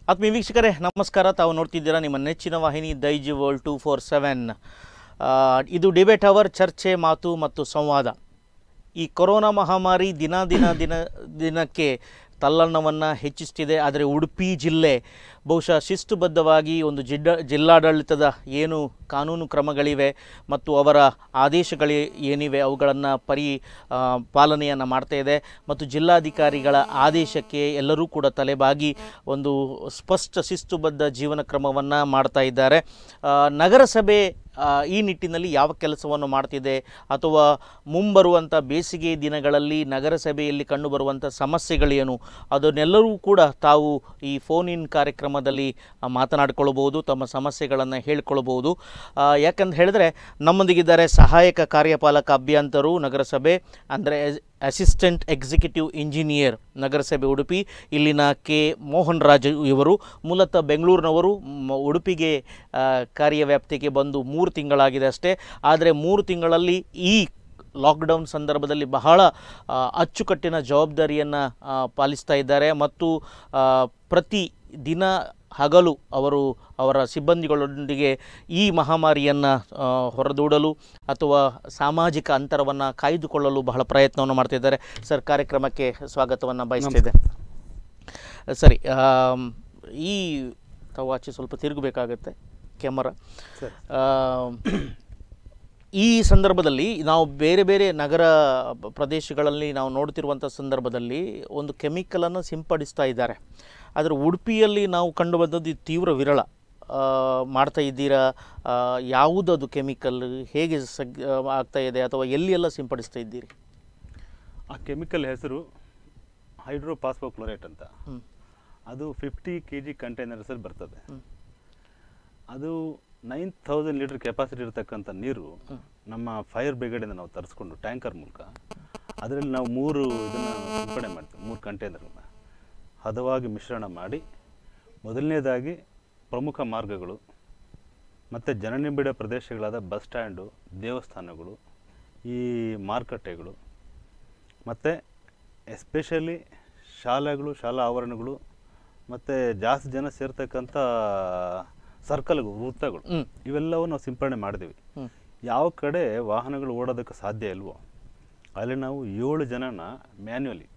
ಆತ್ಮೀಯ ವೀಕ್ಷಕರೇ ನಮಸ್ಕಾರ ತಾವು ನೋಡ್ತಿದ್ದೀರಾ ನಿಮ್ಮ ನೆಚ್ಚಿನ ವಾಹಿನಿ Daijiworld two four seven ಇದು ಡಿಬೇಟ್ ಅವರ್ ಚರ್ಚೆ ಮಾತು ಮತ್ತು ಸಂವಾದ ಈ ಕೊರೋನಾ ಮಹಾಮಾರಿ ದಿನ ದಿನ ದಿನ ದಿನಕ್ಕೆ ತಲ್ಲಣ್ಣವನ್ನು ಹೆಚ್ಚಿಸ್ತಿದೆ ಆದರೆ ಉಡುಪಿ ಜಿಲ್ಲೆ ಬಹುಶಃ ಶಿಸ್ತುಬದ್ಧವಾಗಿ ಒಂದು ಜಿಡ್ಡ ಜಿಲ್ಲಾಡಳಿತದ ಏನು ಕಾನೂನು ಕ್ರಮಗಳಿವೆ ಮತ್ತು ಅವರ ಆದೇಶಗಳು ಏನಿವೆ ಅವುಗಳನ್ನು ಪರಿ ಆ, ಪಾಲನೆಯನ್ನು ಮಾಡ್ತಾ ಇದೆ ಮತ್ತು ಜಿಲ್ಲಾಧಿಕಾರಿಗಳ ಆದೇಶಕ್ಕೆ ಎಲ್ಲರೂ ಕೂಡ ತಲೆಬಾಗಿ ಒಂದು ಸ್ಪಷ್ಟ ಶಿಸ್ತುಬದ್ಧ ಜೀವನ ಕ್ರಮವನ್ನು ಮಾಡ್ತಾ ಇದ್ದಾರೆ ಆ, ನಗರಸಭೆ ಆ, ಈ ನಿಟ್ಟಿನಲ್ಲಿ ಯಾವ ಕೆಲಸವನ್ನು ಮಾಡ್ತಿದೆ ಅಥವಾ ಮುಂಬರುವಂಥ ಬೇಸಿಗೆ ದಿನಗಳಲ್ಲಿ ನಗರಸಭೆಯಲ್ಲಿ ಕಂಡುಬರುವಂಥ ಸಮಸ್ಯೆಗಳೇನು ಅದನ್ನೆಲ್ಲರೂ ಕೂಡ ತಾವು ಈ ಫೋನ್ ಇನ್ ಕಾರ್ಯಕ್ರಮದಲ್ಲಿ ಆ, ಮಾತನಾಡಿಕೊಳ್ಳಬಹುದು ತಮ್ಮ ಸಮಸ್ಯೆಗಳನ್ನು ಹೇಳ್ಕೊಳ್ಬೋದು ಆ, ಯಾಕಂತ ಹೇಳಿದ್ರೆ ನಮ್ಮೊಂದಿಗಿದ್ದಾರೆ ಸಹಾಯಕ ಕಾರ್ಯಪಾಲಕ ಅಭಿಯಂತರು ನಗರಸಭೆ ಅಂದರೆ ಅಸಿಸ್ಟೆಂಟ್ ಎಕ್ಸಿಕ್ಯೂಟಿವ್ ಇಂಜಿನಿಯರ್ ನಗರಸಭೆ ಉಡುಪಿ ಇಲ್ಲಿನ ಕೆ ಮೋಹನ್ ರಾಜ್ ಇವರು ಮೂಲತಃ ಬೆಂಗಳೂರಿನವರು ಮ್, ಉಡುಪಿಗೆ ಆ, ಕಾರ್ಯವ್ಯಾಪ್ತಿಗೆ ಬಂದು ಮೂರು ತಿಂಗಳಾಗಿದೆ ಅಷ್ಟೇ ಆದರೆ ಮೂರು ತಿಂಗಳಲ್ಲಿ ಈ ಲಾಕ್ಡೌನ್ ಸಂದರ್ಭದಲ್ಲಿ ಬಹಳ ಆ, ಅಚ್ಚುಕಟ್ಟಿನ ಜವಾಬ್ದಾರಿಯನ್ನು ಪಾಲಿಸ್ತಾ ಇದ್ದಾರೆ ಮತ್ತು ಆ, ಪ್ರತಿ ದಿನ ಹಗಲು ಅವರು ಅವರ ಸಿಬ್ಬಂದಿಗಳೊಂದಿಗೆ ಈ ಮಹಾಮಾರಿಯನ್ನು ಹೊರದೂಡಲು ಅಥವಾ ಸಾಮಾಜಿಕ ಅಂತರವನ್ನು ಕಾಯ್ದುಕೊಳ್ಳಲು ಬಹಳ ಪ್ರಯತ್ನವನ್ನು ಮಾಡ್ತಿದ್ದಾರೆ ಸರ್ ಕಾರ್ಯಕ್ರಮಕ್ಕೆ ಸ್ವಾಗತವನ್ನು ಬಯಸ್ತಿದ್ದೆ ಸರಿ ಆಮ್, ಈ ತಾವು ಆಚೆ ಸ್ವಲ್ಪ ತಿರುಗಬೇಕಾಗತ್ತೆ ಕ್ಯಾಮರಾ ಆಮ್, ಈ ಸಂದರ್ಭದಲ್ಲಿ ನಾವು ಬೇರೆ ಬೇರೆ ನಗರ ಪ- ಪ್ರದೇಶಗಳಲ್ಲಿ ನಾವು ನೋಡ್ತಿರುವಂಥ ಸಂದರ್ಭದಲ್ಲಿ ಒಂದು ಕೆಮಿಕಲನ್ನು ಸಿಂಪಡಿಸ್ತಾ ಇದ್ದಾರೆ ಆದರೆ ಉಡುಪಿಯಲ್ಲಿ ನಾವು ಕಂಡು ಬಂದದ್ದು ಇದು ತೀವ್ರ ವಿರಳ ಆ, ಮಾಡ್ತಾ ಇದ್ದೀರಾ ಆ, ಯಾವುದದು ಕೆಮಿಕಲ್ ಹೇಗೆ ಸಗ್ ಆ, ಆಗ್ತಾ ಇದೆ ಅಥವಾ ಎಲ್ಲಿ ಎಲ್ಲ ಸಿಂಪಡಿಸ್ತಾ ಇದ್ದೀರಿ ಆ ಕೆಮಿಕಲ್ ಹೆಸರು ಹೈಡ್ರೋಪಾಸ್ಪೋಕ್ಲೋರೇಟ್ ಅಂತ ಹ್ಮ್. ಅದು ಫಿಫ್ಟಿ ಕೆ ಜಿ ಕಂಟೈನರ್ಸಲ್ಲಿ ಬರ್ತದೆ ಹ್ಮ್. ಅದು ನೈನ್ ತೌಸಂಡ್ ಲೀಟರ್ ಕೆಪಾಸಿಟಿ ಇರತಕ್ಕಂಥ ನೀರು ನಮ್ಮ ಫೈರ್ ಬ್ರಿಗೇಡಿಂದ ನಾವು ತರಿಸ್ಕೊಂಡು ಟ್ಯಾಂಕರ್ ಮೂಲಕ ಅದರಲ್ಲಿ ನಾವು ಮೂರು ಇದನ್ನು ಸಿಂಪಡಣೆ ಮಾಡ್ತೀವಿ ಮೂರು ಕಂಟೈನರ್ನ ಹದವಾಗಿ ಮಿಶ್ರಣ ಮಾಡಿ ಮೊದಲನೇದಾಗಿ ಪ್ರಮುಖ ಮಾರ್ಗಗಳು ಮತ್ತು ಜನನಿಬಿಡ ಪ್ರದೇಶಗಳಾದ ಬಸ್ ಸ್ಟ್ಯಾಂಡು ದೇವಸ್ಥಾನಗಳು ಈ ಮಾರುಕಟ್ಟೆಗಳು ಮತ್ತು ಎಸ್ಪೆಷಲಿ ಶಾಲೆಗಳು ಶಾಲಾ ಆವರಣಗಳು ಮತ್ತು ಜಾಸ್ತಿ ಜನ ಸೇರ್ತಕ್ಕಂಥ ಸರ್ಕಲ್ಗಳು ವೃತ್ತಗಳು ಹ್ಮ್. ಇವೆಲ್ಲವೂ ನಾವು ಸಿಂಪಡಣೆ ಮಾಡಿದ್ದೀವಿ ಹ್ಮ್. ಯಾವ ಕಡೆ ವಾಹನಗಳು ಓಡೋದಕ್ಕೆ ಸಾಧ್ಯ ಇಲ್ವೋ ಅಲ್ಲಿ ನಾವು ಏಳು ಜನನ ಮ್ಯಾನ್ಯುವಲಿ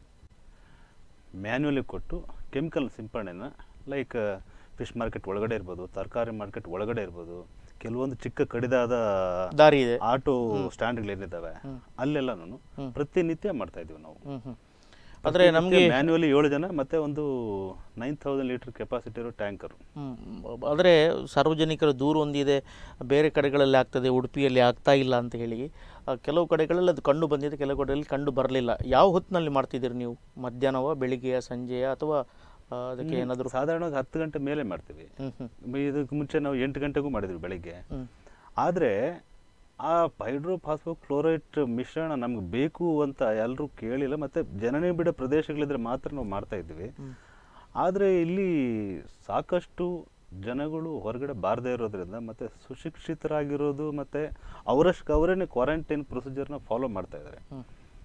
ಮ್ಯಾನ್ಯುವಲಿ ಕೊಟ್ಟು ಕೆಮಿಕಲ್ ಸಿಂಪಡಣೆನ ಲೈಕ್ ಫಿಶ್ ಮಾರ್ಕೆಟ್ ಒಳಗಡೆ ಇರ್ಬೋದು ತರಕಾರಿ ಮಾರ್ಕೆಟ್ ಒಳಗಡೆ ಇರ್ಬೋದು ಕೆಲವೊಂದು ಚಿಕ್ಕ ಕಡಿದಾದ ದಾರಿ ಇದೆ ಆಟೋ ಸ್ಟ್ಯಾಂಡ್ಗಳೇನಿದ್ದಾವೆ ಅಲ್ಲೆಲ್ಲನೂ ಪ್ರತಿನಿತ್ಯ ಮಾಡ್ತಾ ಇದೀವಿ ನಾವು ಹ್ಮ್ ಹ್ಮ್ ಆದರೆ ನಮಗೆ ಮ್ಯಾನ್ಯುವಲಿ ಏಳು ಜನ ಮತ್ತೆ ಒಂದು ನೈನ್ ತೌಸಂಡ್ ಲೀಟರ್ ಕೆಪಾಸಿಟಿ ಇರೋ ಟ್ಯಾಂಕರ್ ಆದರೆ ಸಾರ್ವಜನಿಕರ ದೂರು ಒಂದಿದೆ ಬೇರೆ ಕಡೆಗಳಲ್ಲಿ ಆಗ್ತದೆ ಉಡುಪಿಯಲ್ಲಿ ಆಗ್ತಾ ಇಲ್ಲ ಅಂತ ಹೇಳಿ ಆ, ಕೆಲವು ಕಡೆಗಳಲ್ಲಿ ಅದು ಕಂಡು ಬಂದಿದೆ ಕೆಲವು ಕಡೆಯಲ್ಲಿ ಕಂಡು ಬರಲಿಲ್ಲ ಯಾವ ಹೊತ್ತಿನಲ್ಲಿ ಮಾಡ್ತಿದ್ದೀರಿ ನೀವು ಮಧ್ಯಾಹ್ನವ ಬೆಳಿಗ್ಗೆಯ ಸಂಜೆಯ ಅಥವಾ ಆ, ಅದಕ್ಕೆ ಏನಾದರೂ ಸಾಧಾರಣವಾಗಿ ಹತ್ತು ಗಂಟೆ ಮೇಲೆ ಮಾಡ್ತೀವಿ ಹ್ಮ್ ಹ್ಮ್ ಇದಕ್ಕೆ ಮುಂಚೆ ನಾವು ಎಂಟು ಗಂಟೆಗೂ ಮಾಡಿದ್ವಿ ಬೆಳಿಗ್ಗೆ ಹ್ಮ್ ಆದರೆ ಆ ಹೈಡ್ರೋಫಾಸ್ಫೋ ಕ್ಲೋರೈಟ್ ಮಿಶ್ರಣ ನಮ್ಗೆ ಬೇಕು ಅಂತ ಎಲ್ಲರೂ ಕೇಳಿಲ್ಲ ಮತ್ತು ಜನನೇ ಬಿಡ ಪ್ರದೇಶಗಳಿದ್ರೆ ಮಾತ್ರ ನಾವು ಮಾಡ್ತಾ ಇದ್ವಿ ಆದರೆ ಇಲ್ಲಿ ಸಾಕಷ್ಟು ಜನಗಳು ಹೊರಗಡೆ ಬಾರದೇ ಇರೋದ್ರಿಂದ ಮತ್ತು ಸುಶಿಕ್ಷಿತರಾಗಿರೋದು ಮತ್ತು ಅವರಷ್ಟು ಅವರೇನೆ ಕ್ವಾರಂಟೈನ್ ಪ್ರೊಸೀಜರ್ನ ಫಾಲೋ ಮಾಡ್ತಾ ಇದ್ದಾರೆ ಹ್ಮ್.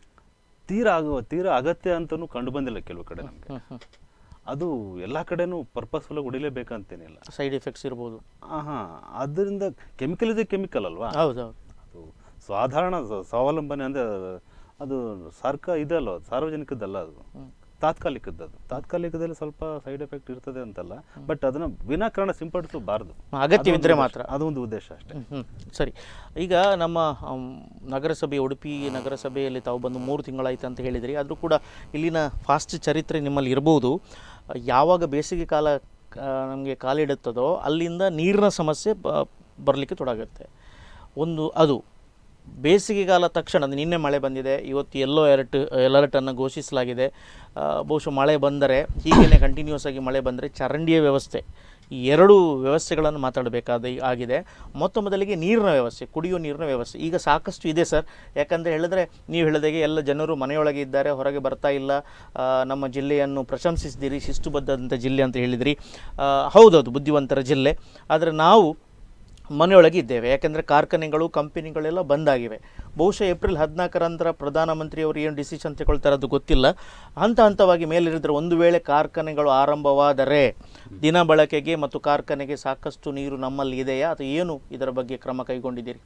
ತೀರಾ ಆಗುವ ತೀರಾ ಅಗತ್ಯ ಅಂತಲೂ ಕಂಡು ಬಂದಿಲ್ಲ ಕೆಲವು ಕಡೆ ನಮಗೆ ಹ್ಮ್ ಹ್ಮ್ ಅದು ಎಲ್ಲ ಕಡೆನೂ ಪರ್ಪಸ್ಫುಲ್ ಹೊಡಿಲೇಬೇಕಂತೇನಿಲ್ಲ ಸೈಡ್ ಎಫೆಕ್ಟ್ಸ್ ಇರ್ಬೋದು ಹಾಂ ಅದರಿಂದ ಕೆಮಿಕಲ್ ಇದೆ ಕೆಮಿಕಲ್ ಅಲ್ವಾ ಹೌದು ಹೌದು ಅದು ಸಾಧಾರಣ ಸ- ಸ್ವಾವಲಂಬನೆ ಅಂದರೆ ಅದು ಸರ್ಕ ಇದಲ್ಲ ಅದು, ಸಾರ್ವಜನಿಕದ್ದಲ್ಲ ಅದು ತಾತ್ಕಾಲಿಕದ್ದು ಅದು ತಾತ್ಕಾಲಿಕದಲ್ಲಿ ಸ್ವಲ್ಪ ಸೈಡ್ ಎಫೆಕ್ಟ್ ಇರ್ತದೆ ಅಂತಲ್ಲ ಬಟ್ ಅದನ್ನ ವಿನಾಕಾರಣ ಸಿಂಪಡಿಸಬಾರದು ಅಗತ್ಯವಿದ್ದರೆ ಮಾತ್ರ ಅದೊಂದು ಉದ್ದೇಶ ಅಷ್ಟೇ ಹ್ಮ್, ಹ್ಮ್. ಸರಿ ಈಗ ನಮ್ಮ ಅಮ್, ನಗರಸಭೆ ಉಡುಪಿ ನಗರಸಭೆಯಲ್ಲಿ ತಾವು ಬಂದು ಮೂರು ತಿಂಗಳಾಯ್ತು ಅಂತ ಹೇಳಿದ್ರಿ ಆದರೂ ಕೂಡ ಇಲ್ಲಿನ ಫಾಸ್ಟ್ ಚರಿತ್ರೆ ನಿಮ್ಮಲ್ಲಿ ಇರ್ಬೋದು ಯಾವಾಗ ಬೇಸಿಗೆ ಕಾಲ ನಮಗೆ ಕಾಲಿಡುತ್ತದೋ ಅಲ್ಲಿಂದ ನೀರಿನ ಸಮಸ್ಯೆ ಬರಲಿಕ್ಕೆ ತೊಡಗುತ್ತೆ ಒಂದು ಅದು ಬೇಸಿಗೆಗಾಲ ತಕ್ಷಣ ಅದು ನಿನ್ನೆ ಮಳೆ ಬಂದಿದೆ ಇವತ್ತು ಎಲ್ಲೋ ಎರ್ಟ್ ಎಲರ್ಟನ್ನು ಘೋಷಿಸಲಾಗಿದೆ ಆ, ಬಹುಶಃ ಮಳೆ ಬಂದರೆ ಹೀಗೇನೆ ಕಂಟಿನ್ಯೂಸ್ ಆಗಿ ಮಳೆ ಬಂದರೆ ಚರಂಡಿಯ ವ್ಯವಸ್ಥೆ ಈ ಎರಡು ವ್ಯವಸ್ಥೆಗಳನ್ನು ಮಾತಾಡಬೇಕಾದ ಆಗಿದೆ ಮೊತ್ತ ಮೊದಲಿಗೆ ನೀರಿನ ವ್ಯವಸ್ಥೆ ಕುಡಿಯುವ ನೀರಿನ ವ್ಯವಸ್ಥೆ ಈಗ ಸಾಕಷ್ಟು ಇದೆ ಸರ್ ಯಾಕಂದರೆ ಹೇಳಿದ್ರೆ ನೀವು ಹೇಳಿದಾಗೆ ಎಲ್ಲ ಜನರು ಮನೆಯೊಳಗೆ ಇದ್ದಾರೆ ಹೊರಗೆ ಬರ್ತಾ ಇಲ್ಲ ಆ, ನಮ್ಮ ಜಿಲ್ಲೆಯನ್ನು ಪ್ರಶಂಸಿಸಿದಿರಿ ಶಿಸ್ತುಬದ್ಧದಂಥ ಜಿಲ್ಲೆ ಅಂತ ಹೇಳಿದಿರಿ ಆ, ಹೌದೌದು ಬುದ್ಧಿವಂತರ ಜಿಲ್ಲೆ ಆದರೆ ನಾವು ಮನೆಯೊಳಗೆ ಇದ್ದೇವೆ ಯಾಕೆಂದರೆ ಕಾರ್ಖಾನೆಗಳು ಕಂಪನಿಗಳೆಲ್ಲ ಬಂದಾಗಿವೆ ಬಹುಶಃ ಏಪ್ರಿಲ್ ಹದಿನಾಲ್ಕರ ನಂತರ ಪ್ರಧಾನಮಂತ್ರಿಯವರು ಏನು ಡಿಸಿಷನ್ ತಗೊಳ್ತಾರೆ ಅದು ಗೊತ್ತಿಲ್ಲ ಹಂತ ಹಂತವಾಗಿ ಮೇಲಿರಿದ್ರೆ ಒಂದು ವೇಳೆ ಕಾರ್ಖಾನೆಗಳು ಆರಂಭವಾದರೆ ದಿನ ಬಳಕೆಗೆ ಮತ್ತು ಕಾರ್ಖಾನೆಗೆ ಸಾಕಷ್ಟು ನೀರು ನಮ್ಮಲ್ಲಿ ಇದೆಯಾ ಅಥವಾ ಏನು ಇದರ ಬಗ್ಗೆ ಕ್ರಮ ಕೈಗೊಂಡಿದ್ದೀರಿ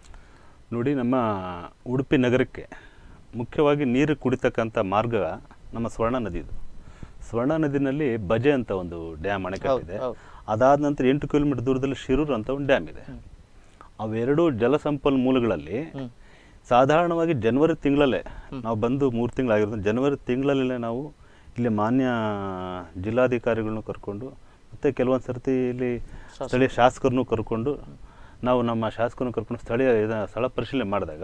ನೋಡಿ ನಮ್ಮ ಉಡುಪಿ ನಗರಕ್ಕೆ ಮುಖ್ಯವಾಗಿ ನೀರು ಕುಡಿತಕ್ಕಂಥ ಮಾರ್ಗ ನಮ್ಮ ಸ್ವರ್ಣ ನದಿ ಇದು ಸ್ವರ್ಣ ನದಿನಲ್ಲಿ ಬಜೆ ಅಂತ ಒಂದು ಡ್ಯಾಮ್ ಅಣೆಕಟ್ಟಿದೆ ಹೌದು. ಅದಾದ ನಂತರ ಎಂಟು ಕಿಲೋಮೀಟರ್ ದೂರದಲ್ಲಿ ಶಿರೂರು ಅಂತ ಒಂದು ಡ್ಯಾಮ್ ಇದೆ ಅವೆರಡು ಜಲಸಂಪನ್ಮೂಲಗಳಲ್ಲಿ ಸಾಧಾರಣವಾಗಿ ಜನವರಿ ತಿಂಗಳಲ್ಲೇ ನಾವು ಬಂದು ಮೂರು ತಿಂಗಳಾಗಿರೋದು ಜನವರಿ ತಿಂಗಳಲ್ಲೇ ನಾವು ಇಲ್ಲಿ ಮಾನ್ಯ ಜಿಲ್ಲಾಧಿಕಾರಿಗಳನ್ನೂ ಕರ್ಕೊಂಡು ಮತ್ತು ಕೆಲವೊಂದು ಸರ್ತಿ ಇಲ್ಲಿ ಸ್ಥಳೀಯ ಶಾಸಕರನ್ನು ಕರ್ಕೊಂಡು ನಾವು ನಮ್ಮ ಶಾಸಕರನ್ನು ಕರ್ಕೊಂಡು ಸ್ಥಳೀಯ ಇದ- ಸ್ಥಳ ಪರಿಶೀಲನೆ ಮಾಡಿದಾಗ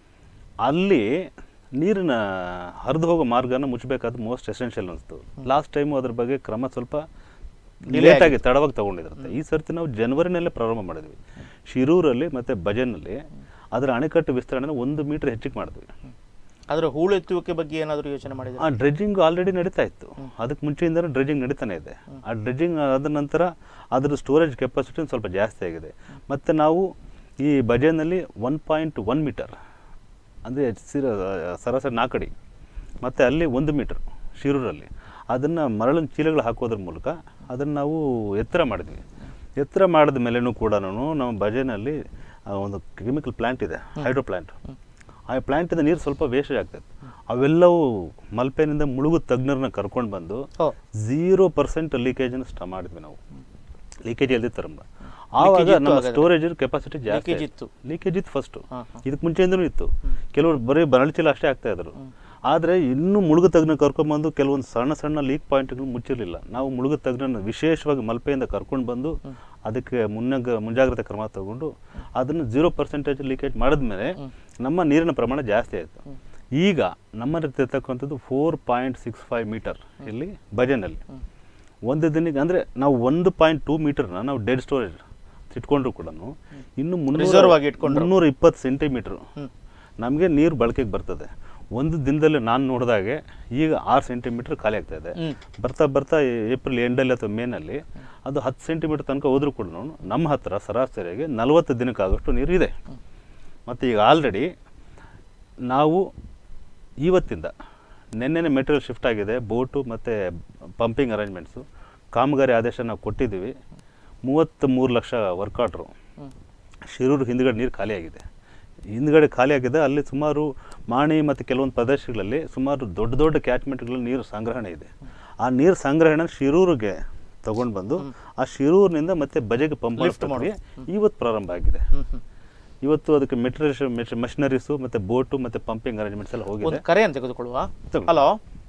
ಅಲ್ಲಿ ನೀರಿನ ಹರಿದು ಹೋಗೋ ಮಾರ್ಗನ ಮುಚ್ಚಬೇಕಾದ ಮೋಸ್ಟ್ ಎಸೆನ್ಷಿಯಲ್ ಅನಿಸ್ತು ಲಾಸ್ಟ್ ಟೈಮು ಅದ್ರ ಬಗ್ಗೆ ಕ್ರಮ ಸ್ವಲ್ಪ ಲೇಟಾಗಿ ತಡವಾಗಿ ತಗೊಂಡಿದ್ರಂತೆ ಈ ಸರ್ತಿ ನಾವು ಜನವರಿನಲ್ಲೇ ಪ್ರಾರಂಭ ಮಾಡಿದ್ವಿ ಶಿರೂರಲ್ಲಿ ಮತ್ತು ಭಜನಲ್ಲಿ ಅದರ ಅಣೆಕಟ್ಟು ವಿಸ್ತರಣೆನ ಒಂದು ಮೀಟರ್ ಹೆಚ್ಚಿಗೆ ಮಾಡಿದ್ವಿ ಅದರ ಹೂಳೆತ್ತುವಿಕೆ ಬಗ್ಗೆ ಏನಾದರೂ ಯೋಚನೆ ಮಾಡಿದ್ರೆ ಆ ಡ್ರೆಡ್ಜಿಂಗ್ ಆಲ್ರೆಡಿ ನಡೀತಾ ಇತ್ತು ಅದಕ್ಕೆ ಮುಂಚೆಯಿಂದಲೂ ಡ್ರೆಡ್ಜಿಂಗ್ ನಡೀತಾನೆ ಇದೆ ಆ ಡ್ರೆಡ್ಜಿಂಗ್ ಆದ ನಂತರ ಅದ್ರ ಸ್ಟೋರೇಜ್ ಕೆಪಾಸಿಟಿ ಸ್ವಲ್ಪ ಜಾಸ್ತಿ ಆಗಿದೆ ಮತ್ತು ನಾವು ಈ ಬಜೆನಲ್ಲಿ ಒನ್ ಪಾಯಿಂಟ್ ಒನ್ ಮೀಟರ್ ಅಂದರೆ ಸಿರ ಸರಾಸರಿ ನಾಲ್ಕಡಿ ಮತ್ತು ಅಲ್ಲಿ ಒಂದು ಮೀಟರ್ ಶಿರೂರಲ್ಲಿ ಅದನ್ನು ಮರಳಿನ ಚೀಲಗಳು ಹಾಕೋದ್ರ ಮೂಲಕ ಅದನ್ನು ನಾವು ಎತ್ತರ ಮಾಡಿದ್ವಿ ಎತ್ತರ ಮಾಡಿದ ಮೇಲೆನೂ ಕೂಡ ನಮ್ಮ ಬಜೆನಲ್ಲಿ ಆ, ಒಂದು ಕೆಮಿಕಲ್ ಪ್ಲ್ಯಾಂಟ್ ಇದೆ ಹೈಡ್ರೋ ಪ್ಲ್ಯಾಂಟ್ ಆ ಪ್ಲ್ಯಾಂಟಿಂದ ನೀರು ಸ್ವಲ್ಪ ವೇಸ್ಟೇಜ್ ಆಗ್ತದೆ ಅವೆಲ್ಲವೂ ಮಲ್ಪೆನಿಂದ ಮುಳುಗು ತಜ್ಞರನ್ನ ಕರ್ಕೊಂಡು ಬಂದು ಓ ಝೀರೋ ಪರ್ಸೆಂಟ್ ಲೀಕೇಜನ್ನು ಸ್ಟ ಮಾಡಿದ್ವಿ ನಾವು ಲೀಕೇಜ್ ಎಲ್ದಿ ತರಂಬ ಆವಾಗ ಇತ್ತು ನಮ್ಮ ಹಾಗಾದ್ರೆ? ಸ್ಟೋರೇಜ್ ಕೆಪಾಸಿಟಿ ಜಾಸ್ತಿ Leakage ಇತ್ತು. ಲೀಕೇಜ್ ಇತ್ತು ಫಸ್ಟು ಹಾ, ಹಾ. ಇದಕ್ಕೆ ಮುಂಚೆಯಿಂದನೂ ಇತ್ತು ಕೆಲವರು ಬರೀ ಬರಳ್ಚಿಲ್ಲ ಅಷ್ಟೇ ಆಗ್ತಾ ಇದ್ರು ಆದರೆ ಇನ್ನೂ ಮುಳುಗು ತಜ್ಞ ಕರ್ಕೊಂಡ್ಬಂದು ಕೆಲವೊಂದು ಸಣ್ಣ ಸಣ್ಣ ಲೀಕ್ ಪಾಯಿಂಟ್ಗಳು ಮುಚ್ಚಿರಲಿಲ್ಲ ನಾವು ಮುಳುಗು ತಜ್ಞನ ವಿಶೇಷವಾಗಿ ಮಲ್ಪೆಯಿಂದ ಕರ್ಕೊಂಡು ಬಂದು ಅದಕ್ಕೆ ಮುನ್ನಗ ಮುಂಜಾಗ್ರತೆ ಕ್ರಮ ತಗೊಂಡು ಅದನ್ನು ಜೀರೋ ಪರ್ಸೆಂಟೇಜ್ ಲೀಕೇಜ್ ಮಾಡಿದ್ಮೇಲೆ ನಮ್ಮ ನೀರಿನ ಪ್ರಮಾಣ ಜಾಸ್ತಿ ಆಯಿತು ಈಗ ನಮ್ಮ ಇರ್ತಕ್ಕಂಥದ್ದು four point six five metre ಇಲ್ಲಿ ಭಜನಲ್ಲಿ ಒಂದು ದಿನಕ್ಕೆ ಅಂದರೆ ನಾವು ಒಂದು ಪಾಯಿಂಟ್ ಟೂ ಮೀಟರ್ನ ನಾವು ಡೆಡ್ ಸ್ಟೋರೇಜ್ ಇಟ್ಕೊಂಡ್ರು ಕೂಡ ಇನ್ನು Reserve ಆಗಿ ಇಟ್ಕೊಂಡ್ರು. ಮುನ್ನೂರ ಇಪ್ಪತ್ತು ಸೆಂಟಿಮೀಟ್ರು ಹ್ಮ್. ನಮಗೆ ನೀರು ಬಳಕೆಗೆ ಬರ್ತದೆ ಒಂದು ದಿನದಲ್ಲಿ ನಾನು ನೋಡಿದಾಗೆ ಈಗ ಆರು ಸೆಂಟಿಮೀಟ್ರ್ ಖಾಲಿ ಆಗ್ತಾ ಇದೆ ಹ್ಮ್. ಬರ್ತಾ ಬರ್ತಾ ಏಪ್ರಿಲ್ ಎಂಡಲ್ಲಿ ಅಥವಾ ಮೇನಲ್ಲಿ ಅದು ಹತ್ತು ಸೆಂಟಿಮೀಟ್ರ್ ತನಕ ಹೋದ್ರೂ ಕೂಡ ನಮ್ಮ ಹತ್ರ ಸರಾಸರಿಯಾಗಿ ನಲವತ್ತು ದಿನಕ್ಕಾಗಷ್ಟು ನೀರು ಇದೆ ಮತ್ತು ಈಗ ಆಲ್ರೆಡಿ ನಾವು ಇವತ್ತಿಂದ ನಿನ್ನೆನೆ ಮೆಟೀರಿಯಲ್ ಶಿಫ್ಟ್ ಆಗಿದೆ ಬೋಟು ಮತ್ತು ಪಂಪಿಂಗ್ ಅರೇಂಜ್ಮೆಂಟ್ಸು ಕಾಮಗಾರಿ ಆದೇಶ ನಾವು ಕೊಟ್ಟಿದ್ದೀವಿ ಮೂವತ್ತ್ ಮೂರು ಲಕ್ಷ ವರ್ಕ್ ಆರ್ಡ್ರು ಶಿರೂರು ಹಿಂದ್ಗಡೆ ನೀರು ಖಾಲಿಯಾಗಿದೆ ಹಿಂದ್ಗಡೆ ಖಾಲಿಯಾಗಿದೆ ಅಲ್ಲಿ ಸುಮಾರು ಮಾಣಿ ಮತ್ತು ಕೆಲವೊಂದು ಪ್ರದೇಶಗಳಲ್ಲಿ ಸುಮಾರು ದೊಡ್ಡ ದೊಡ್ಡ ಕ್ಯಾಚ್ಮೆಂಟ್ಗಳಲ್ಲಿ ನೀರು ಸಂಗ್ರಹಣೆ ಇದೆ ಆ ನೀರು ಸಂಗ್ರಹಣೆ ಶಿರೂರಿಗೆ ತಗೊಂಡು ಬಂದು ಆ ಶಿರೂರಿನಿಂದ ಮತ್ತೆ ಬಜೆಗೆ ಪಂಪ್ Lift ಮಾಡಿ ಇವತ್ತು ಪ್ರಾರಂಭ ಆಗಿದೆ ಹ್ಮ್ ಹ್ಮ್ ಇವತ್ತು ಅದಕ್ಕೆ ಮೆಟೀರಿಯಲ್ ಮಷಿನರೀಸು ಮತ್ತು ಬೋಟು ಮತ್ತು ಪಂಪಿಂಗ್ ಅರೇಂಜ್ಮೆಂಟ್ಸ್ ಎಲ್ಲ ಹೋಗಿದೆ ಒಂದು ಕರೆಯನ್ನು ತೆಗೆದುಕೊಳ್ಳುವ ತಗೊಳ್ಳಿ. ಹಲೋ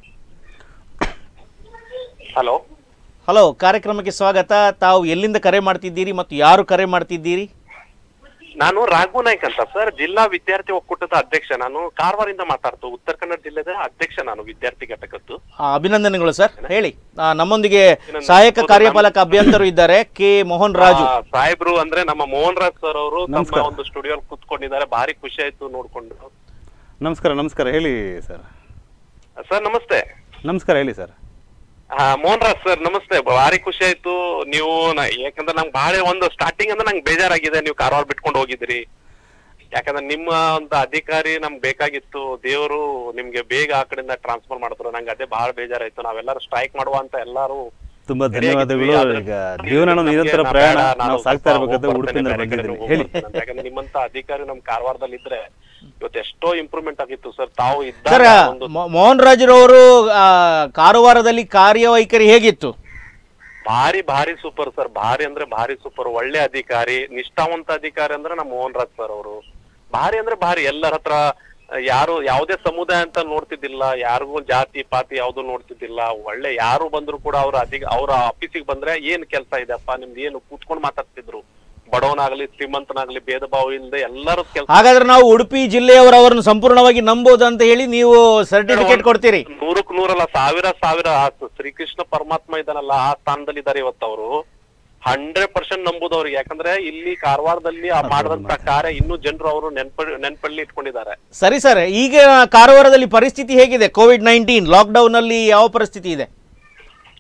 ಹಲೋ ಹಲೋ ಕಾರ್ಯಕ್ರಮಕ್ಕೆ ಸ್ವಾಗತ ತಾವು ಎಲ್ಲಿಂದ ಕರೆ ಮಾಡ್ತಿದ್ದೀರಿ ಮತ್ತು ಯಾರು ಕರೆ ಮಾಡ್ತಿದ್ದೀರಿ ನಾನು ರಾಘು ನಾಯ್ಕ್ ಅಂತ ಸರ್ ಜಿಲ್ಲಾ ವಿದ್ಯಾರ್ಥಿ ಒಕ್ಕೂಟದ ಅಧ್ಯಕ್ಷ ನಾನು ಕಾರವಾರಿಂದ ಮಾತಾಡ್ತು ಉತ್ತರ ಕನ್ನಡ ಜಿಲ್ಲೆದ ಅಧ್ಯಕ್ಷ ನಾನು ವಿದ್ಯಾರ್ಥಿ ಘಟಕದ್ದು ಆ, ಅಭಿನಂದನೆಗಳು ಸರ್ ಹೇಳಿ ಆ, ನಮ್ಮೊಂದಿಗೆ ಸಹಾಯಕ ಕಾರ್ಯಪಾಲಕ ಅಭಿಯಂತರು ಇದ್ದಾರೆ ಕೆ ಮೋಹನ್ ರಾಜು ಆ, ಸಾಹೇಬ್ರು ಅಂದ್ರೆ ನಮ್ಮ ಮೋಹನ್ ರಾಜ್ ಸರ್ ಅವರು ತಮ್ಮ ನಮಸ್ಕಾರ. ಒಂದು ಸ್ಟುಡಿಯೋ ಕೂತ್ಕೊಂಡಿದ್ದಾರೆ ಭಾರಿ ಖುಷಿ ಆಯ್ತು ನೋಡ್ಕೊಂಡು ನಮಸ್ಕಾರ ನಮಸ್ಕಾರ ಹೇಳಿ ಸರ್ ಸರ್ ನಮಸ್ತೆ ನಮಸ್ಕಾರ ಹೇಳಿ ಸರ್ ಆ, ಮೋಹನ್ ರಾಜ್ ಸರ್ ನಮಸ್ತೆ ಭಾರಿ ಖುಷಿ ಆಯ್ತು ನೀವು ನ- ಯಾಕಂದ್ರೆ ನಂಗೆ ಬಹಳ ಒಂದು ಸ್ಟಾರ್ಟಿಂಗ್ ಅಂದ್ರೆ ನಂಗೆ ಬೇಜಾರಾಗಿದೆ ನೀವು ಕಾರವಾರ ಬಿಟ್ಕೊಂಡು ಹೋಗಿದ್ರಿ ಯಾಕಂದ್ರೆ ನಿಮ್ಮ ಒಂದು ಅಧಿಕಾರಿ ನಮ್ಗೆ ಬೇಕಾಗಿತ್ತು ದೇವರು ನಿಮ್ಗೆ ಬೇಗ ಆ ಕಡೆಯಿಂದ ಟ್ರಾನ್ಸ್ಫರ್ ಮಾಡಿದ್ರು ನಂಗೆ ಅದೇ ಬಹಳ ಬೇಜಾರಾಯ್ತು ನಾವೆಲ್ಲರೂ ಸ್ಟ್ರೈಕ್ ಮಾಡುವ ಅಂತ ಎಲ್ಲಾರು ತುಂಬಾ ready ಧನ್ಯವಾದಗಳು ಆಗಿದ್ವಿ. ಈಗ ಆದ್ರೆ ಜೀವನ ನಮ್ಗೆ ನಿರಂತರ ನಾ ಪ್ರಯಾಣ ಬೇಡ, ನಾನು ನಾವು ಸಾಕ್ತಾ ಸ್ವಲ್ಪ ಇರ್ಬೇಕಾದ್ರೆ ಹೋಗ್ಬರ್ತೇನೆ, ಉಡುಪಿಯಿಂದ ಬೇರೆ ಕಡೆ ಬಂದಿದ್ದೀನಿ ಹೇಳಿ ಹೋಗ್ಬರ್ತೇನೆ. ಯಾಕಂದ್ರೆ ನಿಮ್ಮಂತ ಅಧಿಕಾರಿ ನಮ್ ಕಾರವಾರದಲ್ಲಿ ಇದ್ರೆ ಇವತ್ತು ಎಷ್ಟೋ ಇಂಪ್ರೂವ್ಮೆಂಟ್ ಆಗಿತ್ತು ಸರ್ ತಾವು ಸರ್ ಇದ್ದಾಗ ಒಂದು ಮೋ- ಮೋಹನ್ ರಾಜುರವರು ಆ, ಕಾರವಾರದಲ್ಲಿ ಕಾರ್ಯವೈಖರಿ ಹೇಗಿತ್ತು ಭಾರಿ ಭಾರಿ ಸೂಪರ್ ಸರ್ ಭಾರಿ ಅಂದ್ರೆ ಭಾರಿ ಸೂಪರ್ ಒಳ್ಳೆ ಅಧಿಕಾರಿ ನಿಷ್ಠಾವಂತ ಅಧಿಕಾರಿ ಅಂದ್ರೆ ನಮ್ಮ ಮೋಹನ್ ರಾಜ್ ಸರ್ ಅವರು ಭಾರಿ ಅಂದ್ರೆ ಭಾರಿ ಎಲ್ಲರ ಹತ್ರ ಆ, ಯಾರು ಯಾವುದೇ ಸಮುದಾಯ ಅಂತ ನೋಡ್ತಿದ್ದಿಲ್ಲ ಯಾರಿಗೂ ಜಾತಿ ಪಾತಿ ಯಾವ್ದು ನೋಡ್ತಿದ್ದಿಲ್ಲ ಒಳ್ಳೆ ಯಾರು ಬಂದ್ರು ಕೂಡ ಅವ್ರ ಅಧಿಕ ಅವ್ರ ಆಫೀಸಿಗೆ ಬಂದ್ರೆ ಏನ್ ಕೆಲಸ ಇದೆಪ್ಪ ನಿಮ್ದು ಏನು ಕೂತ್ಕೊಂಡು ಮಾತಾಡ್ತಿದ್ರು ಬಡವನಾಗ್ಲಿ ಶ್ರೀಮಂತನಾಗ್ಲಿ ಭೇದ ಭಾವ ಇಲ್ಲದೆ ಎಲ್ಲರೂ ಕೆಲಸ ಹಾಗಾದ್ರೆ ನಾವು ಉಡುಪಿ ಜಿಲ್ಲೆಯವರು ಅವರನ್ನು ಸಂಪೂರ್ಣವಾಗಿ ನಂಬೋದು ಅಂತ ಹೇಳಿ ನೀವು ಸರ್ಟಿಫಿಕೇಟ್ ಕೊಡ್ತೀರಿ ನೂರಕ್ ನೂರಲ್ಲ ಸಾವಿರ ಸಾವಿರ ಆ ಶ್ರೀಕೃಷ್ಣ ಪರಮಾತ್ಮ ಇದಾನಲ್ಲ ಆ ಸ್ಥಾನದಲ್ಲಿ ಇದಾರೆ ಇವತ್ತು ಅವರು ಹಂಡ್ರೆಡ್ ಪರ್ಸೆಂಟ್ ನಂಬುದು ಅವ್ರಿಗೆ ಯಾಕಂದ್ರೆ ಇಲ್ಲಿ ಕಾರವಾರದಲ್ಲಿ ಆ ಮಾಡಿದಂತ ಕಾರ್ಯ ಇನ್ನೂ ಜನರು ಅವರು ನೆನ್ಪ ನೆನ್ಪಲ್ಲಿ ಇಟ್ಕೊಂಡಿದ್ದಾರೆ ಸರಿ ಸರ್ ಈಗ ಕಾರವಾರದಲ್ಲಿ ಪರಿಸ್ಥಿತಿ ಹೇಗಿದೆ ಕೋವಿಡ್ ನೈನ್ಟೀನ್ ಲಾಕ್ಡೌನ್ ಅಲ್ಲಿ ಯಾವ ಪರಿಸ್ಥಿತಿ ಇದೆ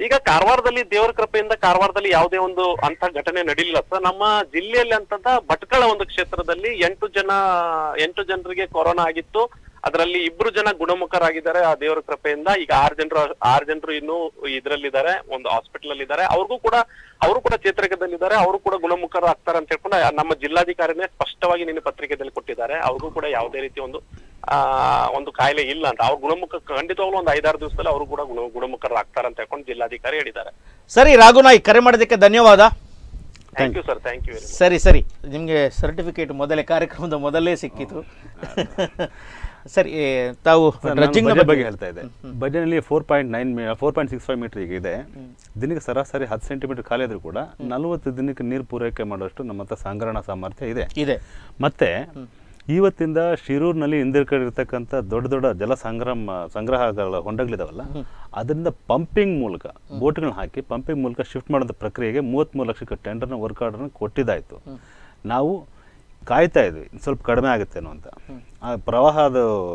ಈಗ ಕಾರವಾರದಲ್ಲಿ ದೇವರ ಕೃಪೆಯಿಂದ ಕಾರವಾರದಲ್ಲಿ ಯಾವುದೇ ಒಂದು ಅಂತ ಘಟನೆ ನಡೀಲಿಲ್ಲ ಸರ್ ನಮ್ಮ ಜಿಲ್ಲೆಯಲ್ಲಿ ಅಂತಂದ ಭಟ್ಕಳ ಒಂದು ಕ್ಷೇತ್ರದಲ್ಲಿ ಎಂಟು ಜನ ಎಂಟು ಜನರಿಗೆ ಕೊರೋನಾ ಆಗಿತ್ತು ಅದರಲ್ಲಿ ಇಬ್ರು ಜನ ಗುಣಮುಖರಾಗಿದ್ದಾರೆ ಆ ದೇವರ ಕೃಪೆಯಿಂದ ಈಗ ಆರು ಜನರು ಆರು ಜನರು ಇನ್ನು ಇದ್ರಲ್ಲಿದ್ದಾರೆ ಒಂದು ಹಾಸ್ಪಿಟಲ್ ಅಲ್ಲಿ ಇದ್ದಾರೆ ಅವ್ರಿಗೂ ಕೂಡ ಅವರು ಕೂಡ ಚೇತರಿಕದಲ್ಲಿದ್ದಾರೆ ಅವರು ಕೂಡ ಗುಣಮುಖರಾಗ್ತಾರೆ ಅಂತ ಹೇಳ್ಕೊಂಡು ಆ ನಮ್ಮ ಜಿಲ್ಲಾಧಿಕಾರಿನೇ ಸ್ಪಷ್ಟವಾಗಿ ನಿನ್ನೆ ಪತ್ರಿಕೆಯಲ್ಲಿ ಕೊಟ್ಟಿದ್ದಾರೆ ಅವ್ರಿಗೂ ಕೂಡ ಯಾವುದೇ ರೀತಿ ಒಂದು ಆ ಒಂದು ಕಾಯಿಲೆ ಇಲ್ಲ ಅಂತ ಅವ್ರು ಗುಣಮುಖ ಖಂಡಿತವಾಗ್ಲೂ ಒಂದು ಐದಾರು ದಿವಸದಲ್ಲಿ ಅವರು ಕೂಡ ಗುಣ ಗುಣಮುಖರಾಗ್ತಾರೆ ಅಂತ ಹೇಳ್ಕೊಂಡು ಜಿಲ್ಲಾಧಿಕಾರಿ ಹೇಳಿದ್ದಾರೆ ಸರಿ ರಾಘುನಾಯ್ ಕರೆ ಮಾಡೋದಕ್ಕೆ ಧನ್ಯವಾದ thank you sir thank you very much ಸರಿ ಸರಿ ನಿಮಗೆ ಸರ್ಟಿಫಿಕೇಟ್ ಮೊದಲೇ ಕಾರ್ಯಕ್ರಮದ ಮೊದಲೇ ಸಿಕ್ಕಿತು ಸರಿ ಏ, ತಾವು ಡ್ರಜ್ಜಿಂಗ್ ಬಜೆಟ್ ಬಗ್ಗೆ ಹೇಳ್ತಾ ಇದ್ದೆ ಬಜೆಟ್ನಲ್ಲಿ four point nine four point six five metre ಈಗ ಇದೆ ದಿನಕ್ಕೆ ಸರಾಸರಿ ಹತ್ತು ಸೆಂಟಿಮೀಟರ್ ಖಾಲಿ ಆದರೂ ಕೂಡ ನಲವತ್ತು ದಿನಕ್ಕೆ ನೀರು ಪೂರೈಕೆ ಮಾಡುವಷ್ಟು ನಮ್ಮ ಹತ್ರ ಸಂಗ್ರಹಣಾ ಸಾಮರ್ಥ್ಯ ಇದೆ ಇದೆ ಮತ್ತೆ ಇವತ್ತಿಂದ ಶಿರೂರಿನಲ್ಲಿ ಹಿಂದಿರ್ಕೊಂಡಿರ್ತಕ್ಕಂಥ ದೊಡ್ಡ ದೊಡ್ಡ ಜಲ ಸಂಗ್ರಹ ಸಂಗ್ರಹಗಳ ಹೊಂಡಗಳಿದಾವಲ್ಲ ಅದರಿಂದ ಪಂಪಿಂಗ್ ಮೂಲಕ ಬೋಟ್ಗಳನ್ನ ಹಾಕಿ ಪಂಪಿಂಗ್ ಮೂಲಕ ಶಿಫ್ಟ್ ಮಾಡೋಂಥ ಪ್ರಕ್ರಿಯೆಗೆ ಮೂವತ್ತ್ಮೂರು ಲಕ್ಷಕ್ಕೆ ಟೆಂಡರ್ನ ವರ್ಕ್ ಆರ್ಡರ್ನ ಕೊಟ್ಟಿದ್ದಾಯಿತು ನಾವು ಕಾಯ್ತಾ ಇದ್ವಿ ಇನ್ನು ಸ್ವಲ್ಪ ಕಡಿಮೆ ಆಗುತ್ತೇನೋ ಅಂತ ಆ ಪ್ರವಾಹದ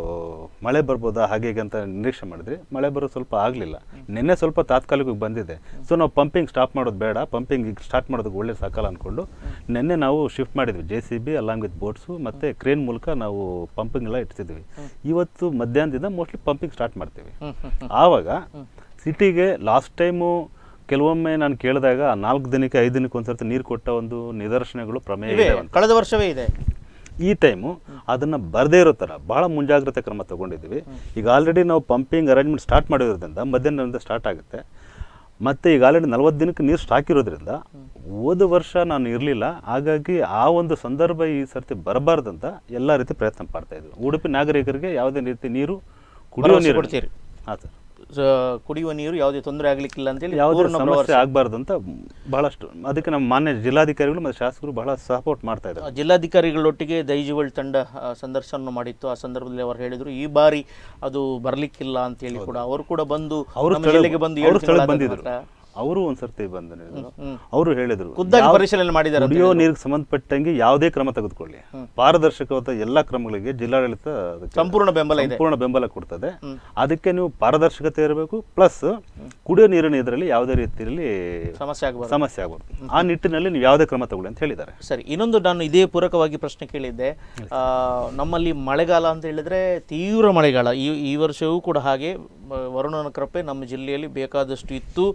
ಮಳೆ ಬರ್ಬೋದಾ ಹಾಗೆ ಹೀಗೆ ಅಂತ ನಿರೀಕ್ಷೆ ಮಾಡಿದ್ರಿ ಮಳೆ ಬರೋದು ಸ್ವಲ್ಪ ಆಗಲಿಲ್ಲ ನಿನ್ನೆ ಸ್ವಲ್ಪ ತಾತ್ಕಾಲಿಕವಾಗಿ ಬಂದಿದೆ ಸೊ ನಾವು ಪಂಪಿಂಗ್ ಸ್ಟಾಪ್ ಮಾಡೋದು ಬೇಡ ಪಂಪಿಂಗ್ ಈಗ ಸ್ಟಾರ್ಟ್ ಮಾಡೋದಕ್ಕೆ ಒಳ್ಳೆ ಸಾಕಲ್ಲ ಅಂದ್ಕೊಂಡು ನಿನ್ನೆ ನಾವು ಶಿಫ್ಟ್ ಮಾಡಿದ್ವಿ J C B along with boats ಮತ್ತು ಕ್ರೇನ್ ಮೂಲಕ ನಾವು ಪಂಪಿಂಗ್ ಎಲ್ಲ ಇಡ್ತಿದ್ವಿ ಇವತ್ತು ಮಧ್ಯಾಹ್ನದಿಂದ ಮೋಸ್ಟ್ಲಿ ಪಂಪಿಂಗ್ ಸ್ಟಾರ್ಟ್ ಮಾಡ್ತೀವಿ ಆವಾಗ ಸಿಟಿಗೆ ಲಾಸ್ಟ್ ಟೈಮು ಕೆಲವೊಮ್ಮೆ ನಾನು ಕೇಳಿದಾಗ ನಾಲ್ಕು ದಿನಕ್ಕೆ ಐದು ದಿನಕ್ಕೆ ಒಂದ್ಸರ್ತಿ ನೀರು ಕೊಟ್ಟ ಒಂದು ನಿದರ್ಶನಗಳು ಪ್ರಮೇಯ ಇವೆ ಇದೆ ಅಂತ ಕಳೆದ ವರ್ಷವೇ ಇದೆ ಈ ಟೈಮು ಅದನ್ನು ಬರದೇ ಇರೋ ಥರ ಭಾಳ ಮುಂಜಾಗ್ರತೆ ಕ್ರಮ ತಗೊಂಡಿದ್ದೀವಿ ಈಗ ಆಲ್ರೆಡಿ ನಾವು ಪಂಪಿಂಗ್ ಅರೇಂಜ್ಮೆಂಟ್ ಸ್ಟಾರ್ಟ್ ಮಾಡಿರೋದ್ರಿಂದ ಮಧ್ಯಾಹ್ನದಿಂದ ಸ್ಟಾರ್ಟ್ ಆಗುತ್ತೆ ಮತ್ತು ಈಗ ಆಲ್ರೆಡಿ ನಲ್ವತ್ತು ದಿನಕ್ಕೆ ನೀರು ಸ್ಟಾಕ್ ಇರೋದ್ರಿಂದ ಹೋದ ವರ್ಷ ನಾನು ಇರಲಿಲ್ಲ ಹಾಗಾಗಿ ಆ ಒಂದು ಸಂದರ್ಭ ಈ ಸರ್ತಿ ಬರಬಾರ್ದಂತ ಎಲ್ಲ ರೀತಿ ಪ್ರಯತ್ನ ಮಾಡ್ತಾ ಇದ್ವಿ ಉಡುಪಿ ನಾಗರಿಕರಿಗೆ ಯಾವುದೇ ರೀತಿ ನೀರು ಕುಡಿಯೋ ಭರವಸೆ ನೀರು ಕೊಡ್ತೀರಿ. ಹಾಂ ಸರ್ ಸ- ಕುಡಿಯುವ ನೀರು ಯಾವುದೇ ತೊಂದರೆ ಆಗ್ಲಿಕ್ಕಿಲ್ಲ ಅಂತೇಳಿ ಯಾವುದೇ ಪೂರ್ಣ ಸಮಸ್ಯೆ ಭರವಸೆ. ಆಗಬಾರ್ದು ಅಂತ ಬಹಳಷ್ಟು ಅದಕ್ಕೆ ನಮ್ಮ ಮಾನ್ಯ ಜಿಲ್ಲಾಧಿಕಾರಿಗಳು ಮತ್ತು ಶಾಸಕರು ಬಹಳ ಸಪೋರ್ಟ್ ಮಾಡ್ತಾ ಇದ್ದಾರೆ ಜಿಲ್ಲಾಧಿಕಾರಿಗಳೊಟ್ಟಿಗೆ ದೈಜಿವಳ್ ತಂಡ ಆ, ಸಂದರ್ಶನ ಮಾಡಿತ್ತು ಆ ಸಂದರ್ಭದಲ್ಲಿ ಅವರು ಹೇಳಿದ್ರು ಈ ಬಾರಿ ಅದು ಬರ್ಲಿಕ್ಕಿಲ್ಲ ಅಂತ ಹೇಳಿ ಕೂಡ ಅವರು ಕೂಡ ಬಂದು ಅವರು ನಮ್ಮ ಜಿಲ್ಲೆಗೆ ಬಂದು ಏಳು ಅವರು ಸ್ಥಳಕ್ಕೆ ತಿಂಗಳಾದ ಬಂದಿದ್ರು ಮಾತ್ರ ಅವರು ಒಂದ್ಸರ್ತಿ ಬಂದು ಹ್ಮ್. ಅವರು ಹೇಳಿದ್ರು ಖುದ್ದಾಗಿ ಯಾವ- ಪರಿಶೀಲನೆ ಮಾಡಿದ್ದಾರೆ ಅಂತ ಕುಡಿಯೋ ನೀರಿಗೆ ಸಂಬಂಧಪಟ್ಟಂಗೆ ಯಾವುದೇ ಕ್ರಮ ತೆಗೆದುಕೊಳ್ಳಿ ಪಾರದರ್ಶಕವಾದ ಎಲ್ಲ ಕ್ರಮಗಳಿಗೆ ಜಿಲ್ಲಾಡಳಿತ ಅದಕ್ಕೆ ಸಂಪೂರ್ಣ ಬೆಂಬಲ ಇದೆ ಸಂಪೂರ್ಣ ಬೆಂಬಲ ಕೊಡ್ತದೆ ಅದಕ್ಕೆ ನೀವು ಪಾರದರ್ಶಕತೆ ಇರಬೇಕು ಪ್ಲಸ್ ಕುಡಿಯೋ ನೀರಿನ ಇದರಲ್ಲಿ ಯಾವುದೇ ರೀತಿಯಲ್ಲಿ ಸಮಸ್ಯೆ ಆಗಬಾರ್ದು ಸಮಸ್ಯೆ ಆಗಬಾರ್ದು ಆ ನಿಟ್ಟಿನಲ್ಲಿ ನೀವು ಯಾವುದೇ ಕ್ರಮ ತಗೊಳ್ಳಿ ಅಂತ ಹೇಳಿದ್ದಾರೆ ಸರಿ ಇನ್ನೊಂದು ನಾನು ಇದೇ ಪೂರಕವಾಗಿ ಪ್ರಶ್ನೆ ಕೇಳಿದ್ದೆ ಆ, ನಮ್ಮಲ್ಲಿ ಮಳೆಗಾಲ ಅಂತ ಹೇಳಿದ್ರೆ ತೀವ್ರ ಮಳೆಗಾಲ ಈ ಈ ವರ್ಷವೂ ಕೂಡ ಹಾಗೆ ಮ- ವರುಣನ ಕೃಪೆ ನಮ್ಮ ಜಿಲ್ಲೆಯಲ್ಲಿ ಬೇಕಾದಷ್ಟು ಇತ್ತು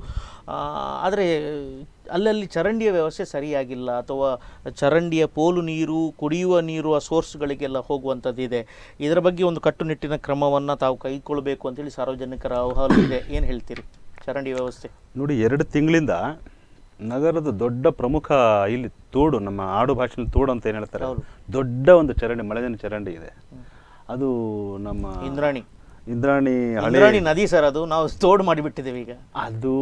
ಆದರೆ ಅಲ್ಲಲ್ಲಿ ಚರಂಡಿಯ ವ್ಯವಸ್ಥೆ ಸರಿಯಾಗಿಲ್ಲ ಅಥವಾ ಚರಂಡಿಯ ಪೋಲು ನೀರು ಕುಡಿಯುವ ನೀರು ಆ ಸೋರ್ಸ್ಗಳಿಗೆಲ್ಲ ಹೋಗುವಂಥದ್ದಿದೆ ಇದರ ಬಗ್ಗೆ ಒಂದು ಕಟ್ಟುನಿಟ್ಟಿನ ಕ್ರಮವನ್ನು ತಾವು ಕೈಗೊಳ್ಳಬೇಕು ಅಂತೇಳಿ ಸಾರ್ವಜನಿಕರ ಆಹ್ವಾನ ಇದೆ ಏನು ಹೇಳ್ತೀರಿ ಚರಂಡಿ ವ್ಯವಸ್ಥೆ ನೋಡಿ ಎರಡು ತಿಂಗಳಿಂದ ನಗರದ ದೊಡ್ಡ ಪ್ರಮುಖ ಇಲ್ಲಿ ತೋಡು ನಮ್ಮ ಆಡು ಭಾಷೆಯಲ್ಲಿ ತೋಡು ಅಂತ ಏನು ಹೇಳ್ತಾರೆ ಹೌದು. ದೊಡ್ಡ ಒಂದು ಚರಂಡಿ ಮಳೆದಿನ ಚರಂಡಿ ಇದೆ ಅದು ನಮ್ಮ ಇಂದ್ರಾಣಿ ಇಂದ್ರಾಣಿ ಹಳೆ ಇಂದ್ರಾಣಿ ನದಿ ಸರ್ ಅದು ನಾವು ತೋಡು ಮಾಡಿಬಿಟ್ಟಿದ್ದೇವೆ ಈಗ ಅದು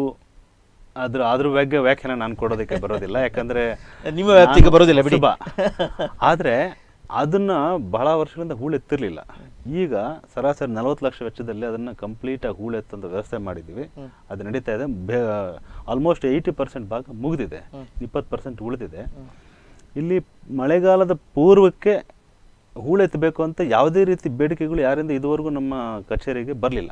ಅದ್ರ ಅದ್ರ ಬಗ್ಗೆ ವ್ಯಾಖ್ಯಾನ ನಾನು ಕೊಡೋದಕ್ಕೆ ಬರೋದಿಲ್ಲ ಯಾಕಂದ್ರೆ ನಿಮ್ಮ ವ್ಯಾಪ್ತಿಗೆ ನಾನು ಬರೋದಿಲ್ಲ ಬಿಡಿ. ಸುಲಭ. ಆದ್ರೆ ಅದನ್ನ ಬಹಳ ವರ್ಷಗಳಿಂದ ಹೂಳೆತ್ತಿರ್ಲಿಲ್ಲ ಈಗ ಸರಾಸರಿ ನಲವತ್ತು ಲಕ್ಷ ವೆಚ್ಚದಲ್ಲಿ ಅದನ್ನ ಕಂಪ್ಲೀಟ್ ಆಗಿ ಹೂಳೆತ್ತಂತ ವ್ಯವಸ್ಥೆ ಮಾಡಿದ್ದೀವಿ ಅದು ನಡೀತಾ ಇದೆ ಆಲ್ಮೋಸ್ಟ್ ಏಯ್ಟಿ ಪರ್ಸೆಂಟ್ ಭಾಗ ಮುಗಿದಿದೆ ಇಪ್ಪತ್ತು ಪರ್ಸೆಂಟ್ ಉಳಿದಿದೆ ಇಲ್ಲಿ ಮಳೆಗಾಲದ ಪೂರ್ವಕ್ಕೆ ಹೂಳೆತ್ತಬೇಕು ಅಂತ ಯಾವುದೇ ರೀತಿ ಬೇಡಿಕೆಗಳು ಯಾರಿಂದ ಇದುವರೆಗೂ ನಮ್ಮ ಕಚೇರಿಗೆ ಬರಲಿಲ್ಲ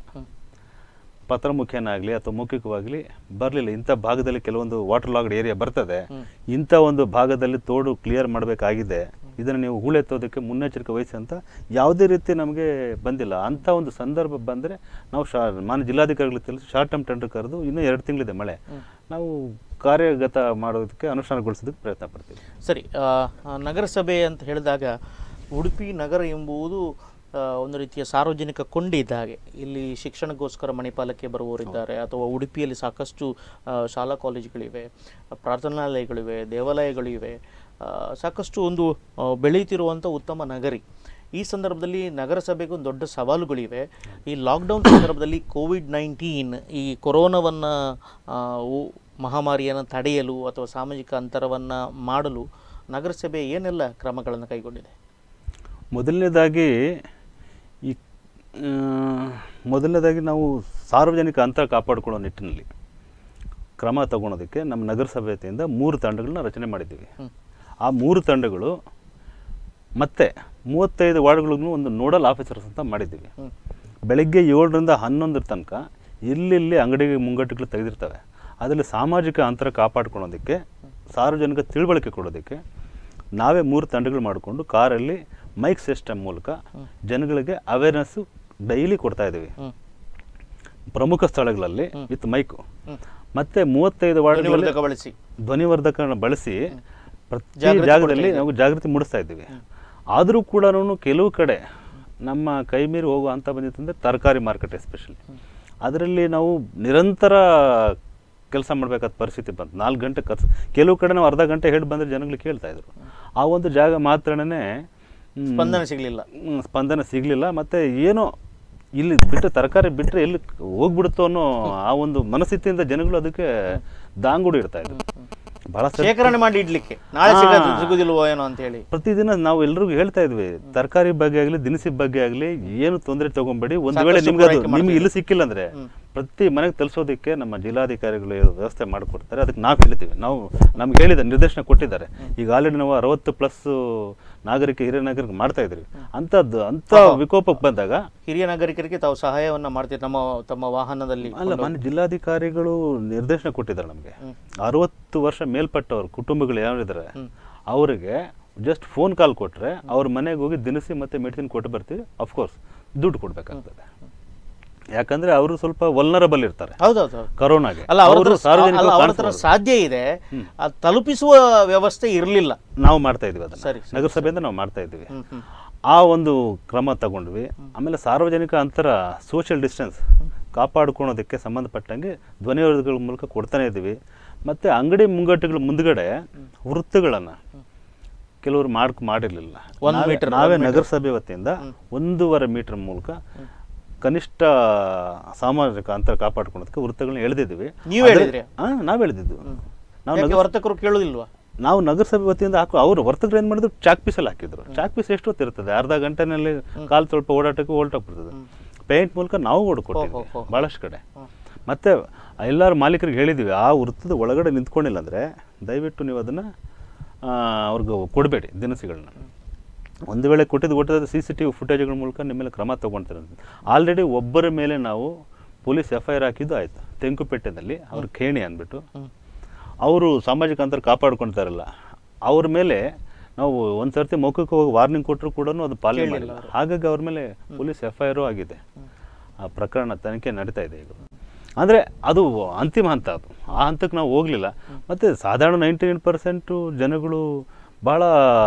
ಪತ್ರ ಮುಖೇನಾಗಲಿ ಅಥವಾ ಮೌಖಿಕವಾಗಲಿ ಬರಲಿಲ್ಲ ಇಂಥ ಭಾಗದಲ್ಲಿ ಕೆಲವೊಂದು ವಾಟರ್ ಲಾಗ್ಡ್ ಏರಿಯಾ ಬರ್ತದೆ ಇಂಥ ಒಂದು ಭಾಗದಲ್ಲಿ ತೋಡು ಕ್ಲಿಯರ್ ಮಾಡಬೇಕಾಗಿದೆ ಇದನ್ನು ನೀವು ಹೂಳೆತ್ತೋದಕ್ಕೆ ಮುನ್ನೆಚ್ಚರಿಕೆ ವಹಿಸಿ ಅಂತ ಯಾವುದೇ ರೀತಿ ನಮಗೆ ಬಂದಿಲ್ಲ ಅಂಥ ಒಂದು ಸಂದರ್ಭ ಬಂದರೆ ನಾವು ಶಾ ಮಾನ್ಯ ಜಿಲ್ಲಾಧಿಕಾರಿಗಳಿಗೆ ತಿಳಿಸಿ ಶಾರ್ಟ್ ಟರ್ಮ್ ಟೆಂಡರ್ ಕರೆದು ಇನ್ನೂ ಎರಡು ತಿಂಗಳಿದೆ ಮಳೆ ನಾವು ಕಾರ್ಯಗತ ಮಾಡೋದಕ್ಕೆ ಅನುಷ್ಠಾನಗೊಳಿಸೋದಕ್ಕೆ ಪ್ರಯತ್ನ ಪಡ್ತೀವಿ ಸರಿ ಆ, ಆ, ನಗರಸಭೆ ಅಂತ ಹೇಳಿದಾಗ ಉಡುಪಿ ನಗರ ಎಂಬುದು ಆ, ಒಂದು ರೀತಿಯ ಸಾರ್ವಜನಿಕ ಕೊಂಡಿ ಇದ್ದ ಹಾಗೆ ಇಲ್ಲಿ ಶಿಕ್ಷಣಕ್ಕೋಸ್ಕರ ಮಣಿಪಾಲಕ್ಕೆ ಬರುವವರಿದ್ದಾರೆ ಅಥವಾ ಉಡುಪಿಯಲ್ಲಿ ಸಾಕಷ್ಟು ಆ, ಶಾಲಾ ಕಾಲೇಜುಗಳಿವೆ ಪ್ರಾರ್ಥನಾಲಯಗಳಿವೆ ದೇವಾಲಯಗಳಿವೆ ಆ, ಸಾಕಷ್ಟು ಒಂದು ಆ, ಬೆಳೆಯುತ್ತಿರುವಂಥ ಉತ್ತಮ ನಗರಿ ಈ ಸಂದರ್ಭದಲ್ಲಿ ನಗರಸಭೆಗೆ ಒಂದು ದೊಡ್ಡ ಸವಾಲುಗಳಿವೆ ಈ ಲಾಕ್ಡೌನ್ ಸಂದರ್ಭದಲ್ಲಿ ಕೋವಿಡ್ ನೈನ್ಟೀನ್ ಈ ಕೊರೋನಾವನ್ನು ಮಹಾಮಾರಿಯನ್ನು ತಡೆಯಲು ಅಥವಾ ಸಾಮಾಜಿಕ ಅಂತರವನ್ನು ಮಾಡಲು ನಗರಸಭೆ ಏನೆಲ್ಲ ಕ್ರಮಗಳನ್ನು ಕೈಗೊಂಡಿದೆ ಮೊದಲನೇದಾಗಿ ಈ ಆ, ಮೊದಲನೇದಾಗಿ ನಾವು ಸಾರ್ವಜನಿಕ ಅಂತರ ಕಾಪಾಡಿಕೊಳ್ಳೋ ನಿಟ್ಟಿನಲ್ಲಿ ಕ್ರಮ ತಗೊಳೋದಕ್ಕೆ ನಮ್ಮ ನಗರಸಭೆ ವತಿಯಿಂದ ಮೂರು ತಂಡಗಳನ್ನ ರಚನೆ ಮಾಡಿದ್ದೀವಿ ಆ ಮೂರು ತಂಡಗಳು ಮತ್ತೆ ಮೂವತ್ತೈದು ವಾರ್ಡ್ಗಳಿಗೂ ಒಂದು ನೋಡಲ್ ಆಫೀಸರ್ಸ್ ಅಂತ ಮಾಡಿದ್ದೀವಿ ಬೆಳಗ್ಗೆ ಏಳರಿಂದ ಹನ್ನೊಂದರ ತನಕ ಎಲ್ಲೆಲ್ಲಿ ಅಂಗಡಿಗೆ ಮುಂಗಟ್ಟುಗಳು ತೆಗೆದಿರ್ತವೆ ಅದರಲ್ಲಿ ಸಾಮಾಜಿಕ ಅಂತರ ಕಾಪಾಡ್ಕೊಳೋದಕ್ಕೆ ಸಾರ್ವಜನಿಕ ತಿಳುವಳಿಕೆ ಕೊಡೋದಕ್ಕೆ ನಾವೇ ಮೂರು ತಂಡಗಳು ಮಾಡಿಕೊಂಡು ಕಾರಲ್ಲಿ ಮೈಕ್ ಸಿಸ್ಟಮ್ ಮೂಲಕ ಜನಗಳಿಗೆ ಅವೇರ್ನೆಸ್ಸು ಡೈಲಿ ಕೊಡ್ತಾ ಇದ್ದೀವಿ ಹ್ಮ್. ಪ್ರಮುಖ ಸ್ಥಳಗಳಲ್ಲಿ ವಿತ್ ಮೈಕು ಮತ್ತೆ ಮೂವತ್ತೈದು ವಾರ್ಡ್ಗಳಲ್ಲಿ ಧ್ವನಿವರ್ಧಕ ಬಳಸಿ ಧ್ವನಿವರ್ಧಕನ ಬಳಸಿ ಪ್ರತಿ ಜಾಗೃತಿ ಜಾಗದಲ್ಲಿ ನಾವು ಜಾಗೃತಿ ಮೂಡಿಸ್ತಾ ಇದ್ದೀವಿ ಆದರೂ ಕೂಡ ಕೆಲವು ಕಡೆ ನಮ್ಮ ಕೈ ಮೀರಿ ಹೋಗುವ ಅಂತ ಬಂದಿತ್ತಂದ್ರೆ ತರಕಾರಿ ಮಾರ್ಕೆಟ್ ಎಸ್ಪೆಷಲಿ ಅದರಲ್ಲಿ ನಾವು ನಿರಂತರ ಕೆಲಸ ಮಾಡಬೇಕಾದ ಪರಿಸ್ಥಿತಿ ಬಂತು ನಾಲ್ಕು ಗಂಟೆ ಖರ್ಚು ಕೆಲವು ಕಡೆ ನಾವು ಅರ್ಧ ಗಂಟೆ ಹೇಳಿ ಬಂದರೆ ಜನಗಳು ಕೇಳ್ತಾ ಇದ್ರು ಆ ಒಂದು ಜಾಗ ಮಾತ್ರನೇ ಸ್ಪಂದನೆ ಸಿಗ್ಲಿಲ್ಲ ಹ್ಮ್, ಸ್ಪಂದನೆ ಸಿಗಲಿಲ್ಲ ಮತ್ತು ಏನೋ ಇಲ್ಲಿ ಬಿಟ್ಟು ತರಕಾರಿ ಬಿಟ್ಟರೆ ಎಲ್ಲಿ ಹೋಗ್ಬಿಡುತ್ತೋ ಅನ್ನೋ ಆ ಒಂದು ಮನಸ್ಥಿತಿಯಿಂದ ಜನಗಳು ಅದಕ್ಕೆ ದಾಂಗುಡಿ ಇಡ್ತಾ ಇದ್ರು ಬಹಳ ಸರಿ ಶೇಖರಣೆ ಮಾಡಿ ಇಡ್ಲಿಕ್ಕೆ ನಾಳೆ ಸಿಗೋದು ಸಿಗುದಿಲ್ವೋ ಏನೋ ಅಂತ ಹೇಳಿ ಪ್ರತಿದಿನ ನಾವು ಎಲ್ರಿಗೂ ಹೇಳ್ತಾ ಇದ್ವಿ ತರಕಾರಿ ಬಗ್ಗೆ ಆಗಲಿ ದಿನಸಿ ಬಗ್ಗೆ ಆಗಲಿ ಏನು ತೊಂದರೆ ತಗೊಂಬೇಡಿ ಒಂದು ವೇಳೆ ಸಾಕಷ್ಟು ನಿಮ್ಗೆ ಅದು ಪೂರೈಕೆ ನಿಮ್ಗೆ ಇಲ್ಲಿ ಸಿಕ್ಕಿಲ್ಲ ಅಂದ್ರೆ ಪ್ರತಿ ಮನೆಗೆ ತಲುಪಿಸೋದಕ್ಕೆ ನಮ್ಮ ಜಿಲ್ಲಾಧಿಕಾರಿಗಳು ಏನು ವ್ಯವಸ್ಥೆ ಮಾಡಿಕೊಡ್ತಾರೆ ಅದಕ್ಕೆ ನಾವು ಹೇಳ್ತೀವಿ ನಾವು ನಮ್ಗೆ ಹೇಳಿದ ನಿರ್ದೇಶನ ಕೊಟ್ಟಿದ್ದಾರೆ ಈಗ ಆಲ್ರೆಡಿ ನಾವು ಅರವತ್ತು ಪ್ಲಸ್ ನಾಗರಿಕ ಹಿರಿಯ ನಾಗರಿಕ ಮಾಡ್ತಾ ಇದ್ರಿ ಅಂಥದ್ದು ಅಂಥ ವಿಕೋಪಕ್ಕೆ ಬಂದಾಗ ಹಿರಿಯ ನಾಗರಿಕರಿಗೆ ತಾವು ಸಹಾಯವನ್ನ ಮಾಡ್ತೀವಿ ತಮ್ಮ ತಮ್ಮ ವಾಹನದಲ್ಲಿ ಅಲ್ಲ ಮೊನ್ನೆ ಜಿಲ್ಲಾಧಿಕಾರಿಗಳು ನಿರ್ದೇಶನ ಕೊಟ್ಟಿದ್ದಾರೆ ನಮಗೆ ಅರವತ್ತು ವರ್ಷ ಮೇಲ್ಪಟ್ಟವ್ರು ಕುಟುಂಬಗಳು ಯಾರಿದ್ದಾರೆ ಅವರಿಗೆ ಜಸ್ಟ್ ಫೋನ್ ಕಾಲ್ ಕೊಟ್ಟರೆ ಅವ್ರ ಮನೆಗೆ ಹೋಗಿ ದಿನಸಿ ಮತ್ತು ಮೆಡಿಸಿನ್ ಕೊಟ್ಟು ಬರ್ತೀವಿ ಅಫ್ಕೋರ್ಸ್ ದುಡ್ಡು ಕೊಡಬೇಕಾಗ್ತದೆ ಯಾಕಂದ್ರೆ ಅವರು ಸ್ವಲ್ಪ ವಲ್ನರಬಲ್ ಇರ್ತಾರೆ ಹೌದೌದು ಕರೋನಾಗೆ ಅಲ್ಲ ಅವ್ರ ಅವರು ಹತ್ರ- ಸಾರ್ವಜನಿಕ ಅಲ್ಲ, ಅವ್ರ ಹತ್ರ ಸಾಧ್ಯ ಇದೆ ಅದು ತಲುಪಿಸುವ ವ್ಯವಸ್ಥೆ ಇರಲಿಲ್ಲ ನಾವು ಮಾಡ್ತಾ ಇದ್ವಿ ಅದನ್ನ ಸರಿ, ನಗರಸಭೆಯಿಂದ ನಾವು ಮಾಡ್ತಾ ಇದ್ವಿ ಹ್ಮ್ ಹ್ಮ್ ಆ ಒಂದು ಕ್ರಮ ತಗೊಂಡ್ವಿ ಆಮೇಲೆ ಸಾರ್ವಜನಿಕ ಅಂತರ ಸೋಷಿಯಲ್ ಡಿಸ್ಟೆನ್ಸ್ ಕಾಪಾಡ್ಕೊಳೋದಕ್ಕೆ ಸಂಬಂಧಪಟ್ಟಂಗೆ ಧ್ವನಿವರ್ಧಕಗಳ ಮೂಲಕ ಕೊಡ್ತಾನೆ ಇದ್ದೀವಿ ಮತ್ತು ಅಂಗಡಿ ಮುಂಗಟ್ಟುಗಳ ಮುಂದ್ಗಡೆ ವೃತ್ತಗಳನ್ನು ಕೆಲವರು ಮಾಡ್ಕ್ ಮಾಡಿರಲಿಲ್ಲ ಒಂದ್ ಮೀಟರ್, ನಾವೇ ನಗರಸಭೆ ವತಿಯಿಂದ ಒಂದೂವರೆ ಮೀಟರ್ ಮೂಲಕ ಕನಿಷ್ಠ ಸಾಮಾಜಿಕ ಅಂತರ ಕಾಪಾಡ್ಕೊಳೋದಕ್ಕೆ ವೃತ್ತಗಳನ್ನ ಎಳೆದಿದ್ದೀವಿ ನೀವ್ ಹೇಳಿದ್ರಿ? ಹಾಂ ನಾವು ಎಳೆದಿದ್ದು ನಾವು ಯಾಕೆ ವರ್ತಕರು ಕೇಳೋದಿಲ್ವಾ ನಾವು ನಗರಸಭೆ ವತಿಯಿಂದ ಹಾಕೋ ಅವರು ವರ್ತಕರು ಏನು ಮಾಡಿದ್ರು ಚಾಕ್ ಪೀಸಲ್ಲಿ ಹಾಕಿದ್ರು ಚಾಕ್ ಪೀಸ್ ಎಷ್ಟು ಹೊತ್ತು ಇರ್ತದೆ ಅರ್ಧ ಗಂಟೆನಲ್ಲಿ ಕಾಲು ಸ್ವಲ್ಪ ಓಡಾಟಕ್ಕೆ ಹೊರಟೋಗ್ಬಿಡ್ತದೆ ಪೇಂಟ್ ಮೂಲಕ ನಾವು ಓಡ್ಕೊಟ್ಟಿದ್ವಿ ಹೋ, ಹೋ. ಭಾಳಷ್ಟು ಕಡೆ ಮತ್ತೆ ಎಲ್ಲರ ಮಾಲೀಕರಿಗೆ ಹೇಳಿದ್ವಿ ಆ ವೃತ್ತದ ಒಳಗಡೆ ನಿಂತ್ಕೊಂಡಿಲ್ಲ ಅಂದರೆ ದಯವಿಟ್ಟು ನೀವು ಅದನ್ನು ಅವ್ರಿಗೆ ಕೊಡಬೇಡಿ ದಿನಸಿಗಳನ್ನ ಒಂದು ವೇಳೆ ಕೊಟ್ಟಿದ್ದು ಕೊಟ್ಟಿದ್ದು ಸಿ ಸಿ ಟಿ ವಿ ಫುಟೇಜ್ಗಳ ಮೂಲಕ ನಿಮ್ಮ ಮೇಲೆ ಕ್ರಮ ತೊಗೊಳ್ತಾರೆ ಆಲ್ರೆಡಿ ಒಬ್ಬರ ಮೇಲೆ ನಾವು ಪೊಲೀಸ್ ಎಫ್ ಐ ಆರ್ ಹಾಕಿದ್ದು ಆಯಿತು ತೆಂಕುಪೇಟೆನಲ್ಲಿ ಅವ್ರ ಖೇಣಿ ಅಂದ್ಬಿಟ್ಟು ಅವರು ಸಾಮಾಜಿಕ ಅಂತರ ಕಾಪಾಡ್ಕೊಳ್ತಾರಲ್ಲ ಅವ್ರ ಮೇಲೆ ನಾವು ಒಂದು ಸರ್ತಿ ಮೌಖಿಕ ಹೋಗಿ ವಾರ್ನಿಂಗ್ ಕೊಟ್ಟರು ಕೂಡ ಅದು ಪಾಲನೆ ಮಾಡಿಲ್ಲ ಹಾಗಾಗಿ ಅವ್ರ ಮೇಲೆ ಪೊಲೀಸ್ ಎಫ್ ಐ ಆರು ಆಗಿದೆ ಆ ಪ್ರಕರಣ ತನಿಖೆ ನಡೀತಾ ಇದೆ ಈಗ ಅಂದರೆ ಅದು ಅಂತಿಮ ಹಂತ ಅದು ಆ ಹಂತಕ್ಕೆ ನಾವು ಹೋಗಲಿಲ್ಲ ಮತ್ತು ಸಾಧಾರಣ ನೈಂಟಿ ನೈನ್ ಪರ್ಸೆಂಟು ಜನಗಳು ಭಾಳ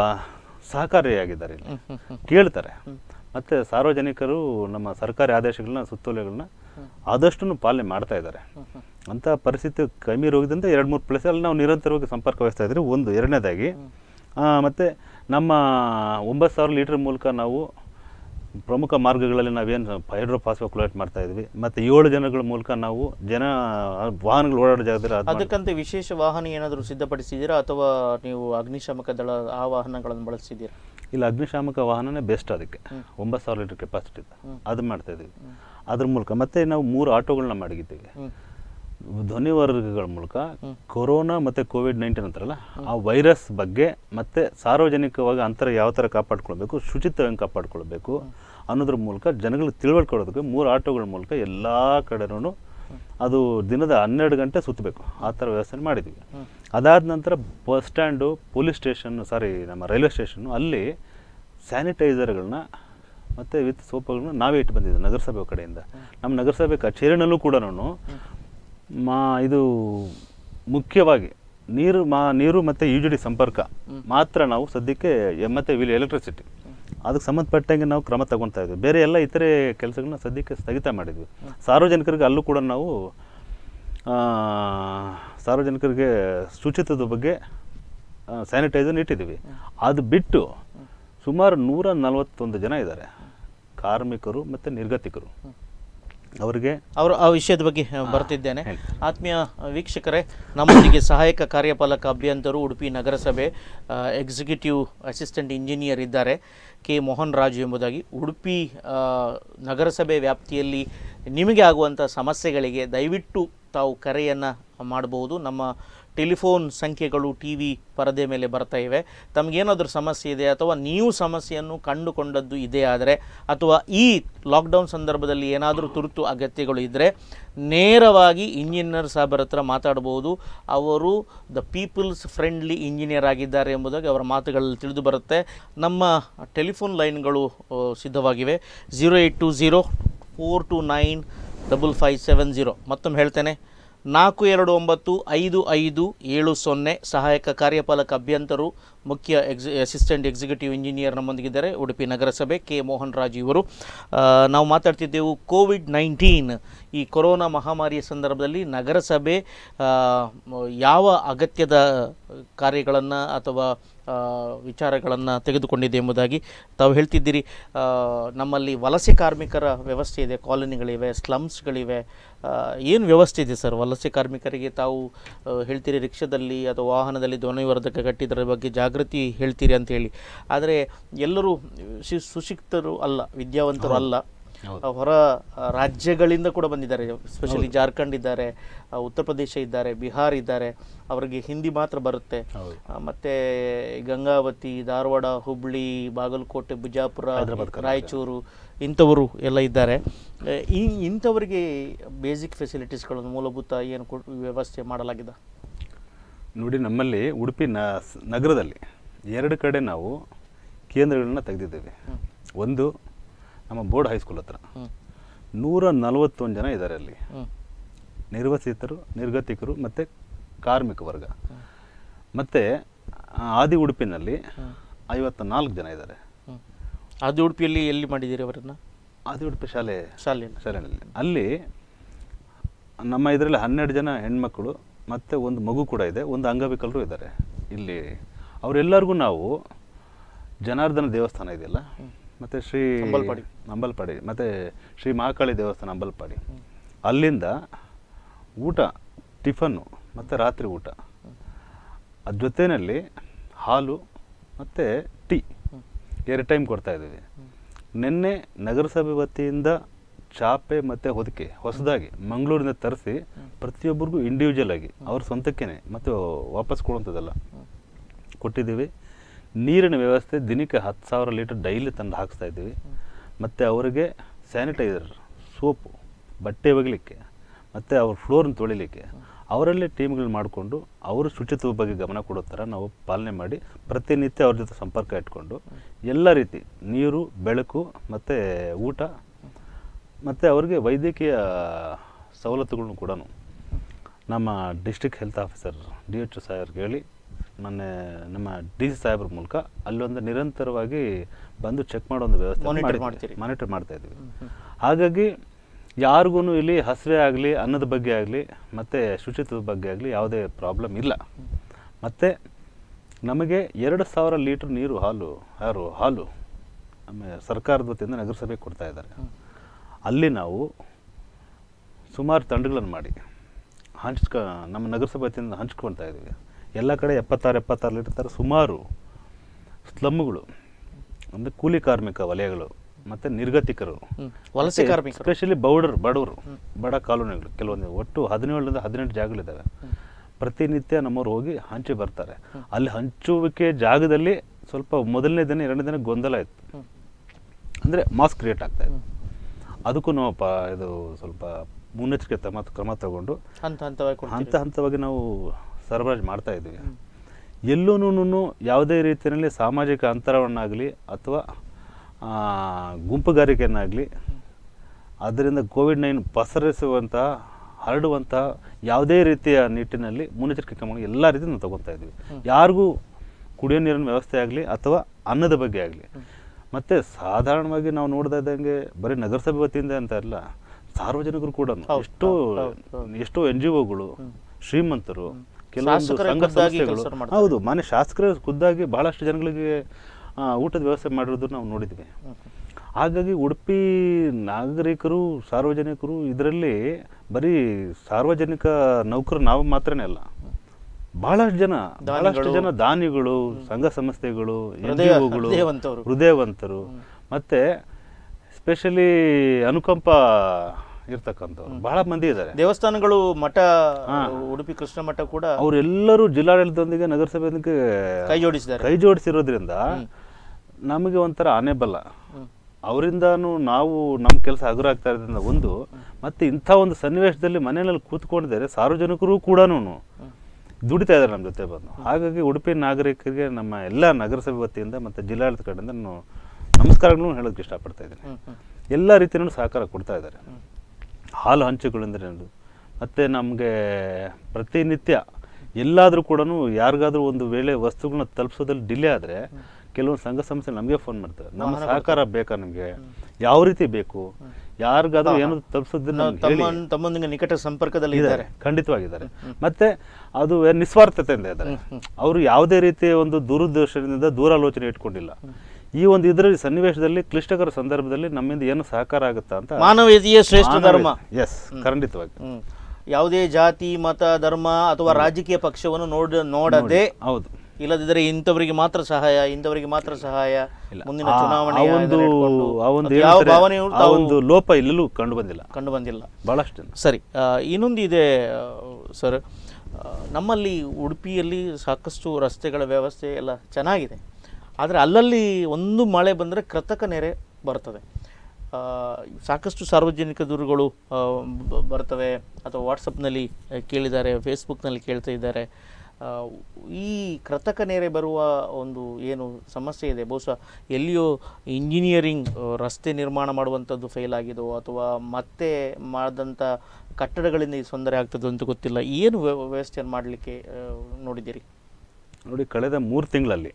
ಸಹಕಾರಿಯಾಗಿದ್ದಾರೆ ಇಲ್ಲಿ ಕೇಳ್ತಾರೆ ಮತ್ತು ಸಾರ್ವಜನಿಕರು ನಮ್ಮ ಸರ್ಕಾರಿ ಆದೇಶಗಳನ್ನ ಸುತ್ತೋಲೆಗಳನ್ನ ಆದಷ್ಟು ಪಾಲನೆ ಮಾಡ್ತಾ ಇದ್ದಾರೆ ಅಂಥ ಪರಿಸ್ಥಿತಿ ಕಮ್ಮಿ ರೋಗದಿಂದ ಎರಡು ಮೂರು ಪ್ಲೇಸಲ್ಲಿ ನಾವು ನಿರಂತರವಾಗಿ ಸಂಪರ್ಕ ವಹಿಸ್ತಾ ಇದ್ರಿ ಒಂದು ಎರಡನೇದಾಗಿ ಮತ್ತು ನಮ್ಮ ಒಂಬತ್ತು ಸಾವಿರ ಲೀಟರ್ ಮೂಲಕ ನಾವು ಪ್ರಮುಖ ಮಾರ್ಗಗಳಲ್ಲಿ ನಾವೇನು ಹೈಡ್ರೋಫಾಸ್ಫೋಕ್ಲೋರೇಟ್ ಮಾಡ್ತಾ ಇದ್ವಿ ಮತ್ತು ಏಳು ಜನಗಳ ಮೂಲಕ ನಾವು ಜನ ವಾಹನಗಳು ಓಡಾಡೋ ಜಾಗದಲ್ಲಿ ಅದ್ ಮಾಡಿ- ಅದಕ್ಕಂತ ವಿಶೇಷ ವಾಹನ ಏನಾದರೂ ಸಿದ್ಧಪಡಿಸಿದ್ದೀರಾ ಅಥವಾ ನೀವು ಅಗ್ನಿಶಾಮಕ ದಳ ಆ ವಾಹನಗಳನ್ನು ಬಳಸಿದ್ದೀರಾ ಇಲ್ಲ ಅಗ್ನಿಶಾಮಕ ವಾಹನನೇ ಬೆಸ್ಟ್ ಅದಕ್ಕೆ ಒಂಬತ್ತು ಸಾವಿರ ಲೀಟರ್ ಕೆಪಾಸಿಟಿ ಇದೆ ಅದು ಮಾಡ್ತಾ ಇದ್ದೀವಿ ಅದ್ರ ಮೂಲಕ ಮತ್ತೆ ನಾವು ಮೂರು ಆಟೋಗಳನ್ನ ಮಾಡಿದ್ದೀವಿ ಹ್ಮ್. ಧ್ವನಿವರ್ಗಗಳ ಮೂಲಕ ಕೊರೋನಾ ಮತ್ತು ಕೋವಿಡ್ ನೈನ್ಟೀನ್ ಅಂತಾರಲ್ಲ ಆ ವೈರಸ್ ಬಗ್ಗೆ ಮತ್ತು ಸಾರ್ವಜನಿಕವಾಗಿ ಅಂತರ ಯಾವ ಥರ ಕಾಪಾಡ್ಕೊಳ್ಬೇಕು ಶುಚಿತ್ವ ಹೆಂಗೆ ಕಾಪಾಡ್ಕೊಳ್ಬೇಕು ಅನ್ನೋದ್ರ ಮೂಲಕ ಜನಗಳಿಗೆ ತಿಳುವಳಿಕೆ ಕೊಡೋದಕ್ಕೆ ಮೂರು ಆಟೋಗಳ ಮೂಲಕ ಎಲ್ಲ ಕಡೆನೂ ಅದು ದಿನದ ಹನ್ನೆರಡು ಗಂಟೆ ಸುತ್ತಬೇಕು ಆ ಥರ ವ್ಯವಸ್ಥೆ ಮಾಡಿದ್ವಿ ಅದಾದ ನಂತರ bus stand police station sorry ನಮ್ಮ ರೈಲ್ವೆ ಸ್ಟೇಷನ್ನು ಅಲ್ಲಿ ಸ್ಯಾನಿಟೈಸರ್ಗಳನ್ನ ಮತ್ತು ವಿತ್ ಸೋಪ್ಗಳನ್ನ ನಾವೇ ಇಟ್ಟು ಬಂದಿದ್ವಿ ನಗರಸಭೆ ಕಡೆಯಿಂದ ನಮ್ಮ ನಗರಸಭೆ ಕಚೇರಿನಲ್ಲೂ ಕೂಡ ಮಾ ಇದು ಮುಖ್ಯವಾಗಿ ನೀರು ಮಾ ನೀರು ಮತ್ತು ಯು ಜಿ ಡಿ ಸಂಪರ್ಕ ಮಾತ್ರ ನಾವು ಸದ್ಯಕ್ಕೆ ಎ- ಮತ್ತೆ ವಿಲ್ ಎಲೆಕ್ಟ್ರಿಸಿಟಿ ಅದಕ್ಕೆ ಸಂಬಂಧಪಟ್ಟಂಗೆ ನಾವು ಕ್ರಮ ತಗೊತಾ ಇದ್ವಿ ಬೇರೆ ಎಲ್ಲ ಇತರೆ ಕೆಲಸಗಳನ್ನ ಸದ್ಯಕ್ಕೆ ಸ್ಥಗಿತ ಮಾಡಿದ್ವಿ ಸಾರ್ವಜನಿಕರಿಗೆ ಅಲ್ಲೂ ಕೂಡ ನಾವು ಆ, ಸಾರ್ವಜನಿಕರಿಗೆ ಶುಚಿತ್ವದ ಬಗ್ಗೆ ಸ್ಯಾನಿಟೈಸರ್ ಇಟ್ಟಿದ್ದೀವಿ ಅದು ಬಿಟ್ಟು ಸುಮಾರು ನೂರ ನಲವತ್ತೊಂದು ಜನ ಇದ್ದಾರೆ ಕಾರ್ಮಿಕರು ಮತ್ತು ನಿರ್ಗತಿಕರು ಅವರಿಗೆ ಅವರು ಆ ವಿಷಯದ ಬಗ್ಗೆ ಆ, ಬರ್ತಿದ್ದೇನೆ ಆತ್ಮೀಯ ವೀಕ್ಷಕರೇ ನಮ್ಮೊಂದಿಗೆ ಸಹಾಯಕ ಕಾರ್ಯಪಾಲಕ ಅಭಿಯಂತರು ಉಡುಪಿ ನಗರಸಭೆ ಆ, ಎಕ್ಸಿಕ್ಯೂಟಿವ್ ಅಸಿಸ್ಟೆಂಟ್ ಇಂಜಿನಿಯರ್ ಇದ್ದಾರೆ ಕೆ ಮೋಹನ್ ರಾಜು ಎಂಬುದಾಗಿ ಉಡುಪಿ ಆ, ನಗರಸಭೆ ವ್ಯಾಪ್ತಿಯಲ್ಲಿ ನಿಮಗೆ ಆಗುವಂಥ ಸಮಸ್ಯೆಗಳಿಗೆ ದಯವಿಟ್ಟು ತಾವು ಕರೆಯನ್ನು ಮಾಡಬಹುದು ನಮ್ಮ ಟೆಲಿಫೋನ್ ಸಂಖ್ಯೆಗಳು ಟಿ ವಿ ಪರದೆ ಮೇಲೆ ಬರ್ತಾ ಇವೆ ತಮಗೇನಾದರೂ ಸಮಸ್ಯೆ ಇದೆ ಅಥವಾ ನೀವು ಸಮಸ್ಯೆಯನ್ನು ಕಂಡುಕೊಂಡದ್ದು ಇದೆ ಆದರೆ ಅಥವಾ ಈ ಲಾಕ್ಡೌನ್ ಸಂದರ್ಭದಲ್ಲಿ ಏನಾದರೂ ತುರ್ತು ಅಗತ್ಯಗಳು ಇದ್ದರೆ ನೇರವಾಗಿ ಇಂಜಿನಿಯರ್ ಸಾಹೇಬರ ಹತ್ರ ಮಾತಾಡ್ಬೋದು ಅವರು ದ ಪೀಪಲ್ಸ್ ಫ್ರೆಂಡ್ಲಿ ಇಂಜಿನಿಯರ್ ಆಗಿದ್ದಾರೆ ಎಂಬುದಾಗಿ ಅವರ ಮಾತುಗಳಲ್ಲಿ ತಿಳಿದು ಬರುತ್ತೆ ನಮ್ಮ ಟೆಲಿಫೋನ್ ಲೈನ್ಗಳು ಆ, ಸಿದ್ಧವಾಗಿವೆ zero eight two zero four two nine double five seven zero ಮತ್ತೊಮ್ಮೆ ಹೇಳ್ತೇನೆ ನಾಲ್ಕು ಎರಡು ಒಂಬತ್ತು ಐದು ಐದು ಏಳು ಸೊನ್ನೆ ಸಹಾಯಕ ಕಾರ್ಯಪಾಲಕ ಅಭಿಯಂತರು ಮುಖ್ಯ ಎಕ್ಸ್ ಅಸಿಸ್ಟೆಂಟ್ ಎಕ್ಸಿಕ್ಯೂಟಿವ್ ಇಂಜಿನಿಯರ್ ನಮ್ಮೊಂದಿಗಿದ್ದಾರೆ ಉಡುಪಿ ನಗರಸಭೆ ಕೆ ಮೋಹನ್ ರಾಜ್ ಇವರು ಆ, ನಾವು ಮಾತಾಡ್ತಿದ್ದೆವು ಕೋವಿಡ್ ನೈನ್ಟೀನ್ ಈ ಕೊರೋನಾ ಮಹಾಮಾರಿಯ ಸಂದರ್ಭದಲ್ಲಿ ನಗರಸಭೆ ಆ, ಮ- ಯಾವ ಅಗತ್ಯದ ಕಾರ್ಯಗಳನ್ನು ಅಥವಾ ಆ, ವಿಚಾರಗಳನ್ನು ತೆಗೆದುಕೊಂಡಿದೆ ಎಂಬುದಾಗಿ ತಾವು ಹೇಳ್ತಿದ್ದೀರಿ ಆ, ನಮ್ಮಲ್ಲಿ ವಲಸೆ ಕಾರ್ಮಿಕರ ವ್ಯವಸ್ಥೆ ಇದೆ ಕಾಲೋನಿಗಳಿವೆ ಸ್ಲಮ್ಸ್ಗಳಿವೆ ಏನು ವ್ಯವಸ್ಥೆ ಇದೆ ಸರ್ ವಲಸೆ ಕಾರ್ಮಿಕರಿಗೆ ತಾವು ಆ, ಹೇಳ್ತೀರಿ ರಿಕ್ಷಾದಲ್ಲಿ ಅಥವಾ ವಾಹನದಲ್ಲಿ ಧ್ವನಿವರ್ಧಕ ಕಟ್ಟಿದ್ದರ ಬಗ್ಗೆ ಜಾಗೃತಿ ಹೇಳ್ತೀರಿ ಅಂತ ಹೇಳಿ ಆದರೆ ಎಲ್ಲರೂ ಶಿ- ಸುಶಿಕ್ತರು ಅಲ್ಲ ವಿದ್ಯಾವಂತರು ಅಲ್ಲ ಆ, ಹೊರ ಆ, ರಾಜ್ಯಗಳಿಂದ ಕೂಡ ಬಂದಿದ್ದಾರೆ ಸ್ಪೆಷಲಿ ಜಾರ್ಖಂಡ್ ಇದ್ದಾರೆ ಆ, ಉತ್ತರ ಪ್ರದೇಶ ಇದ್ದಾರೆ ಬಿಹಾರ್ ಇದ್ದಾರೆ ಅವರಿಗೆ ಹಿಂದಿ ಮಾತ್ರ ಬರುತ್ತೆ ಹೌದು. ಆ, ಮತ್ತೆ ಗಂಗಾವತಿ ಧಾರವಾಡ ಹುಬ್ಳಿ ಬಾಗಲಕೋಟೆ ಬಿಜಾಪುರ ರಾಯಚೂರು ಇಂಥವರು ಎಲ್ಲ ಇದ್ದಾರೆ ಆ, ಈ ಇಂಥವರಿಗೆ ಬೇಸಿಕ್ ಫೆಸಿಲಿಟೀಸ್ಗಳನ್ನು ಮೂಲಭೂತ ಏನು ಕೊಡ್- ವ್ಯವಸ್ಥೆ ಮಾಡಲಾಗಿದೆ ನೋಡಿ ನಮ್ಮಲ್ಲಿ ಉಡುಪಿ ನ ಸ್- ನಗರದಲ್ಲಿ ಎರಡು ಕಡೆ ನಾವು ಕೇಂದ್ರಗಳನ್ನ ತೆಗೆದಿದ್ದೇವೆ ಒಂದು ನಮ್ಮ ಬೋರ್ಡ್ ಹೈಸ್ಕೂಲ್ ಹತ್ರ ಹ್ಮ್. ನೂರ ನಲವತ್ತೊಂದು ಜನ ಇದ್ದಾರೆ ಅಲ್ಲಿ ಹ್ಮ್. ನಿರ್ವಸಿತರು ನಿರ್ಗತಿಕರು ಮತ್ತು ಕಾರ್ಮಿಕ ವರ್ಗ ಮತ್ತು ಆದಿ ಉಡುಪಿನಲ್ಲಿ ಐವತ್ತ ನಾಲ್ಕು ಜನ ಇದ್ದಾರೆ ಹ್ಮ್. ಅದು ಉಡುಪಿಯಲ್ಲಿ ಎಲ್ಲಿ ಮಾಡಿದ್ದೀರಿ ಅವರನ್ನು ಆದಿ ಉಡುಪಿ ಶಾಲೆ ಶಾಲೆಯಲ್ಲಿ ಶಾಲೆಯಲ್ಲಿ ಅಲ್ಲಿ ನಮ್ಮ ಇದರಲ್ಲಿ ಹನ್ನೆರಡು ಜನ ಹೆಣ್ಮಕ್ಳು ಮತ್ತು ಒಂದು ಮಗು ಕೂಡ ಇದೆ ಒಂದು ಅಂಗವಿಕಲರು ಇದ್ದಾರೆ ಇಲ್ಲಿ ಅವರೆಲ್ಲರಿಗೂ ನಾವು ಜನಾರ್ದನ ದೇವಸ್ಥಾನ ಇದೆಯಲ್ಲ ಮತ್ತು ಶ್ರೀ ಅಂಬಲ್ಪಾಡಿ. ಅಂಬಲ್ಪಾಡಿ ಮತ್ತು ಶ್ರೀ ಮಹಾಕಾಳಿ ದೇವಸ್ಥಾನ ಅಂಬಲ್ಪಾಡಿ ಅಲ್ಲಿಂದ ಊಟ ಟಿಫನ್ನು ಮತ್ತು ರಾತ್ರಿ ಊಟ ಅದ್ರ ಜೊತೆಯಲ್ಲಿ ಹಾಲು ಮತ್ತು ಟೀ ಎರಡು ಟೈಮ್ ಕೊಡ್ತಾ ಇದ್ದೀವಿ ನಿನ್ನೆ ನಗರಸಭೆ ವತಿಯಿಂದ ಚಾಪೆ ಮತ್ತು ಹೊದಿಕೆ ಹೊಸದಾಗಿ ಮಂಗಳೂರಿಂದ ತರಿಸಿ ಪ್ರತಿಯೊಬ್ಬರಿಗೂ ಇಂಡಿವಿಜುವಲ್ ಆಗಿ ಅವ್ರ ಸ್ವಂತಕ್ಕೇನೆ ಮತ್ತು ವಾಪಸ್ ಕೊಡುವಂಥದ್ದಲ್ಲ ಕೊಟ್ಟಿದ್ದೀವಿ ನೀರಿನ ವ್ಯವಸ್ಥೆ ದಿನಕ್ಕೆ ಹತ್ತು ಸಾವಿರ ಲೀಟರ್ ಡೈಲಿ ತಂದು ಹಾಕಿಸ್ತಾ ಇದ್ದೀವಿ ಮತ್ತು ಅವರಿಗೆ ಸ್ಯಾನಿಟೈಸರ್ ಸೋಪು ಬಟ್ಟೆ ಒಗಿಲಿಕ್ಕೆ ಮತ್ತು ಅವ್ರ ಫ್ಲೋರ್ನ ತೊಳಿಲಿಕ್ಕೆ ಅವರಲ್ಲೇ ಟೀಮ್ಗಳು ಮಾಡಿಕೊಂಡು ಅವರು ಶುಚಿತ್ವ ಬಗ್ಗೆ ಗಮನ ಕೊಡೋ ಥರ ನಾವು ಪಾಲನೆ ಮಾಡಿ ಪ್ರತಿನಿತ್ಯ ಅವ್ರ ಜೊತೆ ಸಂಪರ್ಕ ಇಟ್ಕೊಂಡು ಎಲ್ಲ ರೀತಿ ನೀರು ಬೆಳಕು ಮತ್ತು ಊಟ ಮತ್ತು ಅವ್ರಿಗೆ ವೈದ್ಯಕೀಯ ಸವಲತ್ತುಗಳನ್ನು ಕೂಡ ನಮ್ಮ district health officer D H ಸಾಹೇಬ್ರಿಗೆ ಹೇಳಿ ಮೊನ್ನೆ ನಮ್ಮ ಡಿ ಸಿ ಸಾಹೇಬ್ರ ಮೂಲಕ ಅಲ್ಲೊಂದು ನಿರಂತರವಾಗಿ ಬಂದು ಚೆಕ್ ಮಾಡೋ ಒಂದು ವ್ಯವಸ್ಥೆ Monitor ಮಾಡ್ತೀರಿ. ಮಾನಿಟರ್ ಮಾಡ್ತಾ ಇದ್ವಿ ಹಾಗಾಗಿ ಯಾರಿಗೂ ಇಲ್ಲಿ ಹಸಿವೆ ಆಗಲಿ ಅನ್ನದ ಬಗ್ಗೆ ಆಗಲಿ ಮತ್ತು ಶುಚಿತ್ವದ ಬಗ್ಗೆ ಆಗಲಿ ಯಾವುದೇ ಪ್ರಾಬ್ಲಮ್ ಇಲ್ಲ ಮತ್ತು ನಮಗೆ ಎರಡು ಸಾವಿರ ಲೀಟ್ರ್ ನೀರು ಹಾಲು ಯಾರು ಹಾಲು ಆಮೇಲೆ ಸರ್ಕಾರದ ವತಿಯಿಂದ ನಗರಸಭೆಗೆ ಕೊಡ್ತಾ ಇದ್ದಾರೆ ಅಲ್ಲಿ ನಾವು ಸುಮಾರು ತಂಡಗಳನ್ನು ಮಾಡಿ ಹಂಚ್ಕ ನಮ್ಮ ನಗರಸಭೆ ವತಿಯಿಂದ ಹಂಚ್ಕೊಳ್ತಾ ಇದ್ದೀವಿ ಎಲ್ಲ ಕಡೆ ಎಪ್ಪತ್ತಾರು ಎಪ್ಪತ್ತಾರು ಲೀಟರ್ ಥರ ಸುಮಾರು ಸ್ಲಮ್ಗಳು ಅಂದರೆ ಕೂಲಿ ಕಾರ್ಮಿಕ ವಲಯಗಳು ಮತ್ತು ನಿರ್ಗತಿಕರು ಹ್ಮ್. ವಲಸೆ ಕಾರ್ಮಿಕರು ಸ್ಪೆಷಲಿ ಬೌಡರ್ ಬಡವರು ಬಡ ಕಾಲೋನಿಗಳು ಕೆಲವೊಂದು ಒಟ್ಟು ಹದಿನೇಳರಿಂದ ಹದಿನೆಂಟು ಜಾಗಗಳಿದ್ದಾವೆ ಪ್ರತಿನಿತ್ಯ ನಮ್ಮವ್ರು ಹೋಗಿ ಹಂಚಿ ಬರ್ತಾರೆ ಅಲ್ಲಿ ಹಂಚುವಿಕೆ ಜಾಗದಲ್ಲಿ ಸ್ವಲ್ಪ ಮೊದಲನೇ ದಿನ ಎರಡನೇ ದಿನ ಗೊಂದಲ ಇತ್ತು ಹ್ಮ್. ಅಂದರೆ ಮಾಸ್ ಕ್ರಿಯೇಟ್ ಆಗ್ತಾ ಇದೆ ಅದಕ್ಕೂ ನಾವು ಪ ಇದು ಸ್ವಲ್ಪ ಮುನ್ನೆಚ್ಚರಿಕೆ ಕ್ರಮ ಕ್ರಮ ತಗೊಂಡು ಹಂತ ಹಂತವಾಗಿ ಹಂತ ಕೊಡ್ತೀರಿ ಹಂತವಾಗಿ ನಾವು ಸರಬರಾಜು ಮಾಡ್ತಾ ಇದ್ದೀವಿ ಎಲ್ಲೂನು ಯಾವುದೇ ರೀತಿಯಲ್ಲಿ ಸಾಮಾಜಿಕ ಅಂತರವನ್ನಾಗಲಿ ಅಥವಾ ಆ, ಗುಂಪುಗಾರಿಕೆಯನ್ನಾಗಲಿ ಅದರಿಂದ ಕೋವಿಡ್ ನೈನ್ ಪಸರಿಸುವಂತಹ ಹರಡುವಂತಹ ಯಾವುದೇ ರೀತಿಯ ನಿಟ್ಟಿನಲ್ಲಿ ಮುನ್ನೆಚ್ಚರಿಕೆ ಕ್ರಮ ಎಲ್ಲ ರೀತಿ ನಾವು ತಗೊತಾ ಇದ್ದೀವಿ ಯಾರಿಗೂ ಕುಡಿಯೋ ನೀರಿನ ವ್ಯವಸ್ಥೆ ಆಗಲಿ ಅಥವಾ ಅನ್ನದ ಬಗ್ಗೆ ಆಗಲಿ ಮತ್ತು ಸಾಧಾರಣವಾಗಿ ನಾವು ನೋಡ್ತಾ ಇದ್ದಂಗೆ ಬರೀ ನಗರಸಭೆ ವತಿಯಿಂದ ಅಂತ ಅಲ್ಲ ಸಾರ್ವಜನಿಕರು ಕೂಡ ಹೌದು, ಎಷ್ಟೋ ಹೌದು, ಹೌದು. ಎಷ್ಟೋ ಎನ್ ಜಿ ಒಗಳು ಶ್ರೀಮಂತರು ಕೆಲವೊಂದು ಶಾಸಕರೇ ಸಂಘ ಖುದ್ದಾಗಿ ಸಂಸ್ಥೆಗಳು ಕೆಲ್ಸ ಮಾಡ್ತಾರೆ. ಹೌದು ಮಾನ್ಯ ಶಾಸಕರೇ ಖುದ್ದಾಗಿ ಬಹಳಷ್ಟು ಜನಗಳಿಗೆ ಆ, ಊಟದ ವ್ಯವಸ್ಥೆ ಮಾಡಿರೋದನ್ನ ನಾವು ನೋಡಿದ್ವಿ ಹಾಗಾಗಿ ಉಡುಪಿ ನಾಗರಿಕರು ಸಾರ್ವಜನಿಕರು ಇದರಲ್ಲಿ ಬರೀ ಸಾರ್ವಜನಿಕ ನೌಕರು ನಾವು ಮಾತ್ರನೇ ಅಲ್ಲ ಬಹಳಷ್ಟು ಜನ ಬಹಳಷ್ಟು ಜನ ದಾನಿಗಳು ಸಂಘ ಸಂಸ್ಥೆಗಳು ಎನ್ ಹೃದಯ- ಗಳು ಹೃದಯವಂತರು. ಹೃದಯವಂತರು ಮತ್ತೆ ಸ್ಪೆಷಲಿ ಅನುಕಂಪ ಇರ್ತಕ್ಕಂಥವ್ರು ಬಹಳ ಮಂದಿ ಇದ್ದಾರೆ ದೇವಸ್ಥಾನಗಳು ಮಠ ಉಡುಪಿ ಕೃಷ್ಣ ಮಠ ಕೂಡ ಅವರೆಲ್ಲರೂ ಜಿಲ್ಲಾಡಳಿತದೊಂದಿಗೆ ನಗರಸಭೆಯೊಂದಿಗೆ ಕೈ ಜೋಡಿಸಿದ್ದಾರೆ ಕೈ ಜೋಡಿಸಿರೋದ್ರಿಂದ ನಮಗೆ ಒಂಥರ ಆನೆ ಬಲ್ಲ ಅವರಿಂದಾನು ನಾವು ನಮ್ಮ ಕೆಲಸ ಹಗುರ ಆಗ್ತಾ ಇರೋದ್ರಿಂದ ಒಂದು ಮತ್ತೆ ಇಂಥ ಒಂದು ಸನ್ನಿವೇಶದಲ್ಲಿ ಮನೆಯಲ್ಲಿ ಕೂತ್ಕೊಂಡಿದ್ದಾರೆ ಸಾರ್ವಜನಿಕರು ಕೂಡ ದುಡಿತಾ ಇದ್ದಾರೆ ನಮ್ಮ ಜೊತೆ ಬಂದು ಹಾಗಾಗಿ ಉಡುಪಿ ನಾಗರಿಕರಿಗೆ ನಮ್ಮ ಎಲ್ಲ ನಗರಸಭೆ ವತಿಯಿಂದ ಮತ್ತು ಜಿಲ್ಲಾಡಳಿತ ಕಡೆಯಿಂದ ನಾನು ನಮಸ್ಕಾರಗಳನ್ನು ಹೇಳೋಕ್ಕೆ ಇಷ್ಟಪಡ್ತಾ ಇದ್ದೀನಿ ಹ್ಮ್, ಹ್ಮ್. ಎಲ್ಲ ರೀತಿಯಲ್ಲೂ ಸಹಕಾರ ಕೊಡ್ತಾ ಇದ್ದಾರೆ ಹಾಲು ಹಂಚುಗಳಿಂದ ಮತ್ತು ನಮಗೆ ಪ್ರತಿನಿತ್ಯ ಎಲ್ಲಾದರೂ ಕೂಡ ಯಾರಿಗಾದ್ರೂ ಒಂದು ವೇಳೆ ವಸ್ತುಗಳನ್ನ ತಲುಪಿಸೋದ್ರಲ್ಲಿ ಡಿಲೇ ಆದರೆ ಕೆಲವೊಂದು ಸಂಘ ಸಂಸ್ಥೆ ನಮಗೆ ಫೋನ್ ಮಾಡ್ತಾರೆ ನಮ್ಮ ಸಹಕಾರ ಬೇಕಾ ನಿಮಗೆ ಯಾವ ರೀತಿ ಬೇಕು ಯಾರಿಗಾದ್ರೂ ಏನೋ ತಲುಪಿಸೋದನ್ನ ನಮ್ಗೆ ಹೇಳಿ. ತಮ್ಮ ತಮ್ಮೊಂದಿಗೆ ನಿಕಟ ಸಂಪರ್ಕದಲ್ಲಿ ಇದ್ದಾರೆ ಇದ್ದಾರೆ ಖಂಡಿತವಾಗಿದ್ದಾರೆ ಮತ್ತೆ ಅದು ಏನ್ ನಿಸ್ವಾರ್ಥತೆಯಿಂದ ಇದ್ದಾರೆ ಅವರು ಯಾವುದೇ ರೀತಿಯ ಒಂದು ದುರುದ್ದೇಶದಿಂದ ದೂರಾಲೋಚನೆ ಇಟ್ಕೊಂಡಿಲ್ಲ ಈ ಒಂದು ಇದರ ಸನ್ನಿವೇಶದಲ್ಲಿ ಕ್ಲಿಷ್ಟಕರ ಸಂದರ್ಭದಲ್ಲಿ ನಮ್ಮಿಂದ ಏನು ಸಹಕಾರ ಆಗುತ್ತಾ ಅಂತ ಮಾನವೀಯತೆಯೇ ಶ್ರೇಷ್ಠ ಧರ್ಮ ಎಸ್ ಖಂಡಿತವಾಗಿ ಹ್ಮ್. ಯಾವುದೇ ಜಾತಿ ಮತ ಧರ್ಮ ಅಥವಾ ರಾಜಕೀಯ ಪಕ್ಷವನ್ನು ನೋಡ ನೋಡದೆ ಹೌದು ಇಲ್ಲದಿದ್ದರೆ ಇಂಥವರಿಗೆ ಮಾತ್ರ ಸಹಾಯ ಇಂಥವರಿಗೆ ಮಾತ್ರ ಸಹಾಯ ಮುಂದಿನ ಆ- ಚುನಾವಣೆ ಆ ಒಂದು ಆ ಒಂದು ಯಾವ ಏನಂತಾರೆ, ಭಾವನೆಯೂ ಆ ತಾವು ಒಂದು ಲೋಪ ಇಲ್ಲೂ ಕಂಡು ಬಂದಿಲ್ಲ ಕಂಡು ಬಂದಿಲ್ಲ ಬಹಳಷ್ಟು ಸರಿ ಆ, ಇನ್ನೊಂದು ಇದೆ ಆ, ಸರ್ ಆ, ನಮ್ಮಲ್ಲಿ ಉಡುಪಿಯಲ್ಲಿ ಸಾಕಷ್ಟು ರಸ್ತೆಗಳ ವ್ಯವಸ್ಥೆ ಎಲ್ಲ ಚೆನ್ನಾಗಿದೆ ಆದರೆ ಅಲ್ಲಲ್ಲಿ ಒಂದು ಮಳೆ ಬಂದರೆ ಕೃತಕ ನೆರೆ ಬರ್ತದೆ ಆ, ಸಾಕಷ್ಟು ಸಾರ್ವಜನಿಕ ದೂರುಗಳು ಆ, ಬ- ಬರ್ತವೆ ಅಥವಾ ವಾಟ್ಸಪ್ನಲ್ಲಿ ಕೇಳಿದ್ದಾರೆ ಫೇಸ್ಬುಕ್ನಲ್ಲಿ ಕೇಳ್ತಾ ಇದ್ದಾರೆ ಆ, ಈ ಕೃತಕ ನೆರೆ ಬರುವ ಒಂದು ಏನು ಸಮಸ್ಯೆ ಇದೆ ಬಹುಶಃ ಎಲ್ಲಿಯೋ ಇಂಜಿನಿಯರಿಂಗ್ ಆ, ರಸ್ತೆ ನಿರ್ಮಾಣ ಮಾಡುವಂಥದ್ದು ಫೇಲ್ ಆಗಿದೋ ಅಥವಾ ಮತ್ತೆ ಮಾಡಿದಂಥ ಕಟ್ಟಡಗಳಿಂದ ಈ ತೊಂದರೆ ಆಗ್ತದೋ ಅಂತ ಗೊತ್ತಿಲ್ಲ ಏನು ವ್ಯ- ವ್ಯವಸ್ಥೆಯನ್ನು ಮಾಡಲಿಕ್ಕೆ ನೋಡಿದ್ದೀರಿ ನೋಡಿ ಕಳೆದ ಮೂರು ತಿಂಗಳಲ್ಲಿ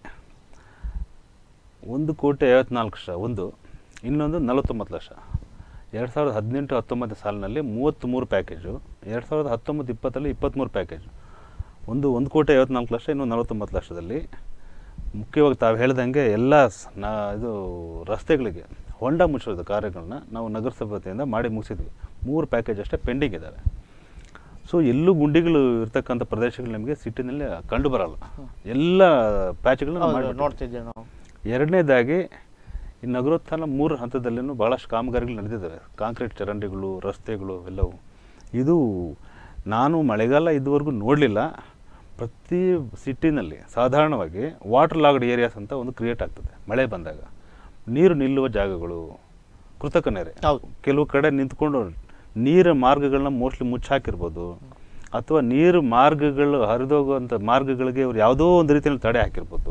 ಒಂದು ಕೋಟಿ ಐವತ್ನಾಲ್ಕು ಲಕ್ಷ ಒಂದು ಇನ್ನೊಂದು ನಲವತ್ತೊಂಬತ್ತು ಲಕ್ಷ ಎರಡು ಸಾವಿರದ ಹದಿನೆಂಟು ಹತ್ತೊಂಬತ್ತು ಸಾಲಿನಲ್ಲಿ ಮೂವತ್ತ್ಮೂರು ಪ್ಯಾಕೇಜು ಎರಡು ಸಾವಿರದ ಹತ್ತೊಂಬತ್ತು ಇಪ್ಪತ್ತರಲ್ಲಿ ಇಪ್ಪತ್ತ್ಮೂರು ಪ್ಯಾಕೇಜು ಒಂದು ಒಂದು ಕೋಟಿ ಐವತ್ನಾಲ್ಕು ಲಕ್ಷ ಇನ್ನೊಂದು ನಲವತ್ತೊಂಬತ್ತು ಲಕ್ಷದಲ್ಲಿ ಮುಖ್ಯವಾಗಿ ತಾವು ಹೇಳ್ದಂಗೆ ಎಲ್ಲ ಸ್- ನಾ ಇದು ರಸ್ತೆಗಳಿಗೆ ಹೊಂಡ ಮುಚ್ಚೋದು ಕಾರ್ಯಗಳನ್ನ ನಾವು ನಗರಸಭೆ ವತಿಯಿಂದ ಮಾಡಿ ಮುಗಿಸಿದ್ವಿ ಮೂರು ಪ್ಯಾಕೇಜ್ ಅಷ್ಟೇ ಪೆಂಡಿಂಗ್ ಇದ್ದಾವೆ ಸೊ ಎಲ್ಲೂ ಗುಂಡಿಗಳು ಇರ್ತಕ್ಕಂಥ ಪ್ರದೇಶಗಳು ನಿಮಗೆ ಸಿಟಿನಲ್ಲಿ ಕಂಡು ಬರಲ್ಲ ಎಲ್ಲ ಪ್ಯಾಚ್ಗಳನ್ನ ಹೌದು, ಮಾಡಿ ನೋಡ್ತಿದ್ದೇವೆ ನಾವು ಎರಡನೇದಾಗಿ ಈ ನಗರೋತ್ಥಾನ ಮೂರು ಹಂತದಲ್ಲಿನೂ ಭಾಳಷ್ಟು ಕಾಮಗಾರಿಗಳು ನಡೆದಿದ್ದಾವೆ ಕಾಂಕ್ರೀಟ್ ಚರಂಡಿಗಳು ರಸ್ತೆಗಳು ಎಲ್ಲವೂ ಇದು ನಾನು ಮಳೆಗಾಲ ಇದುವರೆಗೂ ನೋಡಲಿಲ್ಲ ಪ್ರತಿ ಸಿಟಿನಲ್ಲಿ ಸಾಧಾರಣವಾಗಿ ವಾಟರ್ ಲಾಗ್ಡ್ ಏರಿಯಾಸ್ ಅಂತ ಒಂದು ಕ್ರಿಯೇಟ್ ಆಗ್ತದೆ ಮಳೆ ಬಂದಾಗ ನೀರು ನಿಲ್ಲುವ ಜಾಗಗಳು ಕೃತಕ ನೆರೆ ಹೌದು ಕೆಲವು ಕಡೆ ನಿಂತ್ಕೊಂಡು ನೀರ ಮಾರ್ಗಗಳನ್ನ ಮೋಸ್ಟ್ಲಿ ಮುಚ್ಚಾಕಿರ್ಬೋದು ಅಥವಾ ನೀರು ಮಾರ್ಗಗಳು ಹರಿದೋಗುವಂಥ ಮಾರ್ಗಗಳಿಗೆ ಇವ್ರು ಯಾವುದೋ ಒಂದು ರೀತಿಯಲ್ಲಿ ತಡೆ ಹಾಕಿರ್ಬೋದು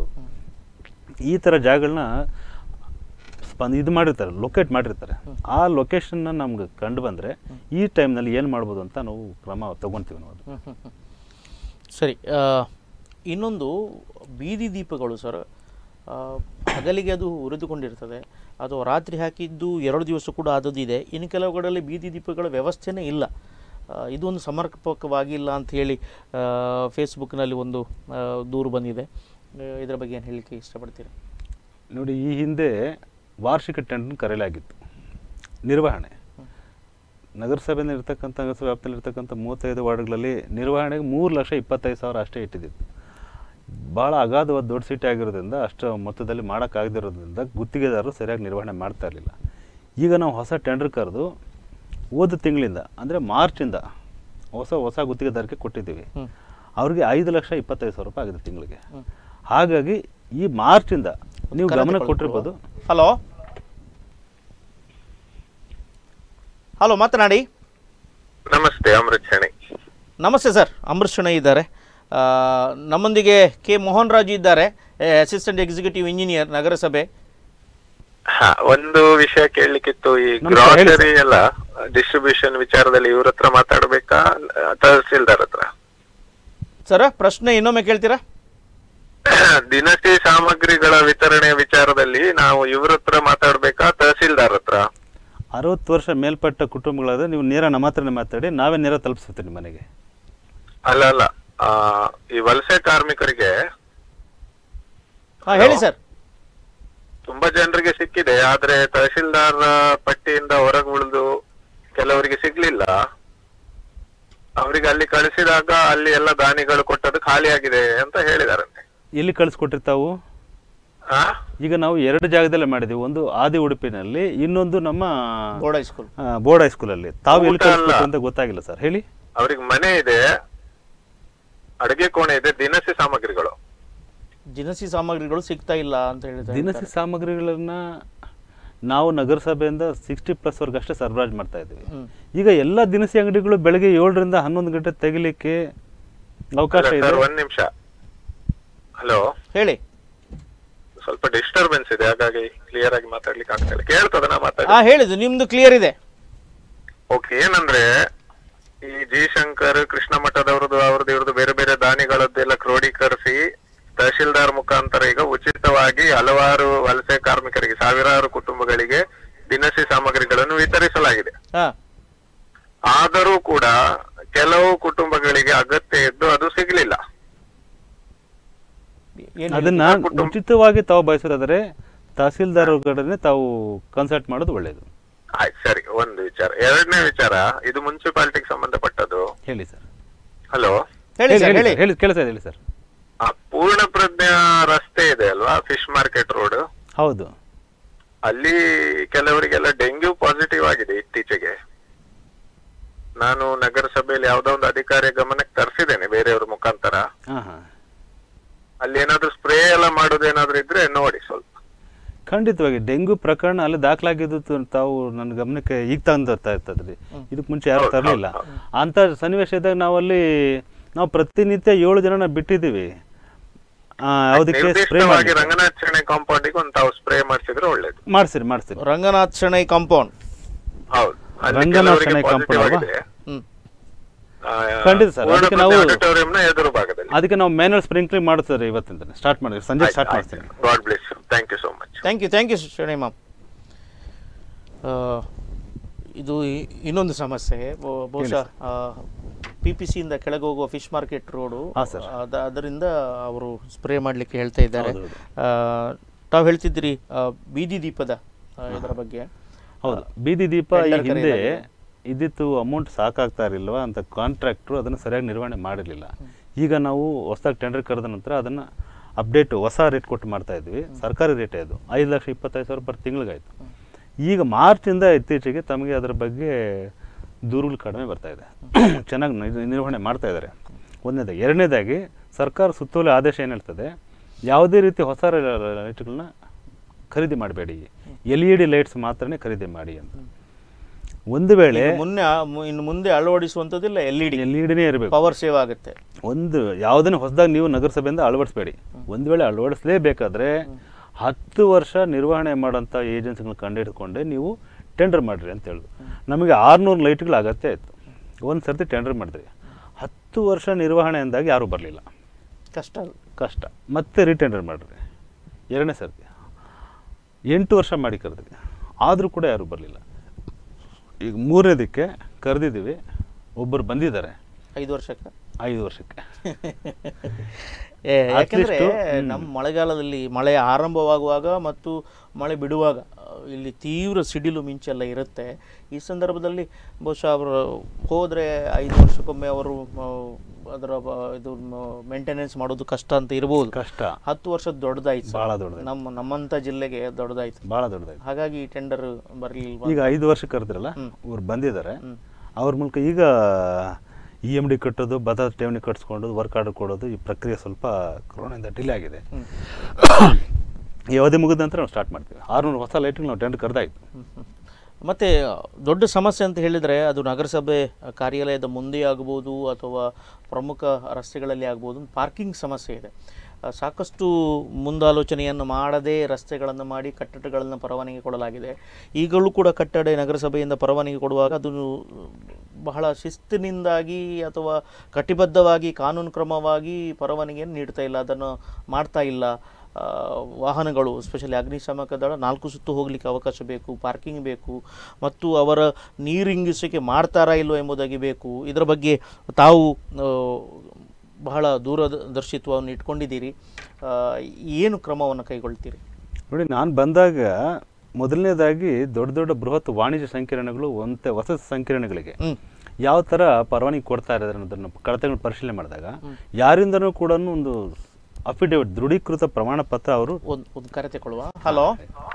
ಈ ಥರ ಜಾಗಗಳನ್ನ ಸ್ಪಂದ ಇದು ಮಾಡಿರ್ತಾರೆ ಲೊಕೇಟ್ ಮಾಡಿರ್ತಾರೆ ಆ ಲೊಕೇಶನ್ನ ನಮ್ಗೆ ಕಂಡು ಬಂದರೆ ಈ ಟೈಮ್ನಲ್ಲಿ ಏನು ಮಾಡ್ಬೋದು ಅಂತ ನಾವು ಕ್ರಮ ತಗೊಳ್ತೀವಿ ನಾವು ಹ್ಮ್, ಹ್ಮ್, ಹ್ಮ್. ಸರಿ ಆ, ಇನ್ನೊಂದು ಬೀದಿ ದೀಪಗಳು ಸರ್ ಆ, ಹಗಲಿಗೆ ಅದು ಉರಿದುಕೊಂಡಿರ್ತದೆ ಅಥವಾ ರಾತ್ರಿ ಹಾಕಿದ್ದು ಎರಡು ದಿವಸ ಕೂಡ ಆದದಿದೆ ಇನ್ನು ಕೆಲವು ಕಡೆಯಲ್ಲಿ ಬೀದಿ ದೀಪಗಳ ವ್ಯವಸ್ಥೆನೇ ಇಲ್ಲ ಆ, ಇದು ಒಂದು ಸಮರ್ಪಕವಾಗಿಲ್ಲ ಅಂತ ಹೇಳಿ ಆ, ಫೇಸ್ಬುಕ್ನಲ್ಲಿ ಒಂದು ಆ, ದೂರು ಬಂದಿದೆ ಆ, ಇದರ ಬಗ್ಗೆ ಏನು ಹೇಳಲಿಕ್ಕೆ ಇಷ್ಟಪಡ್ತೀರಾ ನೋಡಿ ಈ ಹಿಂದೆ ವಾರ್ಷಿಕ ಟೆಂಡರ್ ಕರೆಯಲಾಗಿತ್ತು ನಿರ್ವಹಣೆ ನಗರಸಭೆಯಿಂದ ಇರ್ತಕ್ಕಂಥ ನಗರಸಭೆ ವ್ಯಾಪ್ತಿಯಲ್ಲಿ ಇರ್ತಕ್ಕಂಥ ಮೂವತ್ತೈದು ವಾರ್ಡ್ಗಳಲ್ಲಿ ನಿರ್ವಹಣೆಗೆ ಮೂರು ಲಕ್ಷ ಇಪ್ಪತ್ತೈದು ಸಾವಿರ ಅಷ್ಟೇ ಇಟ್ಟಿದ್ದಿತ್ತು ಭಾಳ ಅಗಾಧವಾದ ದೊಡ್ಡ ಸಿಟಿ ಆಗಿರೋದ್ರಿಂದ ಅಷ್ಟು ಮೊತ್ತದಲ್ಲಿ ಮಾಡೋಕ್ಕಾಗದಿರೋದ್ರಿಂದ ಗುತ್ತಿಗೆದಾರರು ಸರಿಯಾಗಿ ನಿರ್ವಹಣೆ ಮಾಡ್ತಾ ಇರಲಿಲ್ಲ ಈಗ ನಾವು ಹೊಸ ಟೆಂಡರ್ ಕರೆದು ಹೋದ ತಿಂಗಳಿಂದ ಅಂದರೆ ಮಾರ್ಚಿಂದ ಹೊಸ ಹೊಸ ಗುತ್ತಿಗೆದಾರಕ್ಕೆ ಕೊಟ್ಟಿದ್ದೀವಿ ಹ್ಮ್. ಅವ್ರಿಗೆ ಐದು ಲಕ್ಷ ಇಪ್ಪತ್ತೈದು ಸಾವಿರ ರೂಪಾಯಿ ಆಗಿದೆ ತಿಂಗಳಿಗೆ ಹಾಗಾಗಿ ಈ ಮಾರ್ಚಿಂದ ನೀವು ಗಮನ ಕೊಟ್ಟಿರ್ಬೋದು ಹಲೋ ಹಲೋ ಮಾತನಾಡಿ ನಮಸ್ತೆ ಅಮೃತ್ ಶೆಣೈ ನಮಸ್ತೆ ಸರ್ ಅಂಬರೀಷ್ ಶೆಣೈ ಇದ್ದಾರೆ ಆ, ನಮ್ಮೊಂದಿಗೆ ಕೆ ಮೋಹನ್ ರಾಜು ಇದ್ದಾರೆ ಅಸಿಸ್ಟೆಂಟ್ ಎಕ್ಸಿಕ್ಯೂಟಿವ್ ಇಂಜಿನಿಯರ್ ನಗರಸಭೆ ಹಾ ಒಂದು ವಿಷಯ ಕೇಳಲಿಕ್ಕಿತ್ತು ಈ ನಮಸ್ಕಾರ, ಹೇಳಿ ಗ್ರಾಸರಿ ಎಲ್ಲ ಡಿಸ್ಟ್ರಿಬ್ಯೂಷನ್ ವಿಚಾರದಲ್ಲಿ ಇವ್ರ ಹತ್ರ ಮಾತಾಡ್ಬೇಕಾ ತಹಸೀಲ್ದಾರ್ ಹತ್ರ ಸರ್ ಪ್ರಶ್ನೆ ಇನ್ನೊಮ್ಮೆ ಕೇಳ್ತೀರಾ ದಿನಸಿ ಸಾಮಗ್ರಿಗಳ ವಿತರಣೆ ವಿಚಾರದಲ್ಲಿ ನಾವು ಇವ್ರ ಹತ್ರ ಮಾತಾಡ್ಬೇಕಾ ತಹಸೀಲ್ದಾರ್ ಹತ್ರ ಅರವತ್ತು ವರ್ಷ ಮೇಲ್ಪಟ್ಟ ಕುಟುಂಬಗಳಾದ್ರೆ ನೀವು ನೇರ ನಮ್ಮ ಹತ್ರನೇ ಮಾತಾಡಿ ನಾವೇ ನೇರ ತಲುಪಿಸ್ತೀವಿ ನಿಮ್ಮ ಮನೆಗೆ ಅಲ್ಲ ಅಲ್ಲ ಆ, ಈ ವಲಸೆ ಕಾರ್ಮಿಕರಿಗೆ ಹಾಂ ಹೇಳಿ ಸರ್ ತುಂಬಾ ಜನರಿಗೆ ಸಿಕ್ಕಿದೆ ಆದ್ರೆ ತಹಸೀಲ್ದಾರ್ ಪಟ್ಟಿಯಿಂದ ಹೊರಗೆ ಉಳಿದು ಕೆಲವರಿಗೆ ಸಿಗ್ಲಿಲ್ಲ ಅವರಿಗೆ ಅಲ್ಲಿ ಕಳಿಸಿದಾಗ ಅಲ್ಲಿ ಎಲ್ಲ ದಾನಿಗಳು ಕೊಟ್ಟದ್ದು ಖಾಲಿ ಆಗಿದೆ ಅಂತ ಹೇಳಿದಾರಂತೆ ಎಲ್ಲಿ ಕಳಿಸ್ಕೊಟ್ಟಿರ್ತಾವು ಆ? ಈಗ ನಾವು ಎರಡು ಜಾಗದಲ್ಲೇ ಮಾಡಿದ್ದೀವಿ ಒಂದು ಆದಿ ಉಡುಪಿನಲ್ಲಿ ಇನ್ನೊಂದು ನಮ್ಮ ಬೋರ್ಡ್ ಹೈಸ್ಕೂಲ್ ಆ, ಬೋರ್ಡ್ ಹೈಸ್ಕೂಲಲ್ಲಿ ತಾವು ಎಲ್ಲಿ ಊಟ ಅಲ್ಲ. ಕಳಿಸ್ಬೇಕು ಅಂತ ಗೊತ್ತಾಗಿಲ್ಲ ಸರ್ ಹೇಳಿ ಅವ್ರಿಗೆ ಮನೆ ಇದೆ ಅಡಿಗೆ ಕೋಣೆ ಇದೆ ದಿನಸಿ ಸಾಮಗ್ರಿಗಳು ದಿನಸಿ ಸಾಮಗ್ರಿಗಳು ಸಿಗ್ತಾ ಇಲ್ಲ ಅಂತ ಹೇಳಿದ್ದಾರೆ ದಿನಸಿ ಸಾಮಗ್ರಿಗಳನ್ನ ನಾವು ನಗರಸಭೆಯಿಂದ ಸಿಕ್ಸ್ಟಿ ಪ್ಲಸ್ ವರ್ಗ ಅಷ್ಟೇ ಸರಬರಾಜು ಮಾಡ್ತಾ ಇದ್ದೀವಿ ಹ್ಮ್. ಈಗ ಎಲ್ಲ ದಿನಸಿ ಅಂಗಡಿಗಳು ಬೆಳಗ್ಗೆ ಏಳರಿಂದ ಹನ್ನೊಂದು ಗಂಟೆ ತೆಗಿಲಿಕ್ಕೆ ಅವಕಾಶ ಇದೆ ಸರ್ ಒಂದ್ ನಿಮಿಷ ಹಲೋ ಹೇಳಿ ಸ್ವಲ್ಪ ಡಿಸ್ಟರ್ಬೆನ್ಸ್ ಇದೆ ಹಾಗಾಗಿ ಕ್ಲಿಯರ್ ಆಗಿ ಮಾತಾಡ್ಲಿಕ್ಕೆ ಆಗ್ತಾ ಇಲ್ಲ ಕೇಳ್ತದ ನಾ ಮಾತಾಡಿ ಹಾ ಹೇಳಿದ್ದು ನಿಮ್ದು ಕ್ಲಿಯರ್ ಇದೆ ಓಕೆ ಏನಂದ್ರೆ ಈ ಜಿ ಶಂಕರ್ ಕೃಷ್ಣ ಮಠದವ್ರದ್ದು ಅವ್ರದ್ದು ಇವ್ರದ್ದು ಬೇರೆ ಬೇರೆ ದಾನಿಗಳದ್ದೆಲ್ಲ ಕ್ರೋಢೀಕರಿಸಿ ತಹಶೀಲ್ದಾರ್ ಮುಖಾಂತರ ಈಗ ಉಚಿತವಾಗಿ ಹಲವಾರು ವಲಸೆ ಕಾರ್ಮಿಕರಿಗೆ ಸಾವಿರಾರು ಕುಟುಂಬಗಳಿಗೆ ದಿನಸಿ ಸಾಮಗ್ರಿಗಳನ್ನು ವಿತರಿಸಲಾಗಿದೆ ಹಾ ಆದರೂ ಕೂಡ ಕೆಲವು ಕುಟುಂಬಗಳಿಗೆ ಅಗತ್ಯ ಇದ್ದು ಅದು ಸಿಗ್ಲಿಲ್ಲ ಏನು ಅದನ್ನ ಉಚಿತವಾಗಿ ತಾವು ಬಯಸೋದಾದ್ರೆ ತಹಸೀಲ್ದಾರ್ ಕಡೆನೆ ತಾವು ಕನ್ಸಲ್ಟ್ ಮಾಡೋದು ಒಳ್ಳೆಯದು ಆಯ್ತು ಸರಿ ಒಂದು ವಿಚಾರ ಎರಡನೇ ವಿಚಾರ ಇದು ಮುನ್ಸಿಪಾಲಿಟಿಗೆ ಸಂಬಂಧಪಟ್ಟದ್ದು ಹೇಳಿ ಸರ್ ಹೇಳಿ ಹಲೋ ಹೇಳಿ ಸರ್ ಹೇಳಿ ಹೇಳಿ sir, ಹೇಳಿ ಕೆಲಸ ಇದೆ ಹೇಳಿ ಸರ್ ಆ ಪೂರ್ಣ ಪ್ರಜ್ಞಾ ರಸ್ತೆ ಇದೆ ಅಲ್ವಾ ಫಿಶ್ ಮಾರ್ಕೆಟ್ ರೋಡ್ ಹೌದು ಅಲ್ಲಿ ಕೆಲವರಿಗೆಲ್ಲ ಡೆಂಗ್ಯೂ ಪಾಸಿಟಿವ್ ಆಗಿದೆ ಇತ್ತೀಚೆಗೆ ನಾನು ನಗರಸಭೆಯಲ್ಲಿ ಯಾವ್ದೋ ಒಂದು ಅಧಿಕಾರಿಯ ಗಮನಕ್ಕೆ ತರಿಸಿದ್ದೇನೆ ಬೇರೆಯವ್ರ ಮುಖಾಂತರ ಹಾ ಹಾ ಅಲ್ಲಿ ಏನಾದ್ರು ಸ್ಪ್ರೇ ಎಲ್ಲ ಮಾಡೋದೇನಾದ್ರೂ ಇದ್ರೆ ನೋಡಿ ಸ್ವಲ್ಪ ಖಂಡಿತವಾಗಿ ಡೆಂಗ್ಯೂ ಪ್ರಕರಣ ಅಲ್ಲಿ ದಾಖಲಾಗಿದ್ದು ತ- ತಾವು ನನ್ನ ಗಮನಕ್ಕೆ ಈಗ ತಂದು ಬರ್ತಾ ಇರ್ತದ್ರಿ ಇದಕ್ಕೆ ಮುಂಚೆ ಯಾರು ಹೌದು, ತರಲಿಲ್ಲ ಹೌದು, ಅಂತ ಸನ್ನಿವೇಶ ಇದ್ದಾಗ ನಾವಲ್ಲಿ ನಾವು ಪ್ರತಿನಿತ್ಯ ಏಳು ಜನನ ಬಿಟ್ಟಿದ್ದೀವಿ ಆ, ಯಾವುದಕ್ಕೆ ಸ್ಪ್ರೇ ನಿರ್ದಿಷ್ಟವಾಗಿ ರಂಗನಾಥ್ ಕಾಂಪೌಂಡಿಗೆ ಒಂದು ತಾವು ಸ್ಪ್ರೇ ಮಾಡಿಸಿದ್ರೆ ಒಳ್ಳೇದು ಮಾಡಿಸಿರಿ ಮಾಡಿಸಿರಿ ರಂಗನಾಥ್ ಶೆಣೈ ಕಾಂಪೌಂಡ್ ಹೌದು ಅಲ್ಲಿ ರಂಗನಾಥ್ ಕೆಲವರಿಗೆ ಶೆಣೈ positive compound ಅಲ್ವಾ? ಆಗಿದೆ. ಹ್ಮ್ ಆ, ಖಂಡಿತ sir. ಪೂರ್ಣ ಅದಕ್ಕೆ ನಾವು- ಪ್ರಜ್ಞಾ auditoriumನ ಎದುರು ಭಾಗದಲ್ಲಿ ಅದಕ್ಕೆ ನಾವು ಮ್ಯಾನುವಲ್ ಸ್ಪ್ರಿಂಕ್ಲಿಂಗ್ ಮಾಡ್ತಾರೆ ಇವತ್ತಿಂದ ಸ್ಟಾರ್ಟ್ ಮಾಡಿದ್ವಿ ಸಂಜೆ ಸ್ಟಾರ್ಟ್ ಮಾಡ್ತೀನಿ God bless thank you so much thank you thank you Shenoy ma'am ಇದು ಇ- ಇನ್ನೊಂದು ಸಮಸ್ಯೆ ಬ- ಬಹುಶಃ ಪಿ ಪಿ ಸಿಯಿಂದ ಕೆಳಗೆ ಹೋಗುವ ಫಿಶ್ ಮಾರ್ಕೆಟ್ ರೋಡು ಹಾ, sir. ಅದ ಅದರಿಂದ ಅವರು ಸ್ಪ್ರೇ ಮಾಡಲಿಕ್ಕೆ ಹೇಳ್ತಾ ಇದ್ದಾರೆ ಹೌದು, ಹೌದು. ತಾವು ಹೇಳ್ತಿದ್ದೀರಿ ಆ, ಬೀದಿ ದೀಪದ ಆ, ಇದರ ಬಗ್ಗೆ ಹೌದು ಬೀದಿ ದೀಪ ಈ Tender ಹಿಂದೆ ಕರೆಯಲಾಗಿದೆ. ಇದ್ದಿತ್ತು ಅಮೌಂಟ್ ಸಾಕಾಗ್ತಾ ಇರಲಿಲ್ವಾ ಅಂತ ಕಾಂಟ್ರಾಕ್ಟ್ರು ಅದನ್ನು ಸರಿಯಾಗಿ ನಿರ್ವಹಣೆ ಮಾಡಿರಲಿಲ್ಲ ಈಗ ನಾವು ಹೊಸದಾಗಿ ಟೆಂಡರ್ ಕರೆದ ನಂತರ ಅದನ್ನು ಅಪ್ಡೇಟ್ ಹೊಸ ರೇಟ್ ಕೊಟ್ಟು ಮಾಡ್ತಾ ಇದ್ವಿ ಸರ್ಕಾರಿ ರೇಟೇ ಅದು ಐದು ಲಕ್ಷ ಇಪ್ಪತ್ತೈದು ಸಾವಿರ ಪರ್ ತಿಂಗಳಿಗಾಯ್ತು ಈಗ ಮಾರ್ಚಿಂದ ಇತ್ತೀಚೆಗೆ ತಮಗೆ ಅದರ ಬಗ್ಗೆ ದೂರುಗಳು ಕಡಿಮೆ ಬರ್ತಾ ಇದೆ ಚೆನ್ನಾಗಿ ನಿರ್- ನಿರ್ವಹಣೆ ಮಾಡ್ತಾ ಇದ್ದಾರೆ ಒಂದನೇದಾಗಿ ಎರಡನೇದಾಗಿ ಸರ್ಕಾರ ಸುತ್ತೋಲೆ ಆದೇಶ ಏನು ಹೇಳ್ತದೆ ಯಾವುದೇ ರೀತಿ ಹೊಸ ಲೈಟ್ಗಳನ್ನ ಖರೀದಿ ಮಾಡಬೇಡಿ ಎಲ್ ಇ ಡಿ ಲೈಟ್ಸ್ ಮಾತ್ರನೇ ಖರೀದಿ ಮಾಡಿ ಅಂತ ಒಂದು ವೇಳೆ ಇನ್ನು ಮುನ್ನೆ ಆ- ಮು- ಇನ್ನು ಮುಂದೆ ಅಳವಡಿಸುವಂಥದ್ದಿಲ್ಲ L E D L E ಡಿನೇ ಇರಬೇಕು ಪವರ್ ಸೇವ್ ಆಗುತ್ತೆ ಒಂದು ಯಾವುದನ್ನು ಹೊಸದಾಗಿ ನೀವು ನಗರಸಭೆಯಿಂದ ಅಳವಡಿಸಬೇಡಿ ಒಂದು ವೇಳೆ ಅಳವಡಿಸಲೇಬೇಕಾದ್ರೆ ಹತ್ತು ವರ್ಷ ನಿರ್ವಹಣೆ ಮಾಡೋಂಥ ಏಜೆನ್ಸಿಗಳನ್ನ ಕಂಡುಹಿಡ್ಕೊಂಡೆ ನೀವು ಟೆಂಡರ್ ಮಾಡಿರಿ ಅಂತ ಹೇಳುದು ನಮಗೆ ಆರುನೂರು ಲೈಟ್ಗಳ ಅಗತ್ಯ ಇತ್ತು ಒಂದು ಸರ್ತಿ ಟೆಂಡರ್ ಮಾಡಿದ್ರಿ ಹತ್ತು ವರ್ಷ ನಿರ್ವಹಣೆ ಅಂದಾಗ ಯಾರೂ ಬರಲಿಲ್ಲ ಕಷ್ಟ ಅದು. ಕಷ್ಟ ಮತ್ತೆ ರೀಟೆಂಡರ್ ಮಾಡಿರಿ ಎರಡನೇ ಸರ್ತಿ ಎಂಟು ವರ್ಷ ಮಾಡಿ ಕರೆದ್ರಿ ಆದರೂ ಕೂಡ ಯಾರೂ ಬರಲಿಲ್ಲ ಈಗ ಮೂರನೇದಕ್ಕೆ ಕರೆದಿದ್ದೀವಿ ಒಬ್ಬರು ಬಂದಿದ್ದಾರೆ ಐದು ವರ್ಷಕ್ಕೆ ಐದು ವರ್ಷಕ್ಕೆ ಏ, At ಯಾಕೆಂದ್ರೆ least, ಹ್ಮ್. ನಮ್ಮ ಮಳೆಗಾಲದಲ್ಲಿ ಮಳೆ ಆರಂಭವಾಗುವಾಗ ಮತ್ತು ಮಳೆ ಬಿಡುವಾಗ ಆ, ಇಲ್ಲಿ ತೀವ್ರ ಸಿಡಿಲು ಮಿಂಚೆಲ್ಲ ಇರುತ್ತೆ ಈ ಸಂದರ್ಭದಲ್ಲಿ ಬಹುಶಃ ಅವರು ಹೋದರೆ ಐದು ವರ್ಷಕ್ಕೊಮ್ಮೆ ಅವರು ಆ, ಅದರ ಬ- ಇದು ಮೇಂಟೆನೆನ್ಸ್ ಮಾಡೋದು ಕಷ್ಟ ಅಂತ ಇರ್ಬೋದು ಕಷ್ಟ ಹತ್ತು ವರ್ಷದ ದೊಡ್ಡದಾಯ್ತು ಸರ್. ಭಾಳ ದೊಡ್ಡದಾಯ್ತು. ನಮ್ಮ ನಮ್ಮಂಥ ಜಿಲ್ಲೆಗೆ ದೊಡ್ಡದಾಯ್ತು ಭಾಳ ದೊಡ್ಡದಾಯ್ತು ಹಾಗಾಗಿ ಟೆಂಡರ್ ಬರಲಿಲ್ವಾ ಈಗ ಐದು ವರ್ಷ ಕರೆದ್ರಲ್ಲ ಇವ್ರು ಬಂದಿದ್ದಾರೆ ಹ್ಮ್. ಅವ್ರ ಮೂಲಕ ಈಗ ಇ ಎಮ್ ಡಿ ಕಟ್ಟೋದು ಭತ್ತ ಠೇವಣಿ ಕಟ್ಸ್ಕೊಂಡು ವರ್ಕ್ ಆರ್ಡರ್ ಕೊಡೋದು ಈ ಪ್ರಕ್ರಿಯೆ ಸ್ವಲ್ಪ ಕೊರೋನಾದಿಂದ ಡಿಲೇ ಆಗಿದೆ ಹ್ಮ್. ಈ ಅವಧಿ ಮುಗಿದ ನಂತರ ನಾವು ಸ್ಟಾರ್ಟ್ ಮಾಡ್ತೀವಿ ಆರುನೂರು ಹೊಸ ಲೈಟ್ಗೆ ನಾವು ಟೆಂಡರ್ ಕರೆದಾಯ್ತು ಮತ್ತು ದೊಡ್ಡ ಸಮಸ್ಯೆ ಅಂತ ಹೇಳಿದರೆ ಅದು ನಗರಸಭೆ ಕಾರ್ಯಾಲಯದ ಮುಂದೆ ಆಗ್ಬೋದು ಅಥವಾ ಪ್ರಮುಖ ರಸ್ತೆಗಳಲ್ಲಿ ಆಗ್ಬೋದು ಪಾರ್ಕಿಂಗ್ ಸಮಸ್ಯೆ ಇದೆ ಆ, ಸಾಕಷ್ಟು ಮುಂದಾಲೋಚನೆಯನ್ನು ಮಾಡದೇ ರಸ್ತೆಗಳನ್ನು ಮಾಡಿ ಕಟ್ಟಡಗಳನ್ನು ಪರವಾನಗಿ ಕೊಡಲಾಗಿದೆ ಈಗಲೂ ಕೂಡ ಕಟ್ಟಡ ನಗರಸಭೆಯಿಂದ ಪರವಾನಗಿ ಕೊಡುವಾಗ ಅದು ಬಹಳ ಶಿಸ್ತಿನಿಂದಾಗಿ ಅಥವಾ ಕಟಿಬದ್ಧವಾಗಿ ಕಾನೂನು ಕ್ರಮವಾಗಿ ಪರವಾನಗಿಯನ್ನು ನೀಡ್ತಾ ಇಲ್ಲ ಅದನ್ನು ಮಾಡ್ತಾ ಇಲ್ಲ ಆ, ವಾಹನಗಳು ಸ್ಪೆಷಲಿ ಅಗ್ನಿಶಾಮಕ ದಳ ನಾಲ್ಕು ಸುತ್ತು ಹೋಗಲಿಕ್ಕೆ ಅವಕಾಶ ಬೇಕು ಪಾರ್ಕಿಂಗ್ ಬೇಕು ಮತ್ತು ಅವರ ನೀರಿಂಗಿಸುವಿಕೆ ಮಾಡ್ತಾರಾ ಇಲ್ವೋ ಎಂಬುದಾಗಿ ಬೇಕು ಇದರ ಬಗ್ಗೆ ತಾವು ಆ, ಬಹಳ ದೂರದರ್ಶಿತ್ವವನ್ನು ಇಟ್ಕೊಂಡಿದ್ದೀರಿ ಆ, ಏನು ಕ್ರಮವನ್ನು ಕೈಗೊಳ್ತೀರಿ ನೋಡಿ ನಾನು ಬಂದಾಗ ಮೊದಲನೇದಾಗಿ ದೊಡ್ಡ ದೊಡ್ಡ ಬೃಹತ್ ವಾಣಿಜ್ಯ ಸಂಕೀರ್ಣಗಳು ಒಂತೆ ವಸತಿ ಸಂಕೀರ್ಣಗಳಿಗೆ ಹ್ಮ್. ಯಾವ ಥರ ಪರವಾನಗಿ ಕೊಡ್ತಾ ಇದ್ದಾರೆ ಅನ್ನೋದನ್ನು ಕಡತಗಳು ಪರಿಶೀಲನೆ ಮಾಡಿದಾಗ ಯಾರಿಂದನೂ ಕೂಡ ಒಂದು ಅಫಿಡೇವಿಟ್ ದೃಢೀಕೃತ ಪ್ರಮಾಣ ಪತ್ರ ಅವರು ಒಂದು ಒಂದು ಕರೆ ತಗೊಳ್ಳುವ ಹಲೋ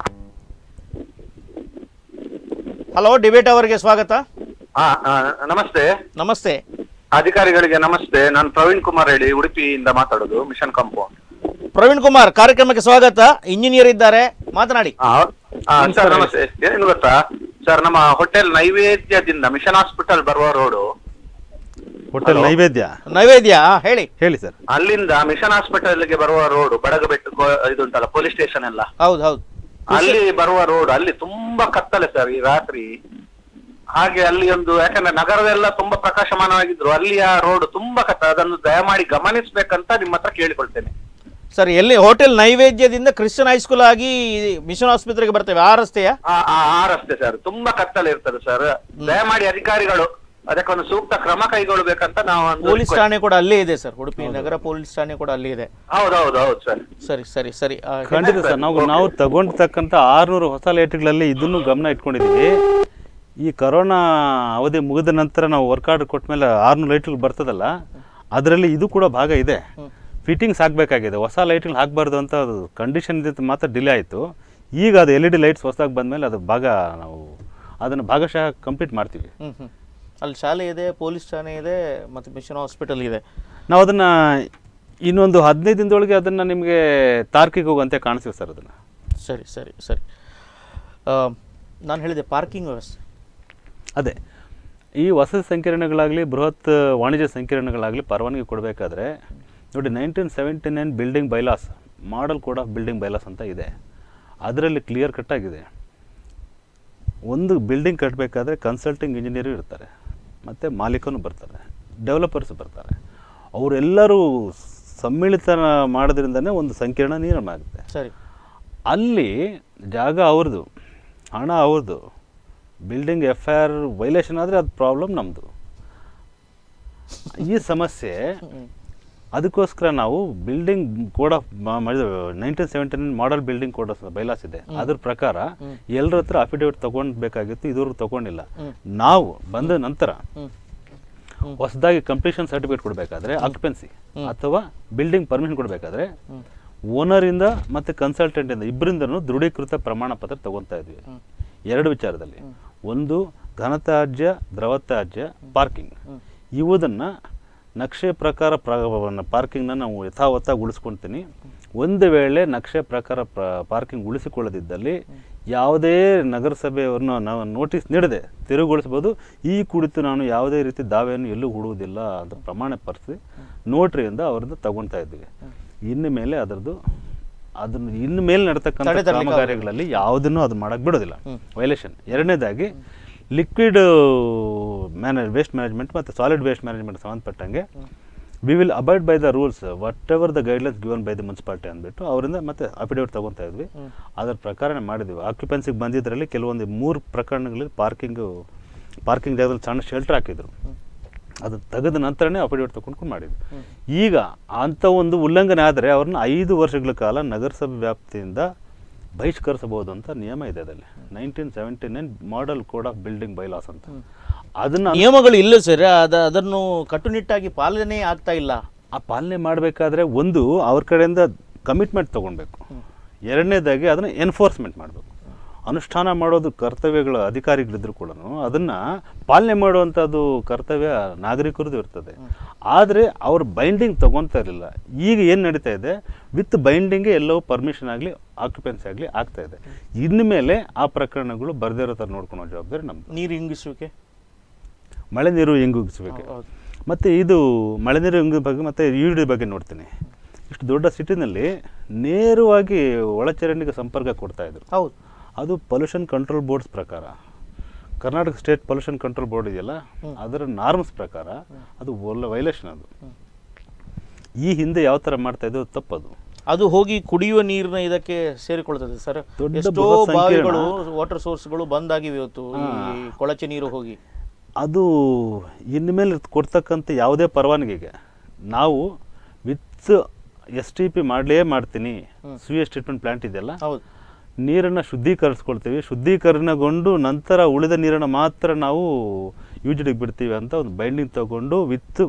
ಹಲೋ ಡಿಬೇಟ್ ಅವರಿಗೆ ಸ್ವಾಗತ ಹಾ ಆ, ನಮಸ್ತೆ ನಮಸ್ತೆ ಅಧಿಕಾರಿಗಳಿಗೆ ನಮಸ್ತೆ ನಾನು ಪ್ರವೀಣ್ ಕುಮಾರ್ ಹೇಳಿ ಉಡುಪಿಯಿಂದ ಮಾತಾಡೋದು ಮಿಷನ್ ಕಾಂಪೌಂಡ್ ಪ್ರವೀಣ್ ಕುಮಾರ್ ಕಾರ್ಯಕ್ರಮಕ್ಕೆ ಸ್ವಾಗತ ಇಂಜಿನಿಯರ್ ಇದ್ದಾರೆ ಮಾತನಾಡಿ ಸರ್ ನಮಸ್ತೆ ಏನು ಗೊತ್ತಾ ಸರ್ ನಮ್ಮ ಹೋಟೆಲ್ ನೈವೇದ್ಯದಿಂದ ಮಿಷನ್ ಹಾಸ್ಪಿಟಲ್ ಬರುವ ರೋಡು ಹೋಟೆಲ್ Hello? ನೈವೇದ್ಯ ನೈವೇದ್ಯ ಹೇಳಿ ಹೇಳಿ ಸರ್ ಅಲ್ಲಿಂದ ಮಿಷನ್ ಹಾಸ್ಪಿಟಲ್ಗೆ ಬರುವ ರೋಡು ಬಡಗಬೆಟ್ಟು ಕೋ- ಇದು ಉಂಟಲ್ಲ ಪೊಲೀಸ್ ಸ್ಟೇಷನ್ ಎಲ್ಲ ಹೌದು ಹೌದು ಅಲ್ಲಿ ಬರುವ ರೋಡ್ ಅಲ್ಲಿ ತುಂಬಾ ಕತ್ತಲೆ ಸರ್ ಈ ರಾತ್ರಿ ಹಾಗೆ ಅಲ್ಲಿ ಒಂದು ಯಾಕಂದ್ರೆ ನಗರವೆಲ್ಲ ತುಂಬಾ ಪ್ರಕಾಶಮಾನವಾಗಿದ್ರು ಅಲ್ಲಿಯ ರೋಡ್ ತುಂಬಾ ಕತ್ತ ಅದನ್ನು ದಯಮಾಡಿ ಗಮನಿಸ್ಬೇಕಂತ ನಿಮ್ಮ ಹತ್ರ ಕೇಳಿಕೊಳ್ತೇನೆ ಸರ್ ಎಲ್ಲಿ ಹೋಟೆಲ್ ನೈವೇದ್ಯದಿಂದ ಕ್ರಿಶ್ಚಿಯನ್ ಹೈಸ್ಕೂಲ್ ಆಗಿ ಮಿಷನ್ ಆಸ್ಪತ್ರೆಗೆ ಬರ್ತೇವೆ ಆ ರಸ್ತೆಯ ಆ ಆ- ಆ ರಸ್ತೆ ಸರ್ ತುಂಬಾ ಕತ್ತಲೆ ಇರ್ತದೆ ಸರ್ ದಯಮಾಡಿ ಅಧಿಕಾರಿಗಳು ಅದಕ್ಕೊಂದು ಸೂಕ್ತ ಕ್ರಮ ಕೈಗೊಳ್ಳಬೇಕಂತ ನಾವು ಒಂದು ಪೊಲೀಸ್ request- ಠಾಣೆ ಕೂಡ ಅಲ್ಲೇ ಇದೆ ಸರ್ ಉಡುಪಿ ನಗರ ಪೊಲೀಸ್ ಠಾಣೆ ಕೂಡ ಅಲ್ಲಿ ಇದೆ ಹೌದೌದು ಹೌದು ಸರ್ ಸರಿ ಸರಿ ಸರಿ ಆ, ಹೇಳಿ. ಖಂಡಿತ ಸರ್ ನಾವು ನಾವು ತಗೊಂಡಿರ್ತಕ್ಕಂಥ ಆರುನೂರು ಹೊಸ ಲೈಟ್ಗಳಲ್ಲಿ ಇದನ್ನು ಗಮನ ಇಟ್ಕೊಂಡಿದ್ದೀವಿ ಈ ಕರೋನಾ ಅವಧಿ ಮುಗಿದ ನಂತರ ನಾವು ವರ್ಕ್ ಆರ್ಡರ್ ಕೊಟ್ಟ ಮೇಲೆ ಆರುನೂರು ಲೈಟ್ಗಳು ಬರ್ತದಲ್ಲ ಅದರಲ್ಲಿ ಇದು ಕೂಡ ಭಾಗ ಇದೆ ಫಿಟ್ಟಿಂಗ್ಸ್ ಆಗಬೇಕಾಗಿದೆ ಹೊಸ ಲೈಟ್ಗಳು ಹಾಕಬಾರ್ದು ಅಂತ ಅದು ಕಂಡೀಷನ್ ಇದೆ ಮಾತ್ರ ಡಿಲೇ ಆಯಿತು ಈಗ ಅದು ಎಲ್ ಇ ಡಿ ಲೈಟ್ಸ್ ಹೊಸದಾಗಿ ಬಂದಮೇಲೆ ಅದು ಭಾಗ ನಾವು ಅದನ್ನು ಭಾಗಶಃ ಕಂಪ್ಲೀಟ್ ಮಾಡ್ತೀವಿ ಹ್ಮ್ ಹ್ಮ್ ಅಲ್ಲಿ ಶಾಲೆ ಇದೆ ಪೊಲೀಸ್ ಠಾಣೆ ಇದೆ ಮತ್ತು ಮಿಷನ್ ಹಾಸ್ಪಿಟಲ್ ಇದೆ ನಾವು ಅದನ್ನು ಇನ್ನೊಂದು ಹದಿನೈದು ದಿನದೊಳಗೆ ಅದನ್ನು ನಿಮಗೆ ತಾರ್ಕಿಗೆ ಹೋಗುವಂತೆ ಕಾಣಿಸ್ತೀವಿ ಸರ್ ಅದನ್ನು ಸರಿ ಸರಿ ಸರಿ ನಾನು ಹೇಳಿದೆ ಪಾರ್ಕಿಂಗ್ ವ್ಯವಸ್ಥೆ ಅದೇ ಈ ವಸತಿ ಸಂಕೀರ್ಣಗಳಾಗಲಿ ಬೃಹತ್ ವಾಣಿಜ್ಯ ಸಂಕೀರ್ಣಗಳಾಗಲಿ ಪರವಾನಗಿ ಕೊಡಬೇಕಾದ್ರೆ ನೋಡಿ nineteen seventy nine building bylaws model code of building bylaws ಅಂತ ಇದೆ ಅದರಲ್ಲಿ ಕ್ಲಿಯರ್ ಕಟ್ ಆಗಿದೆ ಒಂದು ಬಿಲ್ಡಿಂಗ್ ಕಟ್ಟಬೇಕಾದ್ರೆ ಕನ್ಸಲ್ಟಿಂಗ್ ಇಂಜಿನಿಯರು ಇರ್ತಾರೆ ಮತ್ತು ಮಾಲೀಕನು ಬರ್ತಾರೆ ಡೆವಲಪರ್ಸ್ ಬರ್ತಾರೆ ಅವರೆಲ್ಲರೂ ಸಮ್ಮಿಳಿತ ಮಾಡೋದ್ರಿಂದನೇ ಒಂದು ಸಂಕೀರ್ಣ ನಿರ್ಮಾಣ ಆಗುತ್ತೆ ಸರಿ ಅಲ್ಲಿ ಜಾಗ ಅವ್ರದ್ದು ಹಣ ಅವ್ರದ್ದು building F I R violation ಆದರೆ ಅದು ಪ್ರಾಬ್ಲಮ್ ನಮ್ಮದು ಈ ಸಮಸ್ಯೆ ಅದಕ್ಕೋಸ್ಕರ ನಾವು building code of nineteen seventy nine model building code of bylaws ಇದೆ ಅದ್ರ ಪ್ರಕಾರ ಎಲ್ಲರ ಹತ್ರ ಅಫಿಡೇವಿಟ್ ತಗೊಂಡ್ಬೇಕಾಗಿತ್ತು ಇದುವರೆಗೂ ತಗೊಂಡಿಲ್ಲ ನಾವು ಬಂದ ನಂತರ ಹ್ಮ್ ಹೊಸದಾಗಿ ಕಂಪ್ಲೀಷನ್ ಸರ್ಟಿಫಿಕೇಟ್ ಕೊಡಬೇಕಾದ್ರೆ ಆಕ್ಯುಪೆನ್ಸಿ ಅಥವಾ ಬಿಲ್ಡಿಂಗ್ ಪರ್ಮಿಷನ್ ಕೊಡಬೇಕಾದ್ರೆ ಓನರಿಂದ ಮತ್ತು ಕನ್ಸಲ್ಟೆಂಟಿಂದ ಇಬ್ಬರಿಂದನೂ ದೃಢೀಕೃತ ಪ್ರಮಾಣ ಪತ್ರ ತಗೊತಾ ಇದ್ವಿ ಎರಡು ವಿಚಾರದಲ್ಲಿ ಒಂದು ಘನತ್ಯಾಜ್ಯ ದ್ರವತ್ಯಾಜ್ಯ ಪಾರ್ಕಿಂಗ್ ಇವುದನ್ನು ನಕ್ಷೆ ಪ್ರಕಾರ ಪ್ರ ಪಾರ್ಕಿಂಗ್ನ ನಾವು ಯಥಾವತ್ತಾಗಿ ಉಳಿಸ್ಕೊಳ್ತೀನಿ ಒಂದು ವೇಳೆ ನಕ್ಷೆ ಪ್ರಕಾರ ಪ್ರ ಪಾರ್ಕಿಂಗ್ ಉಳಿಸಿಕೊಳ್ಳದಿದ್ದಲ್ಲಿ ಯಾವುದೇ ನಗರಸಭೆಯವ್ರನ್ನ ನಾವು ನೋಟಿಸ್ ನೀಡದೆ ತೆರವುಗೊಳಿಸ್ಬೋದು ಈ ಕುರಿತು ನಾನು ಯಾವುದೇ ರೀತಿ ದಾವೆಯನ್ನು ಎಲ್ಲೂ ಹೂಡುವುದಿಲ್ಲ ಅಂತ ಪ್ರಮಾಣ ಪಡಿಸಿ ನೋಟ್ರಿಯಿಂದ ಅವ್ರದ್ದು ತಗೊಳ್ತಾ ಇದ್ವಿ ಇನ್ನು ಮೇಲೆ ಅದರದ್ದು ಅದನ್ನು ಇನ್ನು ಮೇಲೆ ನಡ್ತಕ್ಕಂಥ ತಡೆ ತರ್ಲಿಕ್ಕೆ ಕಾಮಗಾರಿಗಳಲ್ಲಿ ಯಾವುದನ್ನು ಅದು ಮಾಡಕ್ಕೆ ಬಿಡೋದಿಲ್ಲ ವೈಲೇಷನ್ ಎರಡನೇದಾಗಿ ಲಿಕ್ವಿಡ್ ಮ್ಯಾನೇಜ್ ವೇಸ್ಟ್ ಮ್ಯಾನೇಜ್ಮೆಂಟ್ ಮತ್ತು ಸಾಲಿಡ್ ವೇಸ್ಟ್ ಮ್ಯಾನೇಜ್ಮೆಂಟ್ ಸಂಬಂಧಪಟ್ಟಂಗೆ we will abide by the rules whatever the guidelines given by the municipality ಅಂದ್ಬಿಟ್ಟು ಅವರಿಂದ ಮತ್ತೆ ಅಫಿಡೇವಿಟ್ ತಗೊತಾ ಇದ್ವಿ ಅದರ ಪ್ರಕಾರನೇ ಮಾಡಿದ್ವಿ ಆಕ್ಯುಪೆನ್ಸಿಗೆ ಬಂದಿದ್ದರಲ್ಲಿ ಕೆಲವೊಂದು ಮೂರು ಪ್ರಕರಣಗಳಲ್ಲಿ ಪಾರ್ಕಿಂಗು ಪಾರ್ಕಿಂಗ್ ಜಾಗದಲ್ಲಿ ಸಣ್ಣ ಶೆಲ್ಟರ್ ಹಾಕಿದ್ರು ಅದು ತೆಗೆದ ನಂತರನೇ ಅಫಿಡೇವಿಟ್ ತಗೊಂಡ್ಕೊಂಡು ಮಾಡಿದ್ವಿ ಈಗ ಅಂಥ ಒಂದು ಉಲ್ಲಂಘನೆ ಆದರೆ ಅವ್ರನ್ನ ಐದು ವರ್ಷಗಳ ಕಾಲ ನಗರಸಭೆ ವ್ಯಾಪ್ತಿಯಿಂದ ಬಹಿಷ್ಕರಿಸಬಹುದು ಅಂತ ನಿಯಮ ಇದೆ ಅದರಲ್ಲಿ nineteen seventy nine model code of building bylaws ಅಂತ ಅದನ್ನು ನಿಯಮಗಳು ಇಲ್ಲ ಸರ್ ಅದ ಅದನ್ನು ಕಟ್ಟುನಿಟ್ಟಾಗಿ ಪಾಲನೆ ಆಗ್ತಾ ಇಲ್ಲ ಆ ಪಾಲನೆ ಮಾಡಬೇಕಾದ್ರೆ ಒಂದು ಅವ್ರ ಕಡೆಯಿಂದ ಕಮಿಟ್ಮೆಂಟ್ ತೊಗೊಳ್ಬೇಕು ಎರಡನೇದಾಗಿ ಅದನ್ನು ಎನ್ಫೋರ್ಸ್ಮೆಂಟ್ ಮಾಡಬೇಕು ಅನುಷ್ಠಾನ ಮಾಡೋದು ಕರ್ತವ್ಯಗಳ ಅಧಿಕಾರಿಗಳಿದ್ರು ಕೂಡ ಅದನ್ನು ಪಾಲನೆ ಮಾಡುವಂಥದ್ದು ಕರ್ತವ್ಯ ನಾಗರಿಕರದ್ದು ಇರ್ತದೆ ಆದರೆ ಅವ್ರು ಬೈಂಡಿಂಗ್ ತೊಗೊತಾ ಇರಲಿಲ್ಲ ಈಗ ಏನು ನಡೀತಾ ಇದೆ ವಿತ್ ಬೈಂಡಿಂಗೇ ಎಲ್ಲವೂ ಪರ್ಮಿಷನ್ ಆಗಲಿ ಆಕ್ಯುಪೆನ್ಸಿ ಆಗಲಿ ಆಗ್ತಾ ಇದೆ ಇನ್ಮೇಲೆ ಆ ಪ್ರಕರಣಗಳು ಬರ್ದಿರೋ ಥರ ನೋಡ್ಕೊಳೋ ಜವಾಬ್ದಾರಿ ನಮ್ಮದು ನೀರು ಇಂಗಿಸುವಿಕೆ ಮಳೆ ನೀರು ಹೆಂಗುಗಿಸ್ಬೇಕು ಹೌದು. ಮತ್ತು ಇದು ಮಳೆ ನೀರು ಹೆಂಗ್ ಬಗ್ಗೆ ಮತ್ತು ಯು ಡಿ ಬಗ್ಗೆ ನೋಡ್ತೀನಿ ಇಷ್ಟು ದೊಡ್ಡ ಸಿಟಿನಲ್ಲಿ ನೇರವಾಗಿ ಒಳಚರಂಡಿಗೆ ಸಂಪರ್ಕ ಕೊಡ್ತಾ ಇದ್ರು ಹೌದು ಅದು ಪೊಲ್ಯೂಷನ್ ಕಂಟ್ರೋಲ್ ಬೋರ್ಡ್ಸ್ ಪ್ರಕಾರ Karnataka state pollution control board ಇದೆಯಲ್ಲ ಅದರ ನಾರ್ಮ್ಸ್ ಪ್ರಕಾರ ಅದು ಒಳ್ಳೆ ವೈಲೇಷನ್ ಅದು ಈ ಹಿಂದೆ ಯಾವ ಥರ ಮಾಡ್ತಾ ಇದ್ದು ತಪ್ಪದು ಅದು ಹೋಗಿ ಕುಡಿಯುವ ನೀರಿನ ಇದಕ್ಕೆ ಸೇರಿಕೊಳ್ತದೆ ಸರ್ ದೊಡ್ಡ ಎಷ್ಟೋ ಬೃಹತ್ ಸಂಕೀರ್ಣ. ಬಾವಿಗಳು ವಾಟರ್ ಸೋರ್ಸ್ಗಳು ಬಂದ್ ಆಗಿವೆ ಇವತ್ತು ಈ ಕೊಳಚೆ ನೀರು ಹೋಗಿ ಅದು ಇನ್ಮೇಲೆ ಕೊಡ್ತಕ್ಕಂಥ ಯಾವುದೇ ಪರವಾನಗಿಗೆ ನಾವು ವಿತ್ ಎಸ್ ಟಿ ಪಿ ಮಾಡಲೇ ಮಾಡ್ತೀನಿ ಸ್ವಿಯಸ್ ಟ್ರೀಟ್ಮೆಂಟ್ ಪ್ಲಾಂಟ್ ಇದೆಯಲ್ಲ ಹೌದು ನೀರನ್ನು ಶುದ್ಧೀಕರಿಸ್ಕೊಳ್ತೀವಿ ಶುದ್ಧೀಕರಣಗೊಂಡು ನಂತರ ಉಳಿದ ನೀರನ್ನು ಮಾತ್ರ ನಾವು ಯೂಜ್ಡಿಗೆ ಬಿಡ್ತೀವಿ ಅಂತ ಒಂದು ಬೈಂಡಿಂಗ್ ತಗೊಂಡು ವಿತ್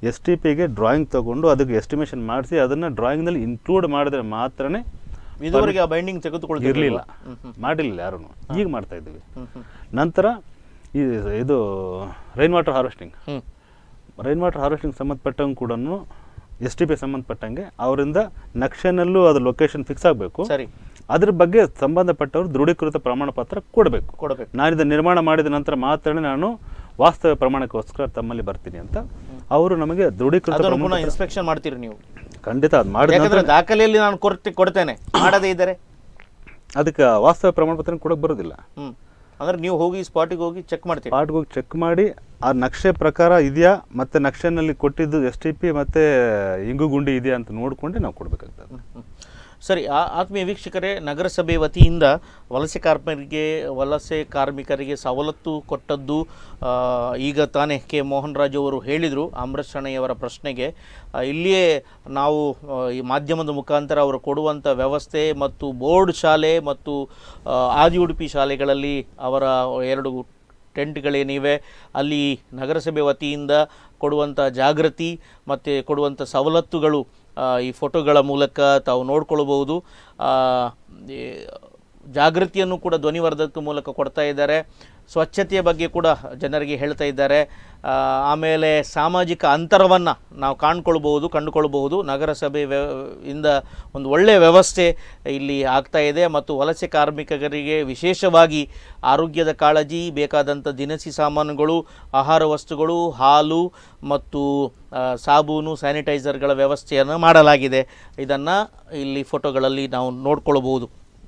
ಎಸ್ ಟಿ ಪಿಗೆ ಡ್ರಾಯಿಂಗ್ ತೊಗೊಂಡು ಅದಕ್ಕೆ ಎಸ್ಟಿಮೇಷನ್ ಮಾಡಿಸಿ ಅದನ್ನು ಡ್ರಾಯಿಂಗ್ನಲ್ಲಿ ಇನ್ಕ್ಲೂಡ್ ಮಾಡಿದ್ರೆ ಮಾತ್ರನೇ ಇದುವರೆಗೆ ಆ ಬೈಂಡಿಂಗ್ ತೆಗೆದುಕೊಳ್ತಿರ್ಲಿಲ್ಲ ಇರಲಿಲ್ಲ ಹ್ಮ್ ಹ್ಮ್ ಮಾಡಿರಲಿಲ್ಲ ಯಾರೂ ಈಗ ಮಾಡ್ತಾ ಇದ್ದೀವಿ ಹ್ಮ್ ಹ್ಮ್ ನಂತರ ಈ ಇದು rain water harvesting hmm rain water harvesting ಸಂಬಂಧಪಟ್ಟಂಗೆ ಕೂಡ ಎಸ್ ಟಿ ಪಿ ಸಂಬಂಧಪಟ್ಟಂಗೆ ಅವರಿಂದ ನಕ್ಷೆನಲ್ಲೂ ಅದು ಲೊಕೇಶನ್ ಫಿಕ್ಸ್ ಆಗಬೇಕು ಸರಿ ಅದ್ರ ಬಗ್ಗೆ ಸಂಬಂಧಪಟ್ಟವರು ದೃಢೀಕೃತ ಪ್ರಮಾಣ ಪತ್ರ ಕೊಡಬೇಕು ಕೊಡಬೇಕು ನಾನಿದ ನಿರ್ಮಾಣ ಮಾಡಿದ ನಂತರ ಮಾತ್ರ ನಾನು ವಾಸ್ತವ ಪ್ರಮಾಣಕ್ಕೋಸ್ಕರ ತಮ್ಮಲ್ಲಿ ಬರ್ತೀನಿ ಅಂತ ಅವರು ನಮಗೆ ದೃಢೀಕೃತ ಅದನ್ನು ಪ್ರಮಾಣ ಪುನಃ ಪತ್ರ- ಇನ್ಸ್ಪೆಕ್ಷನ್ ಮಾಡ್ತೀರಿ ನೀವು ಖಂಡಿತ ಅದು ಮಾಡಿದ ಯಾಕಂದ್ರೆ ನಂತರ ದಾಖಲೆಯಲ್ಲಿ ನಾನು ಕೊಡ್ತೆ ಕೊಡ್ತೇನೆ ಮಾಡದೇ ಇದ್ದರೆ ಅದಕ್ಕೆ ವಾಸ್ತವ ಪ್ರಮಾಣ ಪತ್ರ ಕೊಡಕ್ಕೆ ಬರೋದಿಲ್ಲ ಹ್ಮ್ ಅಂದ್ರೆ ನೀವು ಹೋಗಿ ಸ್ಪಾಟಿಗೆ ಹೋಗಿ ಚೆಕ್ ಮಾಡ್ತೀರಿ ಪಾಟ್ಗೆ ಹೋಗಿ ಚೆಕ್ ಮಾಡಿ ಆ ನಕ್ಷೆ ಪ್ರಕಾರ ಇದೆಯಾ ಮತ್ತೆ ನಕ್ಷೆನಲ್ಲಿ ಕೊಟ್ಟಿದ್ದು ಎಸ್ ಟಿ ಪಿ ಮತ್ತೆ ಇಂಗು ಗುಂಡಿ ಇದೆಯಾ ಅಂತ ನೋಡ್ಕೊಂಡೆ ನಾವು ಕೊಡಬೇಕಾಗ್ತದೆ ಹ್ಮ್. ಸರಿ ಆ ಆತ್ಮೀಯ ವೀಕ್ಷಕರೇ ನಗರಸಭೆ ವತಿಯಿಂದ ವಲಸೆ ಕಾರ್ಮಿಕರಿಗೆ ವಲಸೆ ಕಾರ್ಮಿಕರಿಗೆ ಸವಲತ್ತು ಕೊಟ್ಟದ್ದು ಆ, ಈಗ ತಾನೇ ಕೆ ಮೋಹನ್ ರಾಜು ಅವರು ಹೇಳಿದರು ಅಮೃತ್ ಶೆಣೈಯವರ ಪ್ರಶ್ನೆಗೆ ಆ, ಇಲ್ಲಿಯೇ ನಾವು ಆ, ಈ ಮಾಧ್ಯಮದ ಮುಖಾಂತರ ಅವರು ಕೊಡುವಂಥ ವ್ಯವಸ್ಥೆ ಮತ್ತು ಬೋರ್ಡ್ ಶಾಲೆ ಮತ್ತು ಆ, ಆದಿ ಉಡುಪಿ ಶಾಲೆಗಳಲ್ಲಿ ಅವರ ಎರಡು ಟೆಂಟ್ಗಳೇನಿವೆ ಅಲ್ಲಿ ನಗರಸಭೆ ವತಿಯಿಂದ ಕೊಡುವಂಥ ಜಾಗೃತಿ ಮತ್ತು ಕೊಡುವಂಥ ಸವಲತ್ತುಗಳು ಆ, ಈ ಫೋಟೋಗಳ ಮೂಲಕ ತಾವು ನೋಡ್ಕೊಳ್ಬೋದು ಆ, ಈ ಜಾಗೃತಿಯನ್ನು ಕೂಡ ಧ್ವನಿವರ್ಧಕ ಮೂಲಕ ಕೊಡ್ತಾ ಇದ್ದಾರೆ ಸ್ವಚ್ಛತೆಯ ಬಗ್ಗೆ ಕೂಡ ಜನರಿಗೆ ಹೇಳ್ತಾ ಇದ್ದಾರೆ ಆ, ಆಮೇಲೆ ಸಾಮಾಜಿಕ ಅಂತರವನ್ನು ನಾವು ಕಾಣ್ಕೊಳ್ಬಹುದು ಕಂಡುಕೊಳ್ಬಹುದು ನಗರಸಭೆ ವ್ಯ ಇಂದ ಒಂದು ಒಳ್ಳೆಯ ವ್ಯವಸ್ಥೆ ಇಲ್ಲಿ ಆಗ್ತಾ ಇದೆ ಮತ್ತು ವಲಸೆ ಕಾರ್ಮಿಕರಿಗೆ ವಿಶೇಷವಾಗಿ ಆರೋಗ್ಯದ ಕಾಳಜಿ ಬೇಕಾದಂಥ ದಿನಸಿ ಸಾಮಾನುಗಳು ಆಹಾರ ವಸ್ತುಗಳು ಹಾಲು ಮತ್ತು ಆ, ಸಾಬೂನು ಸ್ಯಾನಿಟೈಸರ್ಗಳ ವ್ಯವಸ್ಥೆಯನ್ನು ಮಾಡಲಾಗಿದೆ ಇದನ್ನು ಇಲ್ಲಿ ಫೋಟೋಗಳಲ್ಲಿ ನಾವು ನೋಡ್ಕೊಳ್ಬೋದು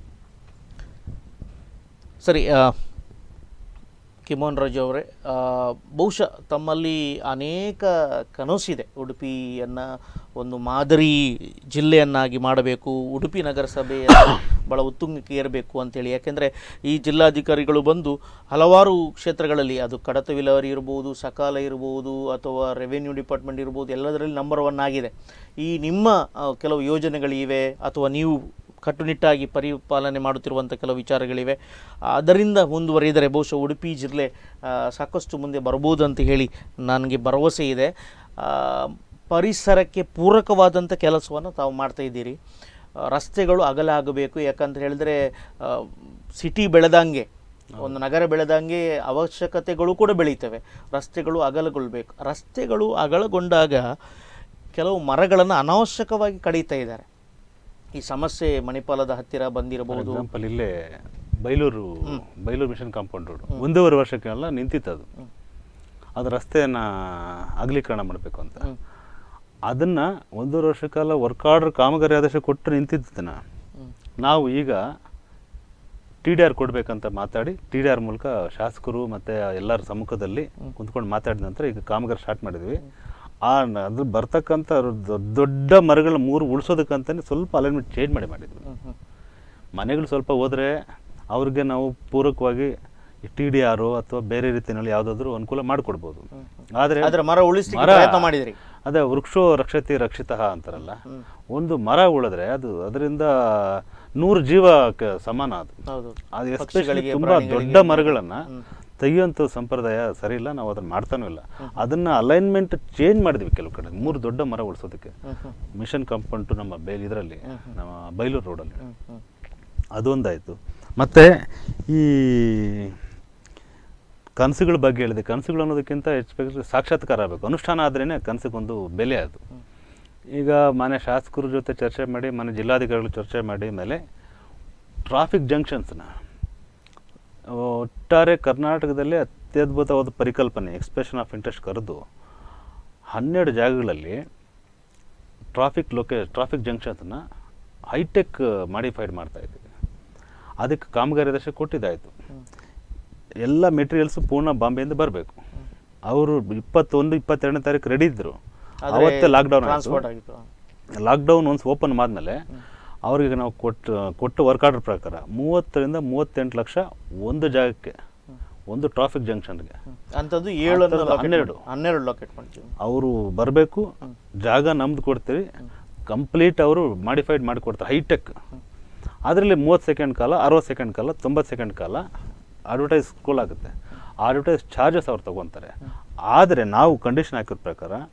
ಸರಿ ಆ, ಕಿಮೋನ್ ರಾಜು ಅವರೇ ಆ, ಬಹುಶಃ ತಮ್ಮಲ್ಲಿ ಅನೇಕ ಕನಸಿದೆ ಉಡುಪಿಯನ್ನು ಒಂದು ಮಾದರಿ ಜಿಲ್ಲೆಯನ್ನಾಗಿ ಮಾಡಬೇಕು ಉಡುಪಿ ನಗರಸಭೆಯನ್ನು ಭಾಳ ಉತ್ತುಂಗಕ್ಕೆ ಏರಬೇಕು ಅಂತೇಳಿ ಯಾಕೆಂದರೆ ಈ ಜಿಲ್ಲಾಧಿಕಾರಿಗಳು ಬಂದು ಹಲವಾರು ಕ್ಷೇತ್ರಗಳಲ್ಲಿ ಅದು ಕಡತ ವಿಲೇವಾರಿ ಇರ್ಬೋದು ಸಕಾಲ ಇರ್ಬೋದು ಅಥವಾ ರೆವೆನ್ಯೂ ಡಿಪಾರ್ಟ್ಮೆಂಟ್ ಇರ್ಬೋದು ಎಲ್ಲದರಲ್ಲಿ ನಂಬರ್ ಒನ್ ಆಗಿದೆ ಈ ನಿಮ್ಮ ಆ, ಕೆಲವು ಯೋಜನೆಗಳಿವೆ ಅಥವಾ ನೀವು ಕಟ್ಟುನಿಟ್ಟಾಗಿ ಪರಿಪಾಲನೆ ಮಾಡುತ್ತಿರುವಂಥ ಕೆಲವು ವಿಚಾರಗಳಿವೆ ಅದರಿಂದ ಮುಂದುವರಿದರೆ ಬಹುಶಃ ಉಡುಪಿ ಜಿಲ್ಲೆ ಆ, ಸಾಕಷ್ಟು ಮುಂದೆ ಬರ್ಬೋದು ಅಂತ ಹೇಳಿ ನನಗೆ ಭರವಸೆ ಇದೆ ಆ, ಪರಿಸರಕ್ಕೆ ಪೂರಕವಾದಂಥ ಕೆಲಸವನ್ನು ತಾವು ಮಾಡ್ತಾ ಇದ್ದೀರಿ ಆ, ರಸ್ತೆಗಳು ಅಗಲ ಆಗಬೇಕು ಯಾಕಂತ ಹೇಳಿದ್ರೆ ಸಿಟಿ ಬೆಳೆದಂಗೆ ಒಂದು ನಗರ ಬೆಳೆದಂಗೆ ಅವಶ್ಯಕತೆಗಳು ಕೂಡ ಬೆಳೀತವೆ ರಸ್ತೆಗಳು ಅಗಲಗೊಳ್ಬೇಕು ರಸ್ತೆಗಳು ಅಗಲಗೊಂಡಾಗ ಕೆಲವು ಮರಗಳನ್ನು ಅನಾವಶ್ಯಕವಾಗಿ ಕಡಿತಾ ಇದ್ದಾರೆ ಈ ಸಮಸ್ಯೆ ಮಣಿಪಾಲದ ಹತ್ತಿರ ಫಾರ್ ಬಂದಿರಬಹುದು ಎಕ್ಸಾಂಪಲ್ ಇಲ್ಲೇ Bailur Bailur mission compound road ಒಂದೂವರೆ ವರ್ಷಕ್ಕೆಲ್ಲ ನಿಂತಿತ್ತು ಅದು ಅದು ರಸ್ತೆಯನ್ನು ಅಗಲೀಕರಣ ಮಾಡಬೇಕು ಅಂತ ಹ್ಮ್. ಅದನ್ನ ಒಂದೂವರೆ ವರ್ಷ ಕಾಲ ವರ್ಕ್ ಆರ್ಡರ್ ಕಾಮಗಾರಿ ಆದೇಶ ಕೊಟ್ಟು ನಿಂತಿದ್ದನ್ನ ಹ್ಮ್. ನಾವು ಈಗ ಟಿ ಡಿ ಆರ್ ಕೊಡಬೇಕಂತ ಮಾತಾಡಿ ಟಿ ಡಿ ಆರ್ ಮೂಲಕ ಶಾಸಕರು ಮತ್ತು ಎಲ್ಲರ ಸಮ್ಮುಖದಲ್ಲಿ ಕುಂತ್ಕೊಂಡು ಮಾತಾಡಿದ ನಂತರ ಈಗ ಕಾಮಗಾರಿ ಸ್ಟಾರ್ಟ್ ಮಾಡಿದ್ವಿ ಆ ನ- ಅದು ಬರ್ತಕ್ಕಂಥ ದೊಡ್ಡ ದೊಡ್ಡ ಮರಗಳನ್ನ ಮೂರು ಉಳಿಸೋದಕ್ಕಂತಾನೆ ಸ್ವಲ್ಪ ಅಲೈನ್ಮೆಂಟ್ ಚೇಂಜ್ ಮಾಡಿ ಮಾಡಿದ್ವಿ ಹ್ಮ್, ಹ್ಮ್. ಮನೆಗಳು ಸ್ವಲ್ಪ ಹೋದರೆ ಅವ್ರಿಗೆ ನಾವು ಪೂರಕವಾಗಿ ಟಿ ಡಿ ಆರು ಅಥವಾ ಬೇರೆ ರೀತಿಯಲ್ಲಿ ಯಾವುದಾದ್ರೂ ಅನುಕೂಲ ಮಾಡಿಕೊಡ್ಬೋದು ಆದರೆ ಆದ್ರೆ ಮರ ಉಳಿಸ್ಲಿಕ್ಕೆ ಮರ- ಪ್ರಯತ್ನ ಮಾಡಿದ್ರಿ ಅದೇ ವೃಕ್ಷೋ ರಕ್ಷತೆ ರಕ್ಷಿತ ಅಂತಾರಲ್ಲ ಒಂದು ಮರ ಉಳಿದ್ರೆ ಅದು ಅದರಿಂದ ನೂರು ಜೀವ ಕ- ಸಮಾನ ಅದು ಹೌದು ಅದು ಎಸ್ಪೆಷಲಿ ಪಕ್ಷಿಗಳಿಗೆ, ತುಂಬಾ ಪ್ರಾಣಿಗಳಿಗೆ, ದೊಡ್ಡ ಮರಗಳನ್ನ ಹ್ಮ್. ತೆಗೆಯುವಂಥ ಸಂಪ್ರದಾಯ ಸರಿ ಇಲ್ಲ ನಾವು ಅದನ್ನ ಮಾಡ್ತಾನೂ ಇಲ್ಲ ಅದನ್ನ ಅಲೈನ್ಮೆಂಟ್ ಚೇಂಜ್ ಮಾಡಿದ್ವಿ ಕೆಲವು ಕಡೆ ಮೂರು ದೊಡ್ಡ ಮರ ಉಳಿಸೋದಕ್ಕೆ ಹ್ಮ್, ಹ್ಮ್, ಮಿಷನ್ ಕಂಪೌಂಟು ನಮ್ಮ ಬೇಲ್ ಇದರಲ್ಲಿ ನಮ್ಮ ಬೈಲೂರು ರೋಡಲ್ಲಿ ಹ್ಮ್, ಹ್ಮ್. ಅದೊಂದಾಯಿತು ಮತ್ತು ಈ ಕನಸುಗಳ ಬಗ್ಗೆ ಹೇಳಿದೆ ಕನಸುಗಳು ಅನ್ನೋದಕ್ಕಿಂತ ಹೆಚ್ಚು ಸಾಕ್ಷಾತ್ಕಾರ ಆಗಬೇಕು ಅನುಷ್ಠಾನ ಆದ್ರೇ ಕನಸಿಗೊಂದು ಬೆಲೆ ಅದು ಈಗ ಮನೆ ಶಾಸಕರ ಜೊತೆ ಚರ್ಚೆ ಮಾಡಿ ಮನೆ ಜಿಲ್ಲಾಧಿಕಾರಿಗಳು ಚರ್ಚೆ ಮಾಡಿ ಮೇಲೆ ಟ್ರಾಫಿಕ್ ಜಂಕ್ಷನ್ಸ್ನ ಒಟ್ಟಾರೆ ಕರ್ನಾಟಕದಲ್ಲಿ ಅತ್ಯದ್ಭುತವಾದ ಪರಿಕಲ್ಪನೆ ಎಕ್ಸ್ಪ್ರೆಷನ್ ಆಫ್ ಇಂಟ್ರೆಸ್ಟ್ ಕರೆದು ಹನ್ನೆರಡು ಜಾಗಗಳಲ್ಲಿ ಟ್ರಾಫಿಕ್ ಲೊಕೇ ಟ್ರಾಫಿಕ್ ಜಂಕ್ಷನ್ಸ್ನ ಹೈಟೆಕ್ ಮಾಡಿಫೈಡ್ ಮಾಡ್ತಾ ಇದ್ದೀವಿ ಅದಕ್ಕೆ ಕಾಮಗಾರಿ ಆದೇಶ ಕೊಟ್ಟಿದ್ದಾಯಿತು ಎಲ್ಲ ಮೆಟೀರಿಯಲ್ಸು ಪೂರ್ಣ ಬಾಂಬೆಯಿಂದ ಬರಬೇಕು ಅವರು ಇಪ್ಪತ್ತೊಂದು ಇಪ್ಪತ್ತೆರಡನೇ ತಾರೀಕು ರೆಡಿ ಇದ್ದರು ಆದ್ರೆ ಅವತ್ತೇ ಲಾಕ್ಡೌನ್ ಟ್ರಾನ್ಸ್ಪೋರ್ಟ್ ಆಯಿತು ಆಗಿತ್ತು ಲಾಕ್ಡೌನ್ ಒನ್ಸ್ ಓಪನ್ ಆದಮೇಲೆ ಅವರಿಗೆ ನಾವು ಕೊಟ್ಟು ಕೊಟ್ಟು ವರ್ಕ್ ಆರ್ಡರ್ ಪ್ರಕಾರ ಮೂವತ್ತರಿಂದ ಮೂವತ್ತೆಂಟು ಲಕ್ಷ ಒಂದು ಜಾಗಕ್ಕೆ ಒಂದು ಟ್ರಾಫಿಕ್ ಜಂಕ್ಷನ್ಗೆ ಅಂಥದ್ದು ಏಳನ್ನು ಅಂಥದ್ದು ಲೊಕೇಟ್ ಹನ್ನೆರಡು. ಮಾಡಿ- ಹನ್ನೆರಡು ಲೊಕೇಟ್ ಮಾಡ್ತೀವಿ ಅವರು ಬರಬೇಕು ಜಾಗ ನಮ್ದು ಕೊಡ್ತೀವಿ ಕಂಪ್ಲೀಟ್ ಅವರು ಮಾಡಿಫೈಡ್ ಮಾಡಿಕೊಡ್ತಾರೆ ಹೈಟೆಕ್ ಅದರಲ್ಲಿ ಮೂವತ್ತು ಸೆಕೆಂಡ್ ಕಾಲ ಅರವತ್ತು ಸೆಕೆಂಡ್ ಕಾಲ ತೊಂಬತ್ತು ಸೆಕೆಂಡ್ ಕಾಲ ಅಡ್ವರ್ಟೈಸ್ ಸ್ಕೂಲ್ ಆಗುತ್ತೆ ಅಡ್ವರ್ಟೈಸ್ ಚಾರ್ಜಸ್ ಅವ್ರು ತೊಗೊತಾರೆ ಆದರೆ ನಾವು ಕಂಡೀಷನ್ ಹಾಕಿದ ಪ್ರಕಾರ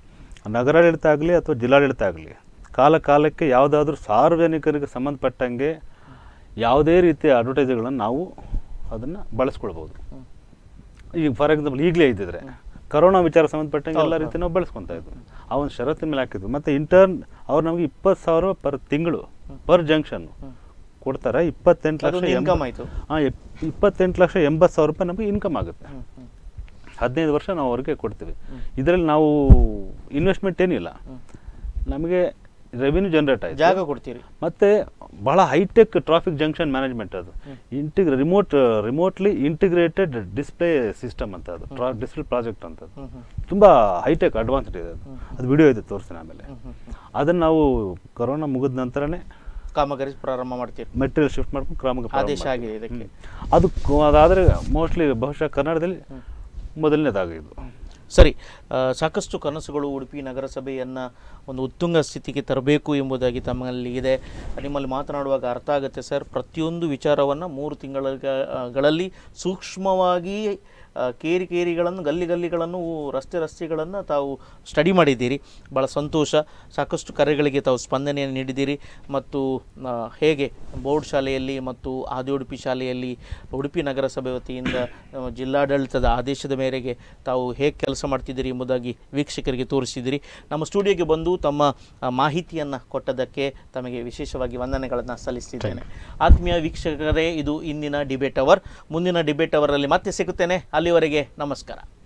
ನಗರಾಡಳಿತ ಆಗಲಿ ಅಥವಾ ಜಿಲ್ಲಾಡಳಿತ ಆಗಲಿ ಕಾಲ ಕಾಲಕ್ಕೆ ಯಾವುದಾದ್ರೂ ಸಾರ್ವಜನಿಕರಿಗೆ ಸಂಬಂಧಪಟ್ಟಂಗೆ ಯಾವುದೇ ರೀತಿಯ ಅಡ್ವರ್ಟೈಸ್ಗಳನ್ನು ನಾವು ಅದನ್ನು ಬಳಸ್ಕೊಳ್ಬೋದು ಈಗ ಫಾರ್ ಎಕ್ಸಾಂಪಲ್ ಈಗಲೇ ಇದ್ದಿದ್ರೆ ಕರೋನಾ ವಿಚಾರ ಸಂಬಂಧಪಟ್ಟಂಗೆ ಎಲ್ಲ ರೀತಿ ನಾವು ಬಳಸ್ಕೊತಾ ಇದ್ವಿ ಆ ಒಂದು ಷರತ್ತಿನ ಮೇಲೆ ಹಾಕಿದ್ವಿ ಮತ್ತು ಇಂಟರ್ನ್ ಅವ್ರು ನಮಗೆ ಇಪ್ಪತ್ತು ಸಾವಿರ ಪರ್ ತಿಂಗಳು ಪರ್ ಜಂಕ್ಷನ್ ಕೊಡ್ತಾರೆ ಇಪ್ಪತ್ತೆಂಟು ಲಕ್ಷ ಅದೊಂದು ಎಂಬ- income ಆಯ್ತು. ಹಾಂ ಇಪ್ಪತ್ತೆಂಟು ಲಕ್ಷ ಎಂಬತ್ತು ಸಾವಿರ ರೂಪಾಯಿ ನಮಗೆ ಇನ್ಕಮ್ ಆಗುತ್ತೆ ಹದಿನೈದು ವರ್ಷ ನಾವು ಅವ್ರಿಗೆ ಕೊಡ್ತೀವಿ ಇದರಲ್ಲಿ ನಾವು ಇನ್ವೆಸ್ಟ್ಮೆಂಟ್ ಏನಿಲ್ಲ ನಮಗೆ ರೆವಿನ್ಯೂ ಜನರೇಟ್ ಆಯ್ತು ಜಾಗ ಕೊಡ್ತೀರಿ ಮತ್ತೆ ಬಹಳ ಹೈಟೆಕ್ ಟ್ರಾಫಿಕ್ ಜಂಕ್ಷನ್ ಮ್ಯಾನೇಜ್ಮೆಂಟ್ ಅದು ಇಂಟಿಗ್ remote remotely integrated display system ಅಂತ ಅದು ಡಿಸ್ಪ್ಲೇ ಪ್ರಾಜೆಕ್ಟ್ ಅಂತ ಅದು ತುಂಬ ಹೈಟೆಕ್ ಅಡ್ವಾನ್ಸ್ಡ್ ಇದೆ ಅದು ಅದು ವಿಡಿಯೋ ಇದೆ ತೋರಿಸ್ತೀನಿ ಆಮೇಲೆ ಅದನ್ನು ನಾವು ಕೊರೋನಾ ಮುಗಿದ ನಂತರನೇ ಕಾಮಗಾರಿ ಪ್ರಾರಂಭ ಮಾಡ್ತೀರಿ ಮೆಟೀರಿಯಲ್ ಶಿಫ್ಟ್ ಮಾಡ್ಕೊಂಡು ಕ್ರಮಕ್ಕೆ ಪ್ರಾರಂಭ ಆದೇಶ ಮಾಡ್ತೀವಿ. ಆಗಿದೆ ಇದಕ್ಕೆ ಹ್ಮ್. ಅದು ಕ- ಅದಾದರೆ ಮೋಸ್ಟ್ಲಿ ಬಹುಶಃ ಕನ್ನಡದಲ್ಲಿ ಮೊದಲನೇದಾಗಿದ್ದು ಸರಿ ಆ, ಸಾಕಷ್ಟು ಕನಸುಗಳು ಉಡುಪಿ ನಗರಸಭೆಯನ್ನು ಒಂದು ಉತ್ತುಂಗ ಸ್ಥಿತಿಗೆ ತರಬೇಕು ಎಂಬುದಾಗಿ ತಮ್ಮಲ್ಲಿ ಇದೆ ನಿಮ್ಮಲ್ಲಿ ಮಾತನಾಡುವಾಗ ಅರ್ಥ ಆಗುತ್ತೆ ಸರ್ ಪ್ರತಿಯೊಂದು ವಿಚಾರವನ್ನು ಮೂರು ತಿಂಗಳ ಗಳಲ್ಲಿ ಸೂಕ್ಷ್ಮವಾಗಿ ಆ, ಕೇರಿ ಕೇರಿಗಳನ್ನು ಗಲ್ಲಿ ಗಲ್ಲಿಗಳನ್ನು ರಸ್ತೆ ರಸ್ತೆಗಳನ್ನು ತಾವು ಸ್ಟಡಿ ಮಾಡಿದ್ದೀರಿ ಭಾಳ ಸಂತೋಷ ಸಾಕಷ್ಟು ಕರೆಗಳಿಗೆ ತಾವು ಸ್ಪಂದನೆಯನ್ನು ನೀಡಿದ್ದೀರಿ ಮತ್ತು ಆ, ಹೇಗೆ ಬೋರ್ಡ್ ಶಾಲೆಯಲ್ಲಿ ಮತ್ತು ಆದಿ ಉಡುಪಿ ಶಾಲೆಯಲ್ಲಿ ಉಡುಪಿ ನಗರಸಭೆ ವತಿಯಿಂದ ಆ, ಜಿಲ್ಲಾಡಳಿತದ ಆದೇಶದ ಮೇರೆಗೆ ತಾವು ಹೇಗೆ ಕೆಲಸ ಮಾಡ್ತಿದ್ದೀರಿ ಎಂಬುದಾಗಿ ವೀಕ್ಷಕರಿಗೆ ತೋರಿಸಿದ್ದೀರಿ ನಮ್ಮ ಸ್ಟುಡಿಯೋಗೆ ಬಂದು ತಮ್ಮ ಆ, ಮಾಹಿತಿಯನ್ನು ಕೊಟ್ಟದಕ್ಕೆ ತಮಗೆ ವಿಶೇಷವಾಗಿ ವಂದನೆಗಳನ್ನು ಸಲ್ಲಿಸ್ತಿದ್ದೇನೆ ಆತ್ಮೀಯ ವೀಕ್ಷಕರೇ ಇದು ಇಂದಿನ ಡಿಬೇಟ್ ಅವರ್ ಮುಂದಿನ ಡಿಬೇಟ್ ಅವರಲ್ಲಿ ಮತ್ತೆ ಸಿಗುತ್ತೇನೆ ಅಲ್ಲಿವರೆಗೆ ನಮಸ್ಕಾರ